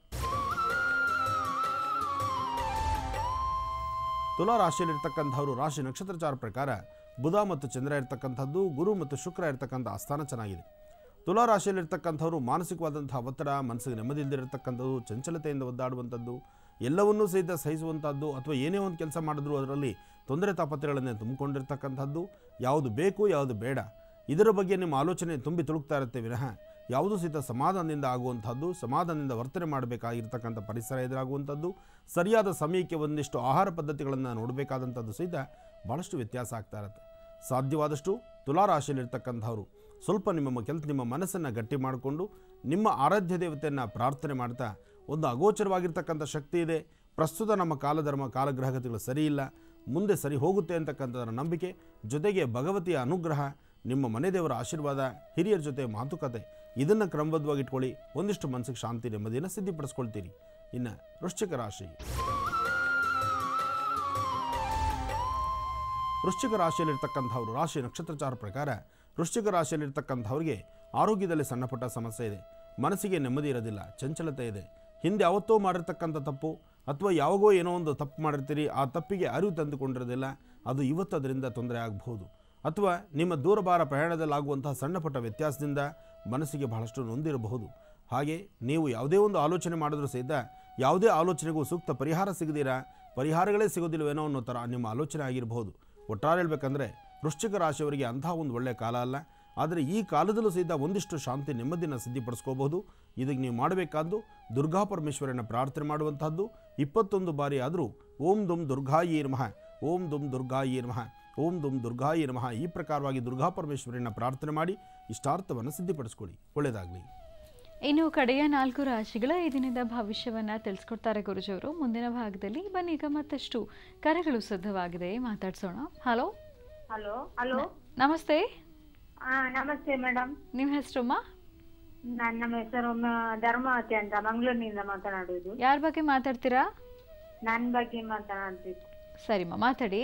Speaker 3: ತುಲಾರಾಶಿಯಲ್ಲಿರ್ತಕ್ಕಂಥವ್ರು ರಾಶಿ ನಕ್ಷತ್ರಚಾರ ಪ್ರಕಾರ ಬುಧ ಮತ್ತು ಚಂದ್ರ ಇರ್ತಕ್ಕಂಥದ್ದು ಗುರು ಮತ್ತು ಶುಕ್ರ ಇರ್ತಕ್ಕಂಥ ಆಸ್ಥಾನ ಚೆನ್ನಾಗಿದೆ ತುಲಾ ರಾಶಿಯಲ್ಲಿರ್ತಕ್ಕಂಥವ್ರು ಮಾನಸಿಕವಾದಂಥ ಒತ್ತಡ ಮನಸ್ಸಿಗೆ ನೆಮ್ಮದಿ ಇಲ್ಲದಿರತಕ್ಕಂಥದ್ದು ಚಂಚಲತೆಯಿಂದ ಒದ್ದಾಡುವಂಥದ್ದು ಎಲ್ಲವನ್ನೂ ಸಹಿತ ಸಹಿಸುವಂಥದ್ದು ಅಥವಾ ಏನೇ ಒಂದು ಕೆಲಸ ಮಾಡಿದ್ರೂ ಅದರಲ್ಲಿ ತೊಂದರೆ ತಾಪತ್ರೆಗಳನ್ನೇ ತುಂಬಿಕೊಂಡಿರ್ತಕ್ಕಂಥದ್ದು ಯಾವುದು ಬೇಕು ಯಾವುದು ಬೇಡ ಇದರ ಬಗ್ಗೆ ನಿಮ್ಮ ಆಲೋಚನೆ ತುಂಬಿ ತುಳುಕ್ತಾ ಇರುತ್ತೆ ವಿನಃ ಯಾವುದೂ ಸಹಿತ ಸಮಾಧಾನದಿಂದ ಆಗುವಂಥದ್ದು ಸಮಾಧಾನದಿಂದ ವರ್ತನೆ ಮಾಡಬೇಕಾಗಿರ್ತಕ್ಕಂಥ ಪರಿಸರ ಎದುರಾಗುವಂಥದ್ದು ಸರಿಯಾದ ಸಮಯಕ್ಕೆ ಒಂದಿಷ್ಟು ಆಹಾರ ಪದ್ಧತಿಗಳನ್ನು ನೋಡಬೇಕಾದಂಥದ್ದು ಸಹಿತ ಭಾಳಷ್ಟು ವ್ಯತ್ಯಾಸ ಆಗ್ತಾ ಇರುತ್ತೆ ಸಾಧ್ಯವಾದಷ್ಟು ತುಲಾರಾಶಿಯಲ್ಲಿರ್ತಕ್ಕಂಥವ್ರು ಸ್ವಲ್ಪ ನಿಮ್ಮ ಕೆಲಸ ನಿಮ್ಮ ಮನಸ್ಸನ್ನು ಗಟ್ಟಿ ಮಾಡಿಕೊಂಡು ನಿಮ್ಮ ಆರಾಧ್ಯ ದೇವತೆಯನ್ನು ಪ್ರಾರ್ಥನೆ ಮಾಡ್ತಾ ಒಂದು ಅಗೋಚರವಾಗಿರ್ತಕ್ಕಂಥ ಶಕ್ತಿ ಇದೆ ಪ್ರಸ್ತುತ ನಮ್ಮ ಕಾಲಧರ್ಮ ಕಾಲಗ್ರಹಗತಿಗಳು ಸರಿ ಇಲ್ಲ ಮುಂದೆ ಸರಿ ಹೋಗುತ್ತೆ ಅಂತಕ್ಕಂಥದ್ರ ನಂಬಿಕೆ ಜೊತೆಗೆ ಭಗವತಿಯ ಅನುಗ್ರಹ ನಿಮ್ಮ ಮನೆ ದೇವರ ಆಶೀರ್ವಾದ ಹಿರಿಯರ ಜೊತೆ ಮಾತುಕತೆ ಇದನ್ನು ಕ್ರಮಬದ್ಧವಾಗಿ ಇಟ್ಕೊಳ್ಳಿ ಒಂದಿಷ್ಟು ಮನಸ್ಸಿಗೆ ಶಾಂತಿ ನೆಮ್ಮದಿಯನ್ನು ಸಿದ್ಧಿಪಡಿಸ್ಕೊಳ್ತೀರಿ ಇನ್ನು ವೃಶ್ಚಿಕ ರಾಶಿ ವೃಶ್ಚಿಕ ರಾಶಿಯಲ್ಲಿರ್ತಕ್ಕಂಥವ್ರು ರಾಶಿ ನಕ್ಷತ್ರಚಾರ ಪ್ರಕಾರ ವೃಶ್ಚಿಕ ರಾಶಿಯಲ್ಲಿರ್ತಕ್ಕಂಥವ್ರಿಗೆ ಆರೋಗ್ಯದಲ್ಲಿ ಸಣ್ಣ ಪುಟ್ಟ ಸಮಸ್ಯೆ ಇದೆ ಮನಸ್ಸಿಗೆ ನೆಮ್ಮದಿ ಇರೋದಿಲ್ಲ ಚಂಚಲತೆ ಇದೆ ಹಿಂದೆ ಯಾವತ್ತೋ ಮಾಡಿರ್ತಕ್ಕಂಥ ತಪ್ಪು ಅಥವಾ ಯಾವಾಗೋ ಏನೋ ಒಂದು ತಪ್ಪು ಮಾಡಿರ್ತೀರಿ ಆ ತಪ್ಪಿಗೆ ಅರಿವು ತಂದುಕೊಂಡಿರೋದಿಲ್ಲ ಅದು ಇವತ್ತು ಅದರಿಂದ ತೊಂದರೆ ಆಗಬಹುದು ಅಥವಾ ನಿಮ್ಮ ದೂರಭಾರ ಪ್ರಯಾಣದಲ್ಲಾಗುವಂತಹ ಸಣ್ಣ ಪುಟ್ಟ ವ್ಯತ್ಯಾಸದಿಂದ ಮನಸ್ಸಿಗೆ ಬಹಳಷ್ಟು ನೊಂದಿರಬಹುದು ಹಾಗೆ ನೀವು ಯಾವುದೇ ಒಂದು ಆಲೋಚನೆ ಮಾಡಿದ್ರೂ ಸಹಿತ ಯಾವುದೇ ಆಲೋಚನೆಗೂ ಸೂಕ್ತ ಪರಿಹಾರ ಸಿಗದಿರಾ ಪರಿಹಾರಗಳೇ ಸಿಗೋದಿಲ್ವೇನೋ ಅನ್ನೋ ಥರ ನಿಮ್ಮ ಆಲೋಚನೆ ಆಗಿರಬಹುದು ಒಟ್ಟಾರೆ ಹೇಳ್ಬೇಕಂದ್ರೆ ವೃಶ್ಚಿಕ ರಾಶಿಯವರಿಗೆ ಅಂತಹ ಒಂದು ಒಳ್ಳೆಯ ಕಾಲ ಅಲ್ಲ ಆದರೆ ಈ ಕಾಲದಲ್ಲೂ ಸಹಿತ ಒಂದಿಷ್ಟು ಶಾಂತಿ ನೆಮ್ಮದಿನ ಸಿದ್ಧಿಪಡಿಸ್ಕೋಬಹುದು ಇದಕ್ಕೆ ನೀವು ಮಾಡಬೇಕಾದ್ದು ದುರ್ಗಾ ಪರಮೇಶ್ವರನ ಪ್ರಾರ್ಥನೆ ಮಾಡುವಂತಹದ್ದು ಇಪ್ಪತ್ತೊಂದು ಬಾರಿ ಆದರೂ ಓಂ ದುಂ ದುರ್ಗಾಯಿ ನಮಃ ಓಂ ದುಂ ದುರ್ಗಾಯಿ ನಮಃ ಓಂ ದುಂ ದುರ್ಗಾಯಿ ನಮಃ ಈ ಪ್ರಕಾರವಾಗಿ ದುರ್ಗಾ ಪರಮೇಶ್ವರನ ಪ್ರಾರ್ಥನೆ ಮಾಡಿ ಇಷ್ಟಾರ್ಥವನ್ನು ಸಿದ್ಧಿಪಡಿಸ್ಕೊಳ್ಳಿ ಒಳ್ಳೆಯದಾಗಲಿ
Speaker 1: ಇನ್ನು ಕಡೆಯ ನಾಲ್ಕು ರಾಶಿಗಳ ಈ ದಿನದ ಭವಿಷ್ಯವನ್ನ ತಿಳಿಸ್ಕೊಡ್ತಾರೆ ಗುರುಜಿಯವರು ಮುಂದಿನ ಭಾಗದಲ್ಲಿ ಬನ್ನಿ ಈಗ ಮತ್ತಷ್ಟು ಕರೆಗಳು ಸಿದ್ಧವಾಗಿದೆ ಮಾತಾಡ್ಸೋಣ ಹಲೋ
Speaker 6: ಹಲೋ ಹಲೋ
Speaker 1: ನಮಸ್ತೆ
Speaker 6: ಹಾ ನಮಸ್ತೆ ಮೇಡಮ್
Speaker 1: ನಿಮ್ಮ ಹೆಸರಮ್ಮ
Speaker 6: ನನ್ನ ನಮ್ಮ ಹೆಸರು ಮ- ಧರ್ಮಾವತಿ ಅಂತ ಮಂಗಳೂರಿನಿಂದ ಮಾತನಾಡುವುದು
Speaker 1: ಯಾರ ಬಗ್ಗೆ ಮಾತಾಡ್ತೀರಾ
Speaker 6: ನನ್ನ ಬಗ್ಗೆ ಮಾತನಾಡ್ತಿದ್ದು
Speaker 1: ಸರಿಮ್ಮ ಮಾತಾಡಿ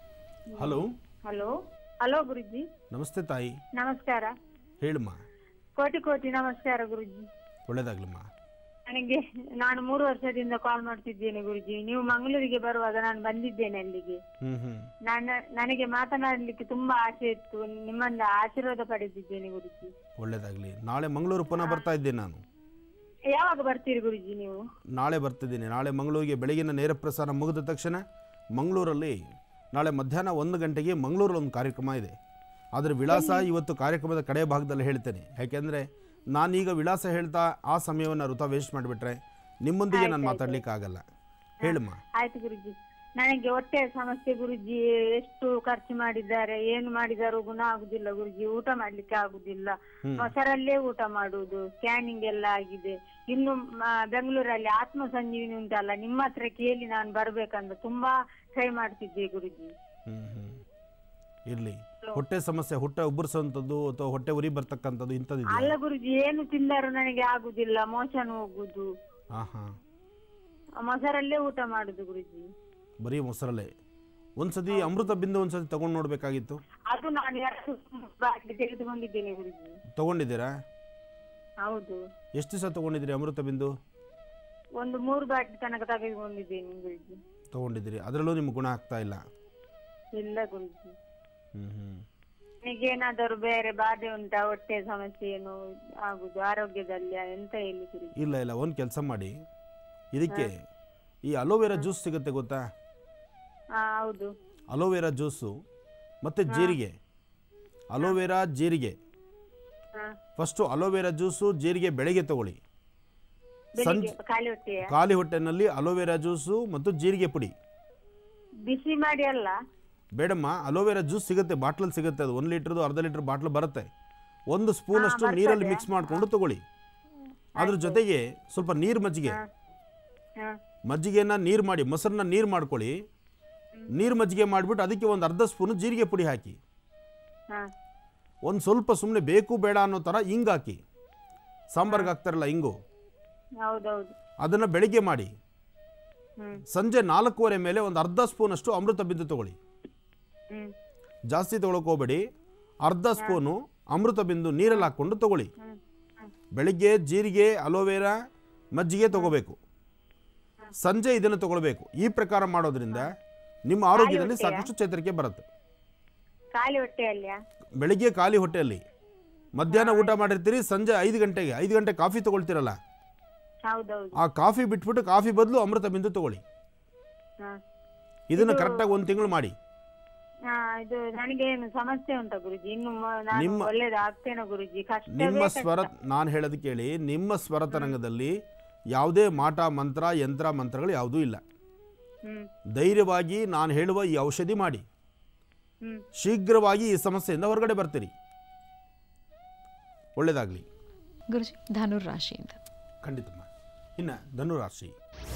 Speaker 3: ಹಲೋ
Speaker 6: ಹಲೋ ಹಲೋ ಗುರುಜಿ
Speaker 3: ನಮಸ್ತೆ ತಾಯಿ
Speaker 6: ನಮಸ್ಕಾರ
Speaker 3: ಹೇಳಮ್ಮ
Speaker 6: ಕೋಟಿ ಕೋಟಿ ನಮಸ್ಕಾರ ಗುರುಜಿ
Speaker 3: ಒಳ್ಳೇದಾಗ್ಲಮ್ಮ
Speaker 6: ನನಗೆ ನಾನು ಮೂರು ವರ್ಷದಿಂದ ಕಾಲ್ ಮಾಡ್ತಿದ್ದೇನೆ ಗುರುಜಿ ನೀವು ಮಂಗಳೂರಿಗೆ ಬರುವಾಗ ನಾನು ಬಂದಿದ್ದೇನೆ ಅಲ್ಲಿಗೆ
Speaker 3: ಹ್ಞೂ ಹ್ಞೂ
Speaker 6: ನನ್ನ ನನಗೆ ಮಾತನಾಡಲಿಕ್ಕೆ ತುಂಬಾ ಆಸೆ ಇತ್ತು ನಿಮ್ಮನ್ನ ಆಶೀರ್ವಾದ ಪಡೆದಿದ್ದೇನೆ ಗುರುಜಿ
Speaker 3: ಒಳ್ಳೇದಾಗಲಿ ನಾಳೆ ಮಂಗಳೂರು ಪುನಃ ಬರ್ತಾ ಇದ್ದೇನೆ ನಾನು
Speaker 6: ಯಾವಾಗ ಬರ್ತೀರಿ ಗುರುಜಿ ನೀವು
Speaker 3: ನಾಳೆ ಬರ್ತಿದ್ದೀನಿ ನಾಳೆ ಮಂಗಳೂರಿಗೆ ಬೆಳಗಿನ ನೇರ ಪ್ರಸಾರ ಮುಗಿದ ತಕ್ಷಣ ಮಂಗಳೂರಲ್ಲಿ ನಾಳೆ ಮಧ್ಯಾಹ್ನ ಒಂದು ಗಂಟೆಗೆ ಮಂಗಳೂರಲ್ಲಿ ಒಂದು ಕಾರ್ಯಕ್ರಮ ಇದೆ ಅದರ ವಿಳಾಸ ಇವತ್ತು ಕಾರ್ಯಕ್ರಮದ ಕಡೆ ಭಾಗದಲ್ಲಿ ಹೇಳ್ತೇನೆ ಯಾಕೆಂದರೆ ನಾನೀಗ ವಿಳಾಸ ಹೇಳ್ತಾ ಆ ಸಮಯವನ್ನು ವೃಥ ವೇಸ್ಟ್ ಮಾಡಿಬಿಟ್ರೆ ನಿಮ್ಮೊಂದಿಗೆ ನಾನು ಮಾತಾಡ್ಲಿಕ್ಕೆ ಆಗಲ್ಲ ಹೇಳಮ್ಮ
Speaker 6: ಆಯ್ತು ಗುರುಜಿ ನನಗೆ ಹೊಟ್ಟೆ ಸಮಸ್ಯೆ ಗುರುಜಿ ಎಷ್ಟು ಖರ್ಚು ಮಾಡಿದ್ದಾರೆ ಏನು ಮಾಡಿದಾರು ಗುಣ ಆಗುದಿಲ್ಲ ಗುರುಜಿ ಊಟ ಮಾಡ್ಲಿಕ್ಕೆ ಆಗುದಿಲ್ಲ ಮೊಸರಲ್ಲೇ ಊಟ ಮಾಡುವುದು ಸ್ಕ್ಯಾನಿಂಗ್ ಎಲ್ಲ ಆಗಿದೆ ಇನ್ನು ಮ, ಬೆಂಗಳೂರಲ್ಲಿ ಆತ್ಮ ಸಂಜೀವಿನಿ ಉಂಟಲ್ಲ ನಿಮ್ಮ ಹತ್ರ ಕೇಳಿ ನಾನು ಬರ್ಬೇಕಂತ ತುಂಬಾ ಟ್ರೈ ಮಾಡ್ತಿದ್ದೆ ಗುರುಜಿ
Speaker 3: ಹ್ಞೂ ಹ್ಞೂ ಇರಲಿ ಹೊಟ್ಟೆ ಸಮಸ್ಯೆ ಹೊಟ್ಟೆ ಉಬ್ಬರಿಸೋವಂಥದ್ದು ಅಥವಾ ಹೊಟ್ಟೆ ಉರಿ ಬರ್ತಕ್ಕಂಥದ್ದು ಇಂಥದ್ದು
Speaker 6: ಅಲ್ಲ ಗುರುಜಿ ಏನು ತಿಂದರೂ ನನಗೆ ಆಗುದಿಲ್ಲ ಮೋಷನ್ ಹೋಗುದು
Speaker 3: ಹಾಂ ಹಾಂ
Speaker 6: ಮೊಸರಲ್ಲೇ ಊಟ ಮಾಡುದು ಗುರುಜಿ
Speaker 3: ಬರೀ ಮೊಸರಲ್ಲೇ ಒಂದ್ಸತಿ ಅಮೃತ ಬಿಂದು ಒಂದ್ಸತಿ ತಗೊಂಡು ನೋಡಬೇಕಾಗಿತ್ತು
Speaker 6: ಅದು ನಾನು ಎರಡು ಬಾಟ್ಲಿ ತೆಗೆದುಕೊಂಡಿದ್ದೇನೆ ಗುರುಜಿ
Speaker 3: ತೊಗೊಂಡಿದ್ದೀರಾ
Speaker 6: ಹೌದು
Speaker 3: ಎಷ್ಟು ದಿವಸ ತೊಗೊಂಡಿದ್ದೀರಿ ಅಮೃತ ಬಿಂದು
Speaker 6: ಒಂದು ಮೂರು ಬಾಟ್ಲಿ ತನಕ ತೆಗೆದುಕೊಂಡಿದ್ದೇನೆ ಗುರುಜಿ
Speaker 3: ತೊಗೊಂಡಿದ್ದೀರಿ ಅದರಲ್ಲೂ ನಿಮ್ಗೆ ಗುಣ ಆಗ್ತಾ ಇಲ್ಲ
Speaker 6: ಇಲ್ಲ ಗುರುಜಿ
Speaker 3: ಹ್ಞೂ ಹ್ಞೂ
Speaker 6: ನನಗೇನಾದರೂ ಬೇರೆ ಬಾಧೆ ಉಂಟಾ ಹೊಟ್ಟೆ ಸಮಸ್ಯೆ ಏನು ಆಗುದು ಆರೋಗ್ಯದಲ್ಲಿ ಎಂತ ಹೇಳಿ ಗುರುಜಿ
Speaker 3: ಇಲ್ಲ ಇಲ್ಲ ಒಂದು ಕೆಲಸ ಮಾಡಿ ಇದಕ್ಕೆ ಈ ಅಲೋವೆರಾ ಜ್ಯೂಸ್ ಸಿಗುತ್ತೆ ಗೊತ್ತಾ
Speaker 6: ಹಾ ಹೌದು
Speaker 3: ಅಲೋವೆರಾ ಜ್ಯೂಸು ಮತ್ತು ಜೀರಿಗೆ ಅಲೋವೆರಾ ಜೀರಿಗೆ
Speaker 6: ಹಾ
Speaker 3: ಫಸ್ಟು ಅಲೋವೆರಾ ಜ್ಯೂಸು ಜೀರಿಗೆ ಬೆಳಗ್ಗೆ ತಗೊಳ್ಳಿ
Speaker 6: ಬೆಳಿಗ್ಗೆ
Speaker 3: ಸಂಜೆ
Speaker 6: ಖಾಲಿ ಹೊಟ್ಟೆಯ
Speaker 3: ಖಾಲಿ ಹೊಟ್ಟೆನಲ್ಲಿ ಅಲೋವೆರಾ ಜ್ಯೂಸು ಮತ್ತು ಜೀರಿಗೆ ಪುಡಿ
Speaker 6: ಬಿಸಿ ಮಾಡಿ ಅಲ್ಲ
Speaker 3: ಬೇಡಮ್ಮ ಅಲೋವೆರಾ ಜ್ಯೂಸ್ ಸಿಗುತ್ತೆ ಬಾಟ್ಲಲ್ಲಿ ಸಿಗುತ್ತೆ ಅದು ಒಂದು ಲೀಟ್ರದು ಅರ್ಧ ಲೀಟ್ರ್ ಬಾಟ್ಲ್ ಬರುತ್ತೆ ಒಂದು ಸ್ಪೂನಷ್ಟು ನೀರಲ್ಲಿ ಮಿಕ್ಸ್ ಮಾಡಿಕೊಂಡು ತಗೊಳ್ಳಿ ಅದ್ರ ಜೊತೆಗೆ ಸ್ವಲ್ಪ ನೀರು ಮಜ್ಜಿಗೆ
Speaker 6: ಹಾ
Speaker 3: ಮಜ್ಜಿಗೆನ ನೀರು ಮಾಡಿ ಮೊಸರನ್ನ ನೀರು ಮಾಡ್ಕೊಳ್ಳಿ ನೀರು ಮಜ್ಜಿಗೆ ಮಾಡಿಬಿಟ್ಟು ಅದಕ್ಕೆ ಒಂದು ಅರ್ಧ ಸ್ಪೂನು ಜೀರಿಗೆ ಪುಡಿ ಹಾಕಿ
Speaker 6: ಹಾ
Speaker 3: ಒಂದು ಸ್ವಲ್ಪ ಸುಮ್ಮನೆ ಬೇಕು ಬೇಡ ಅನ್ನೋ ಥರ ಹಿಂಗೆ ಹಾಕಿ ಸಾಂಬಾರ್ಗೆ ಹಾಕ್ತಾರಲ್ಲ ಹಿಂಗು
Speaker 6: ಹೌದೌದು
Speaker 3: ಅದನ್ನು ಬೆಳಿಗ್ಗೆ ಮಾಡಿ
Speaker 6: ಹ್ಮ್
Speaker 3: ಸಂಜೆ ನಾಲ್ಕೂವರೆ ಮೇಲೆ ಒಂದು ಅರ್ಧ ಸ್ಪೂನಷ್ಟು ಅಮೃತ ಬಿದ್ದು ತಗೊಳ್ಳಿ
Speaker 6: ಹ್ಮ್
Speaker 3: ಜಾಸ್ತಿ ತೊಗೊಳಕ್ಕೆ ಹೋಗಬೇಡಿ ಅರ್ಧ ಸ್ಪೂನು ಅಮೃತ ಬಿಂದು ನೀರಲ್ಲಿ ಹಾಕ್ಕೊಂಡು ತಗೊಳ್ಳಿ
Speaker 6: ಹ್ಮ್ ಹ್ಮ್
Speaker 3: ಬೆಳಿಗ್ಗೆ ಜೀರಿಗೆ ಅಲೋವೆರಾ ಮಜ್ಜಿಗೆ ತಗೋಬೇಕು ಸಂಜೆ ಇದನ್ನು ತಗೊಳ್ಬೇಕು ಈ ಪ್ರಕಾರ ಮಾಡೋದ್ರಿಂದ ನಿಮ್ಮ ಆರೋಗ್ಯದಲ್ಲಿ ಸಾಕಷ್ಟು ಚೇತರಿಕೆ ಬರುತ್ತೆ
Speaker 6: ಖಾಲಿ ಹೊಟ್ಟೆಯಲ್ಲಿಯಾ
Speaker 3: ಬೆಳಿಗ್ಗೆ ಖಾಲಿ ಹೊಟ್ಟೆಯಲ್ಲಿ ಮಧ್ಯಾಹ್ನ ಊಟ ಮಾಡಿರ್ತೀರಿ ಸಂಜೆ ಐದು ಗಂಟೆಗೆ ಐದು ಗಂಟೆ ಕಾಫಿ ತಗೊಳ್ತೀರಲ್ಲ
Speaker 6: ಹೌದೌದು
Speaker 3: ಆ ಕಾಫಿ ಬಿಟ್ಬಿಟ್ಟು ಕಾಫಿ ಬದಲು ಅಮೃತ ಬಿಂದು ತಗೊಳ್ಳಿ
Speaker 6: ಹಾ
Speaker 3: ಇದನ್ನು ಕರೆಕ್ಟಾಗಿ ಒಂದು ತಿಂಗಳು ಮಾಡಿ
Speaker 6: ಹಾ ಇದು ನನಗೆ ಏನು ಸಮಸ್ಯೆ ಉಂಟಾ ಗುರುಜಿ ಇನ್ನು ಮ- ನಾನು
Speaker 3: ನಿಮ್ಮ-
Speaker 6: ಒಳ್ಳೇದು ಆಗ್ತೇನೆ ಗುರುಜಿ ಕಷ್ಟವೇ
Speaker 3: ನಿಮ್ಮ
Speaker 6: ಕಷ್ಟ.
Speaker 3: ಸ್ವರ ನಾನು ಹೇಳೋದು ಕೇಳಿ ನಿಮ್ಮ ಸ್ವರತರಂಗದಲ್ಲಿ ಯಾವುದೇ ಮಾಟ ಮಂತ್ರ ಯಂತ್ರ ಮಂತ್ರಗಳು ಯಾವುದೂ ಇಲ್ಲ
Speaker 6: ಹ್ಮ್
Speaker 3: ಧೈರ್ಯವಾಗಿ ನಾನು ಹೇಳುವ ಈ ಔಷಧಿ ಮಾಡಿ
Speaker 6: ಹ್ಮ್
Speaker 3: ಶೀಘ್ರವಾಗಿ ಈ ಸಮಸ್ಯೆಯಿಂದ ಹೊರಗಡೆ ಬರ್ತೀರಿ ಒಳ್ಳೆಯದಾಗಲಿ
Speaker 1: ಗುರುಜಿ ಧನುರ್ ರಾಶಿಯಿಂದ
Speaker 3: ಖಂಡಿತಮ್ಮ ಇನ್ನು ಧನುರಾಶಿ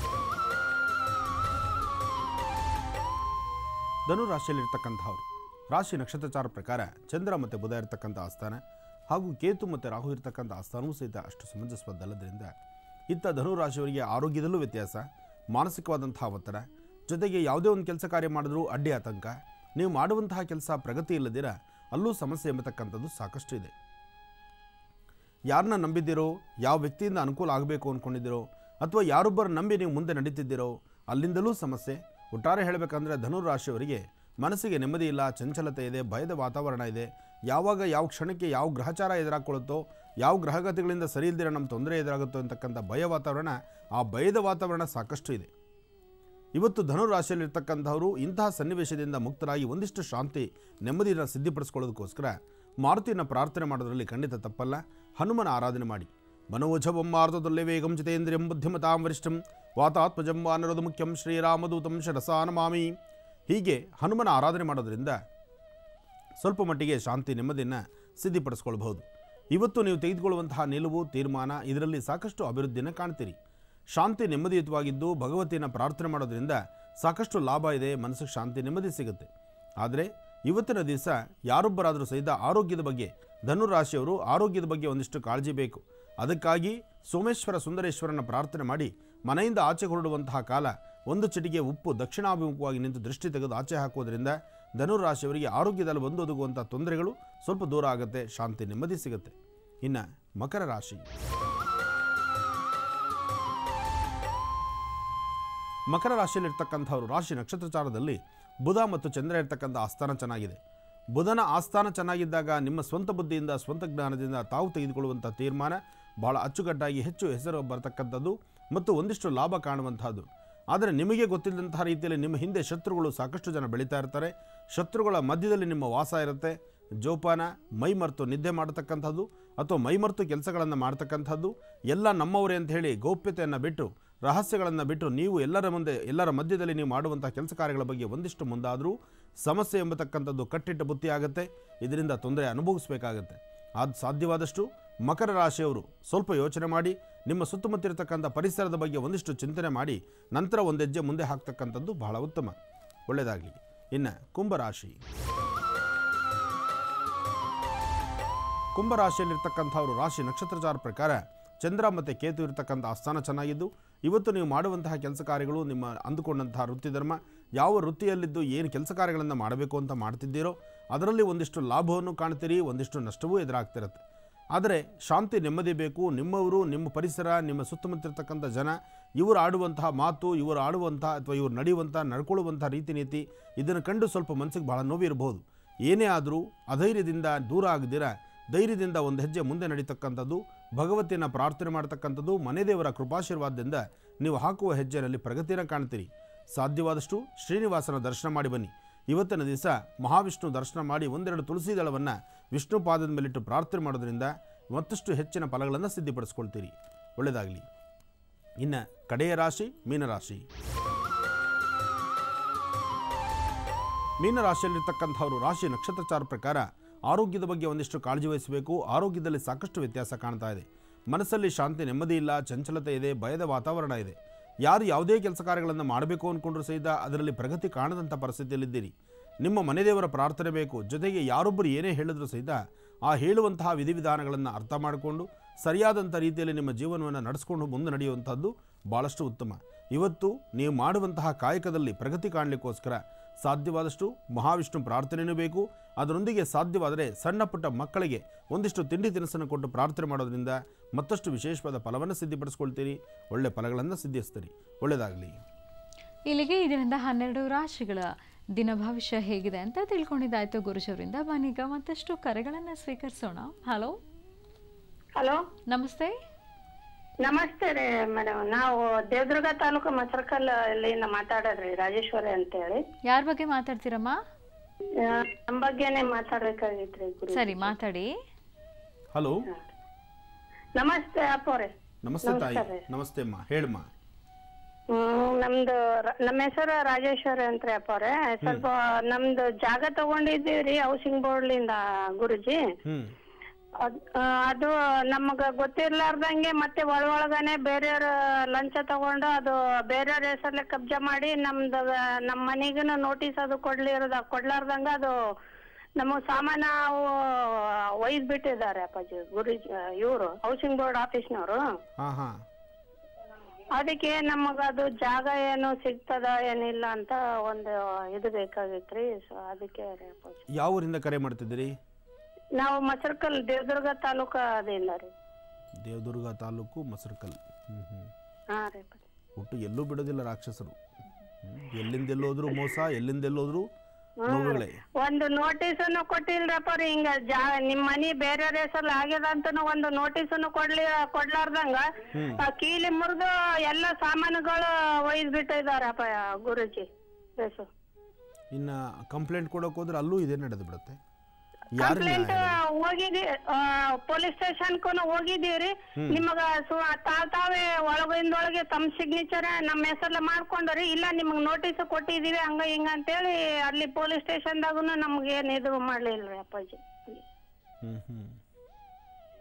Speaker 3: ಧನುರಾಶಿಯಲ್ಲಿರ್ತಕ್ಕಂಥವ್ರು ರಾಶಿ ನಕ್ಷತ್ರಚಾರ ಪ್ರಕಾರ ಚಂದ್ರ ಮತ್ತು ಬುಧ ಇರತಕ್ಕಂಥ ಆಸ್ಥಾನ ಹಾಗೂ ಕೇತು ಮತ್ತು ರಾಹು ಇರತಕ್ಕಂಥ ಆಸ್ಥಾನವೂ ಸಹಿತ ಅಷ್ಟು ಸಮಂಜಸವಾದಲ್ಲದ್ರಿಂದ ಇತ್ತ ಧನುರಾಶಿಯವರಿಗೆ ಆರೋಗ್ಯದಲ್ಲೂ ವ್ಯತ್ಯಾಸ ಮಾನಸಿಕವಾದಂತಹ ಒತ್ತಡ ಜೊತೆಗೆ ಯಾವುದೇ ಒಂದು ಕೆಲಸ ಕಾರ್ಯ ಮಾಡಿದ್ರೂ ಅಡ್ಡಿ ಆತಂಕ ನೀವು ಮಾಡುವಂತಹ ಕೆಲಸ ಪ್ರಗತಿ ಇಲ್ಲದಿರ ಅಲ್ಲೂ ಸಮಸ್ಯೆ ಎಂಬತಕ್ಕಂಥದ್ದು ಸಾಕಷ್ಟು ಇದೆ ಯಾರನ್ನ ನಂಬಿದ್ದೀರೋ ಯಾವ ವ್ಯಕ್ತಿಯಿಂದ ಅನುಕೂಲ ಆಗಬೇಕು ಅಂದ್ಕೊಂಡಿದ್ದೀರೋ ಅಥವಾ ಯಾರೊಬ್ಬರು ನಂಬಿ ನೀವು ಮುಂದೆ ನಡೀತಿದ್ದೀರೋ ಅಲ್ಲಿಂದಲೂ ಸಮಸ್ಯೆ ಒಟ್ಟಾರೆ ಹೇಳಬೇಕಂದ್ರೆ ಧನುರಾಶಿಯವರಿಗೆ ಮನಸ್ಸಿಗೆ ನೆಮ್ಮದಿ ಇಲ್ಲ ಚಂಚಲತೆ ಇದೆ ಭಯದ ವಾತಾವರಣ ಇದೆ ಯಾವಾಗ ಯಾವ ಕ್ಷಣಕ್ಕೆ ಯಾವ ಗ್ರಹಚಾರ ಎದುರಾಕೊಳ್ಳುತ್ತೋ ಯಾವ ಗ್ರಹಗತಿಗಳಿಂದ ಸರಿ ಇಲ್ದಿರ ನಮ್ಮ ತೊಂದರೆ ಎದುರಾಗುತ್ತೋ ಅಂತಕ್ಕಂಥ ಭಯ ವಾತಾವರಣ ಆ ಭಯದ ವಾತಾವರಣ ಸಾಕಷ್ಟು ಇದೆ ಇವತ್ತು ಧನುರಾಶಿಯಲ್ಲಿರ್ತಕ್ಕಂಥವರು ಇಂತಹ ಸನ್ನಿವೇಶದಿಂದ ಮುಕ್ತರಾಗಿ ಒಂದಿಷ್ಟು ಶಾಂತಿ ನೆಮ್ಮದಿಯನ್ನು ಸಿದ್ಧಿಪಡಿಸ್ಕೊಳ್ಳೋದಕ್ಕೋಸ್ಕರ ಮಾರುತಿನ ಪ್ರಾರ್ಥನೆ ಮಾಡೋದರಲ್ಲಿ ಖಂಡಿತ ತಪ್ಪಲ್ಲ ಹನುಮನ ಆರಾಧನೆ ಮಾಡಿ ಮನೋಜವಂ ಮಾರುತದಲ್ಲೇ ವೇಗಂ ಜಿತೇಂದ್ರಿಯಂ ಬುದ್ಧಿಮತಾಂ ವರಿಷ್ಠಂ ವಾತಾತ್ಮಜಂ ವಾನರದು ಮುಖ್ಯಂ ಶ್ರೀರಾಮದೂತಂ ಶರಸಾನಮಾಮಿ ಹೀಗೆ ಹನುಮನ ಆರಾಧನೆ ಮಾಡೋದ್ರಿಂದ ಸ್ವಲ್ಪ ಮಟ್ಟಿಗೆ ಶಾಂತಿ ನೆಮ್ಮದಿಯನ್ನು ಸಿದ್ಧಿಪಡಿಸ್ಕೊಳ್ಬಹುದು ಇವತ್ತು ನೀವು ತೆಗೆದುಕೊಳ್ಳುವಂತಹ ನಿಲುವು ತೀರ್ಮಾನ ಇದರಲ್ಲಿ ಸಾಕಷ್ಟು ಅಭಿವೃದ್ಧಿಯನ್ನು ಕಾಣ್ತೀರಿ ಶಾಂತಿ ನೆಮ್ಮದಿಯುತವಾಗಿದ್ದು ಭಗವತಿಯನ್ನು ಪ್ರಾರ್ಥನೆ ಮಾಡೋದ್ರಿಂದ ಸಾಕಷ್ಟು ಲಾಭ ಇದೆ ಮನಸ್ಸಿಗೆ ಶಾಂತಿ ನೆಮ್ಮದಿ ಸಿಗುತ್ತೆ ಆದರೆ ಇವತ್ತಿನ ದಿವಸ ಯಾರೊಬ್ಬರಾದರೂ ಸಹಿತ ಆರೋಗ್ಯದ ಬಗ್ಗೆ ಧನುರಾಶಿಯವರು ಆರೋಗ್ಯದ ಬಗ್ಗೆ ಒಂದಿಷ್ಟು ಕಾಳಜಿ ಬೇಕು ಅದಕ್ಕಾಗಿ ಸೋಮೇಶ್ವರ ಸುಂದರೇಶ್ವರನ ಪ್ರಾರ್ಥನೆ ಮಾಡಿ ಮನೆಯಿಂದ ಆಚೆ ಹೊರಡುವಂತಹ ಕಾಲ ಒಂದು ಚಿಟಿಗೆ ಉಪ್ಪು ದಕ್ಷಿಣಾಭಿಮುಖವಾಗಿ ನಿಂತು ದೃಷ್ಟಿ ತೆಗೆದು ಆಚೆ ಹಾಕೋದ್ರಿಂದ ಧನುರಾಶಿಯವರಿಗೆ ಆರೋಗ್ಯದಲ್ಲಿ ಒಂದೊದಗುವಂಥ ತೊಂದರೆಗಳು ಸ್ವಲ್ಪ ದೂರ ಆಗುತ್ತೆ ಶಾಂತಿ ನೆಮ್ಮದಿ ಸಿಗುತ್ತೆ ಇನ್ನು ಮಕರ ರಾಶಿ ಮಕರ ರಾಶಿಯಲ್ಲಿರ್ತಕ್ಕಂಥವ್ರು ರಾಶಿ ನಕ್ಷತ್ರಚಾರದಲ್ಲಿ ಬುಧ ಮತ್ತು ಚಂದ್ರ ಇರ್ತಕ್ಕಂಥ ಆಸ್ಥಾನ ಚೆನ್ನಾಗಿದೆ ಬುಧನ ಆಸ್ಥಾನ ಚೆನ್ನಾಗಿದ್ದಾಗ ನಿಮ್ಮ ಸ್ವಂತ ಬುದ್ಧಿಯಿಂದ ಸ್ವಂತ ಜ್ಞಾನದಿಂದ ತಾವು ತೆಗೆದುಕೊಳ್ಳುವಂಥ ತೀರ್ಮಾನ ಬಹಳ ಅಚ್ಚುಕಟ್ಟಾಗಿ ಹೆಚ್ಚು ಹೆಸರು ಬರತಕ್ಕಂಥದ್ದು ಮತ್ತು ಒಂದಿಷ್ಟು ಲಾಭ ಕಾಣುವಂಥದ್ದು ಆದರೆ ನಿಮಗೆ ಗೊತ್ತಿಲ್ಲದಂತಹ ರೀತಿಯಲ್ಲಿ ನಿಮ್ಮ ಹಿಂದೆ ಶತ್ರುಗಳು ಸಾಕಷ್ಟು ಜನ ಬೆಳೀತಾ ಇರ್ತಾರೆ ಶತ್ರುಗಳ ಮಧ್ಯದಲ್ಲಿ ನಿಮ್ಮ ವಾಸ ಇರುತ್ತೆ ಜೋಪಾನ ಮೈಮರೆತು ನಿದ್ದೆ ಮಾಡತಕ್ಕಂಥದ್ದು ಅಥವಾ ಮೈಮರೆತು ಕೆಲಸಗಳನ್ನು ಮಾಡ್ತಕ್ಕಂಥದ್ದು ಎಲ್ಲ ನಮ್ಮವರೇ ಅಂತ ಹೇಳಿ ಗೌಪ್ಯತೆಯನ್ನು ಬಿಟ್ಟು ರಹಸ್ಯಗಳನ್ನು ಬಿಟ್ಟು ನೀವು ಎಲ್ಲರ ಮುಂದೆ ಎಲ್ಲರ ಮಧ್ಯದಲ್ಲಿ ನೀವು ಮಾಡುವಂಥ ಕೆಲಸ ಕಾರ್ಯಗಳ ಬಗ್ಗೆ ಒಂದಿಷ್ಟು ಮುಂದಾದರೂ ಸಮಸ್ಯೆ ಎಂಬತಕ್ಕಂಥದ್ದು ಕಟ್ಟಿಟ್ಟ ಬುತ್ತಿ ಆಗುತ್ತೆ ಇದರಿಂದ ತೊಂದರೆ ಅನುಭವಿಸಬೇಕಾಗತ್ತೆ ಅದು ಸಾಧ್ಯವಾದಷ್ಟು ಮಕರ ರಾಶಿಯವರು ಸ್ವಲ್ಪ ಯೋಚನೆ ಮಾಡಿ ನಿಮ್ಮ ಸುತ್ತಮುತ್ತಿರತಕ್ಕಂಥ ಪರಿಸರದ ಬಗ್ಗೆ ಒಂದಿಷ್ಟು ಚಿಂತನೆ ಮಾಡಿ ನಂತರ ಒಂದು ಹೆಜ್ಜೆ ಮುಂದೆ ಹಾಕ್ತಕ್ಕಂಥದ್ದು ಬಹಳ ಉತ್ತಮ ಒಳ್ಳೆಯದಾಗಲಿ ಇನ್ನು ಕುಂಭರಾಶಿ ಕುಂಭರಾಶಿಯಲ್ಲಿರ್ತಕ್ಕಂಥವರು ರಾಶಿ ನಕ್ಷತ್ರಚಾರ ಪ್ರಕಾರ ಚಂದ್ರ ಮತ್ತು ಕೇತು ಇರತಕ್ಕಂಥ ಆಸ್ಥಾನ ಚೆನ್ನಾಗಿದ್ದು ಇವತ್ತು ನೀವು ಮಾಡುವಂತಹ ಕೆಲಸ ಕಾರ್ಯಗಳು ನಿಮ್ಮ ಅಂದುಕೊಂಡಂತಹ ವೃತ್ತಿ ಧರ್ಮ ಯಾವ ವೃತ್ತಿಯಲ್ಲಿದ್ದು ಏನು ಕೆಲಸ ಕಾರ್ಯಗಳನ್ನು ಮಾಡಬೇಕು ಅಂತ ಮಾಡ್ತಿದ್ದೀರೋ ಅದರಲ್ಲಿ ಒಂದಿಷ್ಟು ಲಾಭವನ್ನು ಕಾಣ್ತೀರಿ ಒಂದಿಷ್ಟು ನಷ್ಟವೂ ಎದುರಾಗ್ತಿರುತ್ತೆ ಆದರೆ ಶಾಂತಿ ನೆಮ್ಮದಿ ಬೇಕು ನಿಮ್ಮವರು ನಿಮ್ಮ ಪರಿಸರ ನಿಮ್ಮ ಸುತ್ತಮುತ್ತಿರ್ತಕ್ಕಂಥ ಜನ ಇವರು ಆಡುವಂತಹ ಮಾತು ಇವರು ಆಡುವಂಥ ಅಥವಾ ಇವರು ನಡೆಯುವಂಥ ನಡ್ಕೊಳ್ಳುವಂಥ ರೀತಿ ನೀತಿ ಇದನ್ನು ಕಂಡು ಸ್ವಲ್ಪ ಮನಸ್ಸಿಗೆ ಬಹಳ ನೋವಿರಬಹುದು ಏನೇ ಆದರೂ ಅಧೈರ್ಯದಿಂದ ದೂರ ಆಗದಿರ ಧೈರ್ಯದಿಂದ ಒಂದು ಹೆಜ್ಜೆ ಮುಂದೆ ನಡೀತಕ್ಕಂಥದ್ದು ಭಗವತಿಯನ್ನು ಪ್ರಾರ್ಥನೆ ಮಾಡ್ತಕ್ಕಂಥದ್ದು ಮನೆದೇವರ ಕೃಪಾಶೀರ್ವಾದದಿಂದ ನೀವು ಹಾಕುವ ಹೆಜ್ಜೆಯಲ್ಲಿ ಪ್ರಗತಿಯನ್ನು ಕಾಣ್ತೀರಿ ಸಾಧ್ಯವಾದಷ್ಟು ಶ್ರೀನಿವಾಸನ ದರ್ಶನ ಮಾಡಿ ಬನ್ನಿ ಇವತ್ತಿನ ದಿವಸ ಮಹಾವಿಷ್ಣು ದರ್ಶನ ಮಾಡಿ ಒಂದೆರಡು ತುಳಸಿ ದಳವನ್ನು ವಿಷ್ಣು ಪಾದದ ಮೇಲಿಟ್ಟು ಪ್ರಾರ್ಥನೆ ಮಾಡೋದ್ರಿಂದ ಮತ್ತಷ್ಟು ಹೆಚ್ಚಿನ ಫಲಗಳನ್ನು ಸಿದ್ಧಿಪಡಿಸ್ಕೊಳ್ತೀರಿ ಒಳ್ಳೆಯದಾಗಲಿ ಇನ್ನು ಕಡೆಯ ರಾಶಿ ಮೀನರಾಶಿ ಮೀನರಾಶಿಯಲ್ಲಿರ್ತಕ್ಕಂಥವರು ರಾಶಿ ನಕ್ಷತ್ರಚಾರ ಪ್ರಕಾರ ಆರೋಗ್ಯದ ಬಗ್ಗೆ ಒಂದಿಷ್ಟು ಕಾಳಜಿ ವಹಿಸಬೇಕು ಆರೋಗ್ಯದಲ್ಲಿ ಸಾಕಷ್ಟು ವ್ಯತ್ಯಾಸ ಕಾಣ್ತಾ ಇದೆ ಮನಸ್ಸಲ್ಲಿ ಶಾಂತಿ ನೆಮ್ಮದಿ ಇಲ್ಲ ಚಂಚಲತೆ ಇದೆ ಭಯದ ವಾತಾವರಣ ಇದೆ ಯಾರು ಯಾವುದೇ ಕೆಲಸ ಕಾರ್ಯಗಳನ್ನು ಮಾಡಬೇಕು ಅಂದ್ಕೊಂಡ್ರೂ ಸಹಿತ ಅದರಲ್ಲಿ ಪ್ರಗತಿ ಕಾಣದಂಥ ಪರಿಸ್ಥಿತಿಯಲ್ಲಿದ್ದೀರಿ ನಿಮ್ಮ ಮನೆದೇವರ ಪ್ರಾರ್ಥನೆ ಬೇಕು ಜೊತೆಗೆ ಯಾರೊಬ್ಬರು ಏನೇ ಹೇಳಿದ್ರು ಸಹಿತ ಆ ಹೇಳುವಂತಹ ವಿಧಿವಿಧಾನಗಳನ್ನು ಅರ್ಥ ಮಾಡಿಕೊಂಡು ಸರಿಯಾದಂಥ ರೀತಿಯಲ್ಲಿ ನಿಮ್ಮ ಜೀವನವನ್ನು ನಡೆಸ್ಕೊಂಡು ಮುಂದೆ ನಡೆಯುವಂಥದ್ದು ಭಾಳಷ್ಟು ಉತ್ತಮ ಇವತ್ತು ನೀವು ಮಾಡುವಂತಹ ಕಾಯಕದಲ್ಲಿ ಪ್ರಗತಿ ಕಾಣಲಿಕ್ಕೋಸ್ಕರ ಸಾಧ್ಯವಾದಷ್ಟು ಮಹಾವಿಷ್ಣು ಪ್ರಾರ್ಥನೆಯೂ ಬೇಕು ಅದರೊಂದಿಗೆ ಸಾಧ್ಯವಾದರೆ ಸಣ್ಣ ಪುಟ್ಟ ಮಕ್ಕಳಿಗೆ ಒಂದಿಷ್ಟು ತಿಂಡಿ ತಿನಿಸನ್ನು ಕೊಟ್ಟು ಪ್ರಾರ್ಥನೆ ಮಾಡೋದ್ರಿಂದ ಮತ್ತಷ್ಟು ವಿಶೇಷವಾದ ಫಲವನ್ನು ಸಿದ್ಧಿಪಡಿಸ್ಕೊಳ್ತೀರಿ ಒಳ್ಳೆ ಫಲಗಳನ್ನು ಸಿದ್ಧಿಸ್ತೀರಿ ಒಳ್ಳೆಯದಾಗಲಿ
Speaker 1: ಇಲ್ಲಿಗೆ ಇದರಿಂದ ಹನ್ನೆರಡು ರಾಶಿಗಳ ದಿನ ಭವಿಷ್ಯ ಹೇಗಿದೆ ಅಂತ ತಿಳ್ಕೊಂಡಿದ್ದಾಯ್ತು ಗುರುಜವರಿಂದ ಬನ್ನೀಗ ಮತ್ತಷ್ಟು ಕರೆಗಳನ್ನು ಸ್ವೀಕರಿಸೋಣ ಹಲೋ
Speaker 7: ಹಲೋ
Speaker 1: ನಮಸ್ತೆ
Speaker 7: ನಮಸ್ತೆ ರೀ ಮೇಡಮ್ ನಾವು ದೇವದುರ್ಗ ತಾಲೂಕು ಮಸರಕಲ್ ಇಲ್ಲಿಂದ ಮಾತಾಡೋದ್ರಿ ರಾಜೇಶ್ವರಿ ಅಂತ ಹೇಳಿ
Speaker 1: ಯಾರ ಬಗ್ಗೆ ಮಾತಾಡ್ತೀರಮ್ಮ
Speaker 7: ಆ, ನಮ್ ಬಗ್ಗೆನೇ ಮಾತಾಡ್ಬೇಕಾಗಿತ್ರಿ ಗುರು
Speaker 1: ಸರಿ ಮಾತಾಡಿ
Speaker 3: ಹಲೋ
Speaker 7: ನಮಸ್ತೆ ಅಪ್ಪವ್ರೆ
Speaker 3: ನಮಸ್ತೆ ತಾಯಿ
Speaker 7: ನಮಸ್ಕಾರ.
Speaker 3: ನಮಸ್ತೆ ಅಮ್ಮ ಹೇಳಮ್ಮ
Speaker 7: ಹ್ಮ್ ನಮ್ದು ರ- ನಮ್ಮ ಹೆಸರು ರಾಜೇಶ್ವರಿ ಅಂತ್ರಿ ಅಪ್ಪವ್ರೆ ಸ್ವಲ್ಪ ನಮ್ದು ಜಾಗ ತಗೊಂಡಿದ್ದೀವ್ರಿ ಹೌಸಿಂಗ್ ಬೋರ್ಡ್ಲಿಂದ ಗುರುಜಿ
Speaker 3: ಹ್ಞೂ
Speaker 7: ಅದ್- ಆ, ಅದು ನಮಗ ಗೊತ್ತಿರ್ಲಾರ್ದಂಗೆ ಮತ್ತೆ ಒಳ ಒಳಗನೆ ಬೇರೆಯವ್ರ ಲಂಚ ತಗೊಂಡು ಅದು ಬೇರೆಯವ್ರ ಹೆಸರ್ಲೆ ಕಬ್ಜಾ ಮಾಡಿ ನಮ್ದು ನಮ್ಮ ಮನೆಗೂ ನೋಟಿಸ್ ಅದು ಕೊಡ್ಲಿರದ ಕೊಡ್ಲಾರ್ದಂಗ ಅದು ನಮ್ಮ ಸಾಮಾನ ಅವು ಒಯ್ದ್ ಬಿಟ್ಟಿದ್ದಾರೆ ಅಪ್ಪಾಜಿ ಗುರುಜಿ ಇವರು ಹೌಸಿಂಗ್ ಬೋರ್ಡ್ ಆಫೀಸ್ನವರು
Speaker 3: ಹಾಂ ಹಾಂ
Speaker 7: ಅದಕ್ಕೆ ನಮಗ ಅದು ಜಾಗ ಏನು ಸಿಗ್ತದ ಏನಿಲ್ಲ ಅಂತ ಒಂದು ಇದು ಬೇಕಾಗಿತ್ರಿ ಸೊ ಅದಕ್ಕೆ ರೀ ಅಪ್ಪಾಜಿ
Speaker 3: ಯಾವ ಊರಿಂದ ಕರೆ ಮಾಡ್ತಿದ್ದೀರಿ
Speaker 7: ನಾವು ಮಸರ್ಕಲ್ ದೇವದುರ್ಗ ತಾಲೂಕದಿಂದ ರೀ
Speaker 3: ದೇವದುರ್ಗ ತಾಲೂಕು ಮಸರ್ಕಲ್ ಹ್ಞೂ ಹ್ಞೂ
Speaker 7: ಹಾ ರೀ ಅಪ್ಪಾಜಿ.
Speaker 3: ಒಟ್ಟು ಎಲ್ಲೂ ಬಿಡೋದಿಲ್ಲ ರಾಕ್ಷಸರು ಹ್ಮ್. ಎಲ್ಲಿಂದೆಲ್ಲೋದ್ರು ಮೋಸ ಎಲ್ಲಿಂದೆಲ್ಲೋದ್ರು ನೋವುಗಳೇ
Speaker 7: ಒಂದು ನೋಟಿಸ್ ಅನ್ನು ಕೊಟ್ಟಿಲ್ರಪ್ಪ ರೀ ಹಿಂಗ ಜಾ ನಿಮ್ ಮನಿ ಬೇರೆಯವ್ರ ಹೆಸರು ಆಗ್ಯದ ಅಂತಾನು ಒಂದು ನೋಟಿಸ್ ಅನ್ನು ಕೊಡ್ಲಿ ಕೊಡ್ಲಾರ್ದಂಗ ಆ ಕೀಲಿ ಮುರಿದು ಎಲ್ಲ ಸಾಮಾನುಗಳು ಒಯ್ದ್ ಬಿಟ್ಟಿದಾರಪ್ಪ ಗುರುಜಿ ಬೇಸು
Speaker 3: ಇನ್ನು ಕಂಪ್ಲೇಂಟ್ ಕೊಡೋಕೆ ಹೋದ್ರೆ ಅಲ್ಲೂ ಇದೇ ನಡೆದು ಬಿಡುತ್ತೆ ಯಾರು
Speaker 7: ಕಂಪ್ಲೇಂಟ್ ಹೋಗಿದಿ ಪೊಲೀಸ್ ಸ್ಟೇಷನ್ಗೂ ಹೋಗಿದೀವ್ರಿ ನಿಮಗ ಸು- ತಾವ್ ತಾವೇ ಒಳಗಿಂದೊಳಗೆ ತಮ್ಮ ಸಿಗ್ನೇಚರ್ ನಮ್ಮ ಹೆಸರ್ಲೆ ಮಾಡ್ಕೊಂಡ್ರಿ ಇಲ್ಲ ನಿಮಗ್ ನೋಟಿಸ್ ಕೊಟ್ಟಿದೀವಿ ಹಂಗ ಹಿಂಗ ಅಂತೇಳಿ ಅಲ್ಲಿ ಪೊಲೀಸ್ ಸ್ಟೇಷನ್ದಾಗೂ ನಮ್ಗೆ ಏನ್ ಇದು ಮಾಡ್ಲಿಲ್ರಿ ಅಪ್ಪಾಜಿ
Speaker 3: ಹ್ಞೂ ಹ್ಞೂ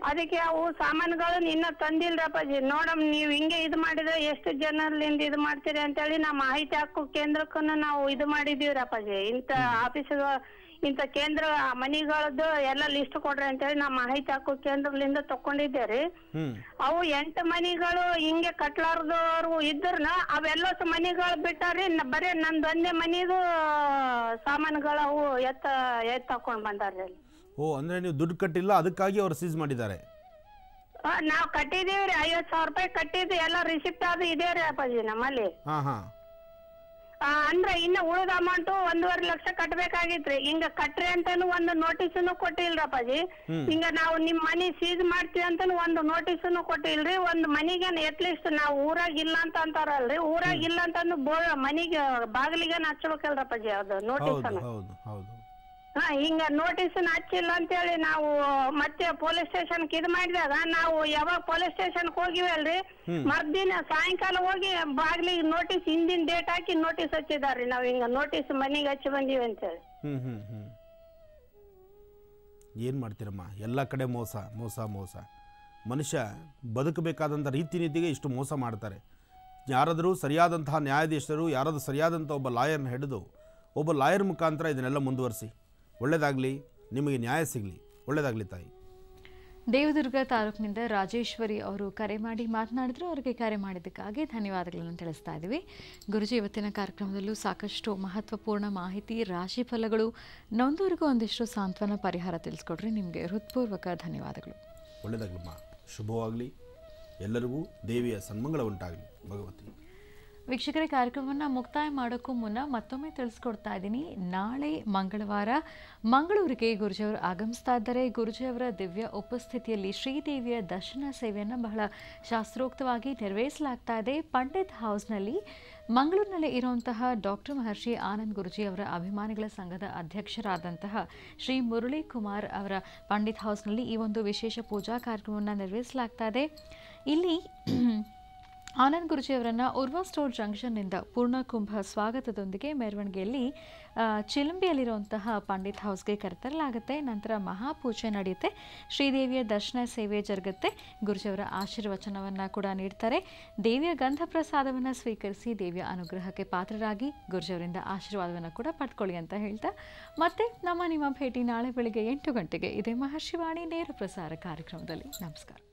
Speaker 7: ಅದಕ್ಕೆ ಅವು ಸಾಮಾನುಗಳನ್ನ ಇನ್ನ ತಂದಿಲ್ರಪ್ಪಾಜಿ ನೋಡಮ್ ನೀವ್ ಹಿಂಗೆ ಇದು ಮಾಡಿದ್ರೆ ಎಷ್ಟು ಜನರಿಂದ ಇದು ಮಾಡ್ತೀರಿ ಅಂತೇಳಿ ನಮ್ಮ ಮಾಹಿತಿ ಹಕ್ಕು ಕೇಂದ್ರಕ್ಕೂ ನಾವು ಇದು ಮಾಡಿದೀವ್ರಪ್ಪಾಜಿ ಇಂತ ಆಫೀಸ್ ಇಂತ ಕೇಂದ್ರ ಮನಿಗಳದ್ದು ಎಲ್ಲ ಲಿಸ್ಟ್ ಕೊಡ್ರಿ ಅಂತೇಳಿ ನಮ್ಮ ಮಾಹಿತಿ ಹಕ್ಕು ಕೇಂದ್ರದಿಂದ ತಕೊಂಡಿದ್ದೇರಿ
Speaker 3: ಹ್ಞೂ
Speaker 7: ಅವು ಎಂಟು ಮನಿಗಳು ಹಿಂಗೆ ಕಟ್ಲಾರ್ದವ್ರು ಇದ್ರನ ಅವೆಲ್ಲ ಮನಿಗಳು ಬಿಟ್ಟಾರಿ ನ- ಬರೀ ನಂದ್ ಒಂದೇ ಮನಿದು ಸಾಮಾನುಗಳು ಅವು ಎತ್ತ ಎತ್ತ ತಕೊಂಡ್ ಬಂದಾರ್ರಿ ಅಲ್ಲಿ
Speaker 3: ಓ ಅಂದರೆ ನೀವು ದುಡ್ಡು ಕಟ್ಟಿಲ್ಲ ಅದಕ್ಕಾಗಿ ಅವ್ರು ಸೀಸ್ ಮಾಡಿದ್ದಾರೆ
Speaker 7: ಆ, ನಾವ್ ಕಟ್ಟಿದೀವ್ರಿ ಐವತ್ ಸಾವಿರ ರೂಪಾಯಿ ಕಟ್ಟಿದ್ದು ಎಲ್ಲ ರಿಸಿಪ್ಟ್ ಅದು ಇದೆ ರೀ ಅಪ್ಪಾಜಿ ನಮ್ಮಲ್ಲಿ
Speaker 3: ಹಾಂ ಹಾಂ
Speaker 7: ಆ, ಅಂದ್ರೆ ಇನ್ನ ಉಳಿದ ಅಮೌಂಟ್ ಒಂದೂವರೆ ಲಕ್ಷ ಕಟ್ಬೇಕಾಗಿತ್ರಿ ಹಿಂಗ ಕಟ್ರಿ ಅಂತಾನು ಒಂದು ನೋಟಿಸ್ನು ಕೊಟ್ಟಿಲ್ರಪ್ಪಾಜಿ ಹಿಂಗ ನಾವು ನಿಮ್ ಮನಿ ಸೀಸ್ ಮಾಡ್ತೀವಿ ಅಂತಾನು ಒಂದು ನೋಟಿಸ್ನು ಕೊಟ್ಟಿಲ್ರಿ ಒಂದ್ ಮನಿಗೆ ಅಟ್ಲೀಸ್ಟ್ ನಾವು ಊರಾಗ ಇಲ್ಲ ಅಂತ ಅಂತಾರಲ್ರಿ ಊರಾಗ ಇಲ್ಲ ಅಂತಾನು ಬೋ ಮನಿಗೆ ಬಾಗಿಲಿಗೆ ಹಚ್ಬೇಕಲ್ರಪ್ಪಾಜಿ ಅದು ನೋಟಿಸ್
Speaker 3: ಹೌದು
Speaker 7: ಅನ್ನ
Speaker 3: ಹೌದು ಹೌದು
Speaker 7: ಹಾ ಹಿಂಗ ನೋಟಿಸ್ ಹಚ್ಚಿಲ್ಲ ಅಂತೇಳಿ ನಾವು ಮತ್ತೆ ಪೊಲೀಸ್ ಸ್ಟೇಷನ್ ಇದು ಮಾಡಿದಾಗ ನಾವು ಯಾವಾಗ ಪೊಲೀಸ್ ಸ್ಟೇಷನ್ ಹೋಗಿವಲ್ರಿ ಮರ್ದಿನ ಸಾಯಂಕಾಲ ಹೋಗಿ ಬಾಗ್ಲಿಗೆ ನೋಟಿಸ್ ಹಿಂದಿನ ಡೇಟ್ ಹಾಕಿ ನೋಟಿಸ್ ಹಚ್ಚಿದಾರ್ರಿ ನಾವ್ ಹಿಂಗ ನೋಟಿಸ್ ಮನಿಗೆ ಹಚ್ಚಿ ಬಂದೀವಿ ಅಂತೇಳಿ
Speaker 3: ಹ್ಞೂ ಹ್ಞೂ ಹ್ಞೂ ಏನು ಮಾಡ್ತೀರಮ್ಮ ಎಲ್ಲ ಕಡೆ ಮೋಸ ಮೋಸ ಮೋಸ ಮನುಷ್ಯ ಬದುಕಬೇಕಾದಂಥ ರೀತಿ ನೀತಿಗೆ ಇಷ್ಟು ಮೋಸ ಮಾಡ್ತಾರೆ ಯಾರಾದರೂ ಸರಿಯಾದಂತಹ ನ್ಯಾಯಾಧೀಶರು ಯಾರಾದರೂ ಸರಿಯಾದಂಥ ಒಬ್ಬ ಲಾಯರ್ನ ಹಿಡಿದು ಒಬ್ಬ ಲಾಯರ್ ಮುಖಾಂತರ ಇದನ್ನೆಲ್ಲ ಮುಂದುವರಿಸಿ ಒಳ್ಳೆಯದಾಗಲಿ ನಿಮಗೆ ನ್ಯಾಯ ಸಿಗಲಿ ಒಳ್ಳೆಯದಾಗಲಿ ತಾಯಿ
Speaker 1: ದೇವದುರ್ಗ ತಾಲೂಕಿನಿಂದ ರಾಜೇಶ್ವರಿ ಅವರು ಕರೆ ಮಾಡಿ ಮಾತನಾಡಿದ್ರು ಅವರಿಗೆ ಕರೆ ಮಾಡಿದ್ದಕ್ಕಾಗಿ ಧನ್ಯವಾದಗಳನ್ನು ತಿಳಿಸ್ತಾ ಇದ್ದೀವಿ ಗುರುಜಿ ಇವತ್ತಿನ ಕಾರ್ಯಕ್ರಮದಲ್ಲೂ ಸಾಕಷ್ಟು ಮಹತ್ವಪೂರ್ಣ ಮಾಹಿತಿ ರಾಶಿ ಫಲಗಳು ನೊಂದವರಿಗೂ ಒಂದಿಷ್ಟು ಸಾಂತ್ವನ ಪರಿಹಾರ ತಿಳಿಸ್ಕೊಡ್ರಿ ನಿಮಗೆ ಹೃತ್ಪೂರ್ವಕ ಧನ್ಯವಾದಗಳು
Speaker 3: ಒಳ್ಳೆಯದಾಗಲಮ್ಮ ಶುಭವಾಗಲಿ ಎಲ್ಲರಿಗೂ ದೇವಿಯ ಸನ್ಮಂಗಳ ಉಂಟಾಗಲಿ ಭಗವತಿ
Speaker 1: ವೀಕ್ಷಕರೇ ಕಾರ್ಯಕ್ರಮವನ್ನು ಮುಕ್ತಾಯ ಮಾಡೋಕ್ಕೂ ಮುನ್ನ ಮತ್ತೊಮ್ಮೆ ತಿಳಿಸ್ಕೊಡ್ತಾ ಇದ್ದೀನಿ ನಾಳೆ ಮಂಗಳವಾರ ಮಂಗಳೂರಿಗೆ ಗುರುಜಿಯವರು ಆಗಮಿಸ್ತಾ ಇದ್ದಾರೆ ಗುರುಜಿಯವರ ದಿವ್ಯ ಉಪಸ್ಥಿತಿಯಲ್ಲಿ ಶ್ರೀದೇವಿಯ ದರ್ಶನ ಸೇವೆಯನ್ನು ಬಹಳ ಶಾಸ್ತ್ರೋಕ್ತವಾಗಿ ನೆರವೇರಿಸಲಾಗ್ತಾ ಇದೆ ಪಂಡಿತ್ ಹೌಸ್ನಲ್ಲಿ ಮಂಗಳೂರಿನಲ್ಲಿ ಇರುವಂತಹ ಡಾಕ್ಟರ್ ಮಹರ್ಷಿ ಆನಂದ್ ಗುರುಜಿ ಅವರ ಅಭಿಮಾನಿಗಳ ಸಂಘದ ಅಧ್ಯಕ್ಷರಾದಂತಹ ಶ್ರೀ ಮುರಳಿ ಕುಮಾರ್ ಅವರ ಪಂಡಿತ್ ಹೌಸ್ನಲ್ಲಿ ಈ ಒಂದು ವಿಶೇಷ ಪೂಜಾ ಕಾರ್ಯಕ್ರಮವನ್ನು ನೆರವೇರಿಸಲಾಗ್ತಾ ಇದೆ ಇಲ್ಲಿ ಆನಂದ್ ಗುರುಜಿಯವರನ್ನು ಉರ್ವಾ ಸ್ಟೋರ್ ಜಂಕ್ಷನ್ನಿಂದ ಪೂರ್ಣಕುಂಭ ಸ್ವಾಗತದೊಂದಿಗೆ ಮೆರವಣಿಗೆಯಲ್ಲಿ ಆ, ಚಿಲಂಬಿಯಲ್ಲಿರುವಂತಹ ಪಂಡಿತ್ ಹೌಸ್ಗೆ ಕರೆತರಲಾಗುತ್ತೆ ನಂತರ ಮಹಾಪೂಜೆ ನಡೆಯುತ್ತೆ ಶ್ರೀದೇವಿಯ ದರ್ಶನ ಸೇವೆ ಜರುಗುತ್ತೆ ಗುರುಜಿಯವರ ಆಶೀರ್ವಚನವನ್ನು ಕೂಡ ನೀಡ್ತಾರೆ ದೇವಿಯ ಗಂಧ ಪ್ರಸಾದವನ್ನು ಸ್ವೀಕರಿಸಿ ದೇವಿಯ ಅನುಗ್ರಹಕ್ಕೆ ಪಾತ್ರರಾಗಿ ಗುರುಜಿಯವರಿಂದ ಆಶೀರ್ವಾದವನ್ನು ಕೂಡ ಪಡ್ಕೊಳ್ಳಿ ಅಂತ ಹೇಳ್ತಾ ಮತ್ತೆ ನಮ್ಮ ನಿಮ್ಮ ಭೇಟಿ ನಾಳೆ ಬೆಳಿಗ್ಗೆ ಎಂಟು ಗಂಟೆಗೆ ಇದೇ ಮಹರ್ಷಿವಾಣಿ ನೇರ ಪ್ರಸಾರ ಕಾರ್ಯಕ್ರಮದಲ್ಲಿ ನಮಸ್ಕಾರ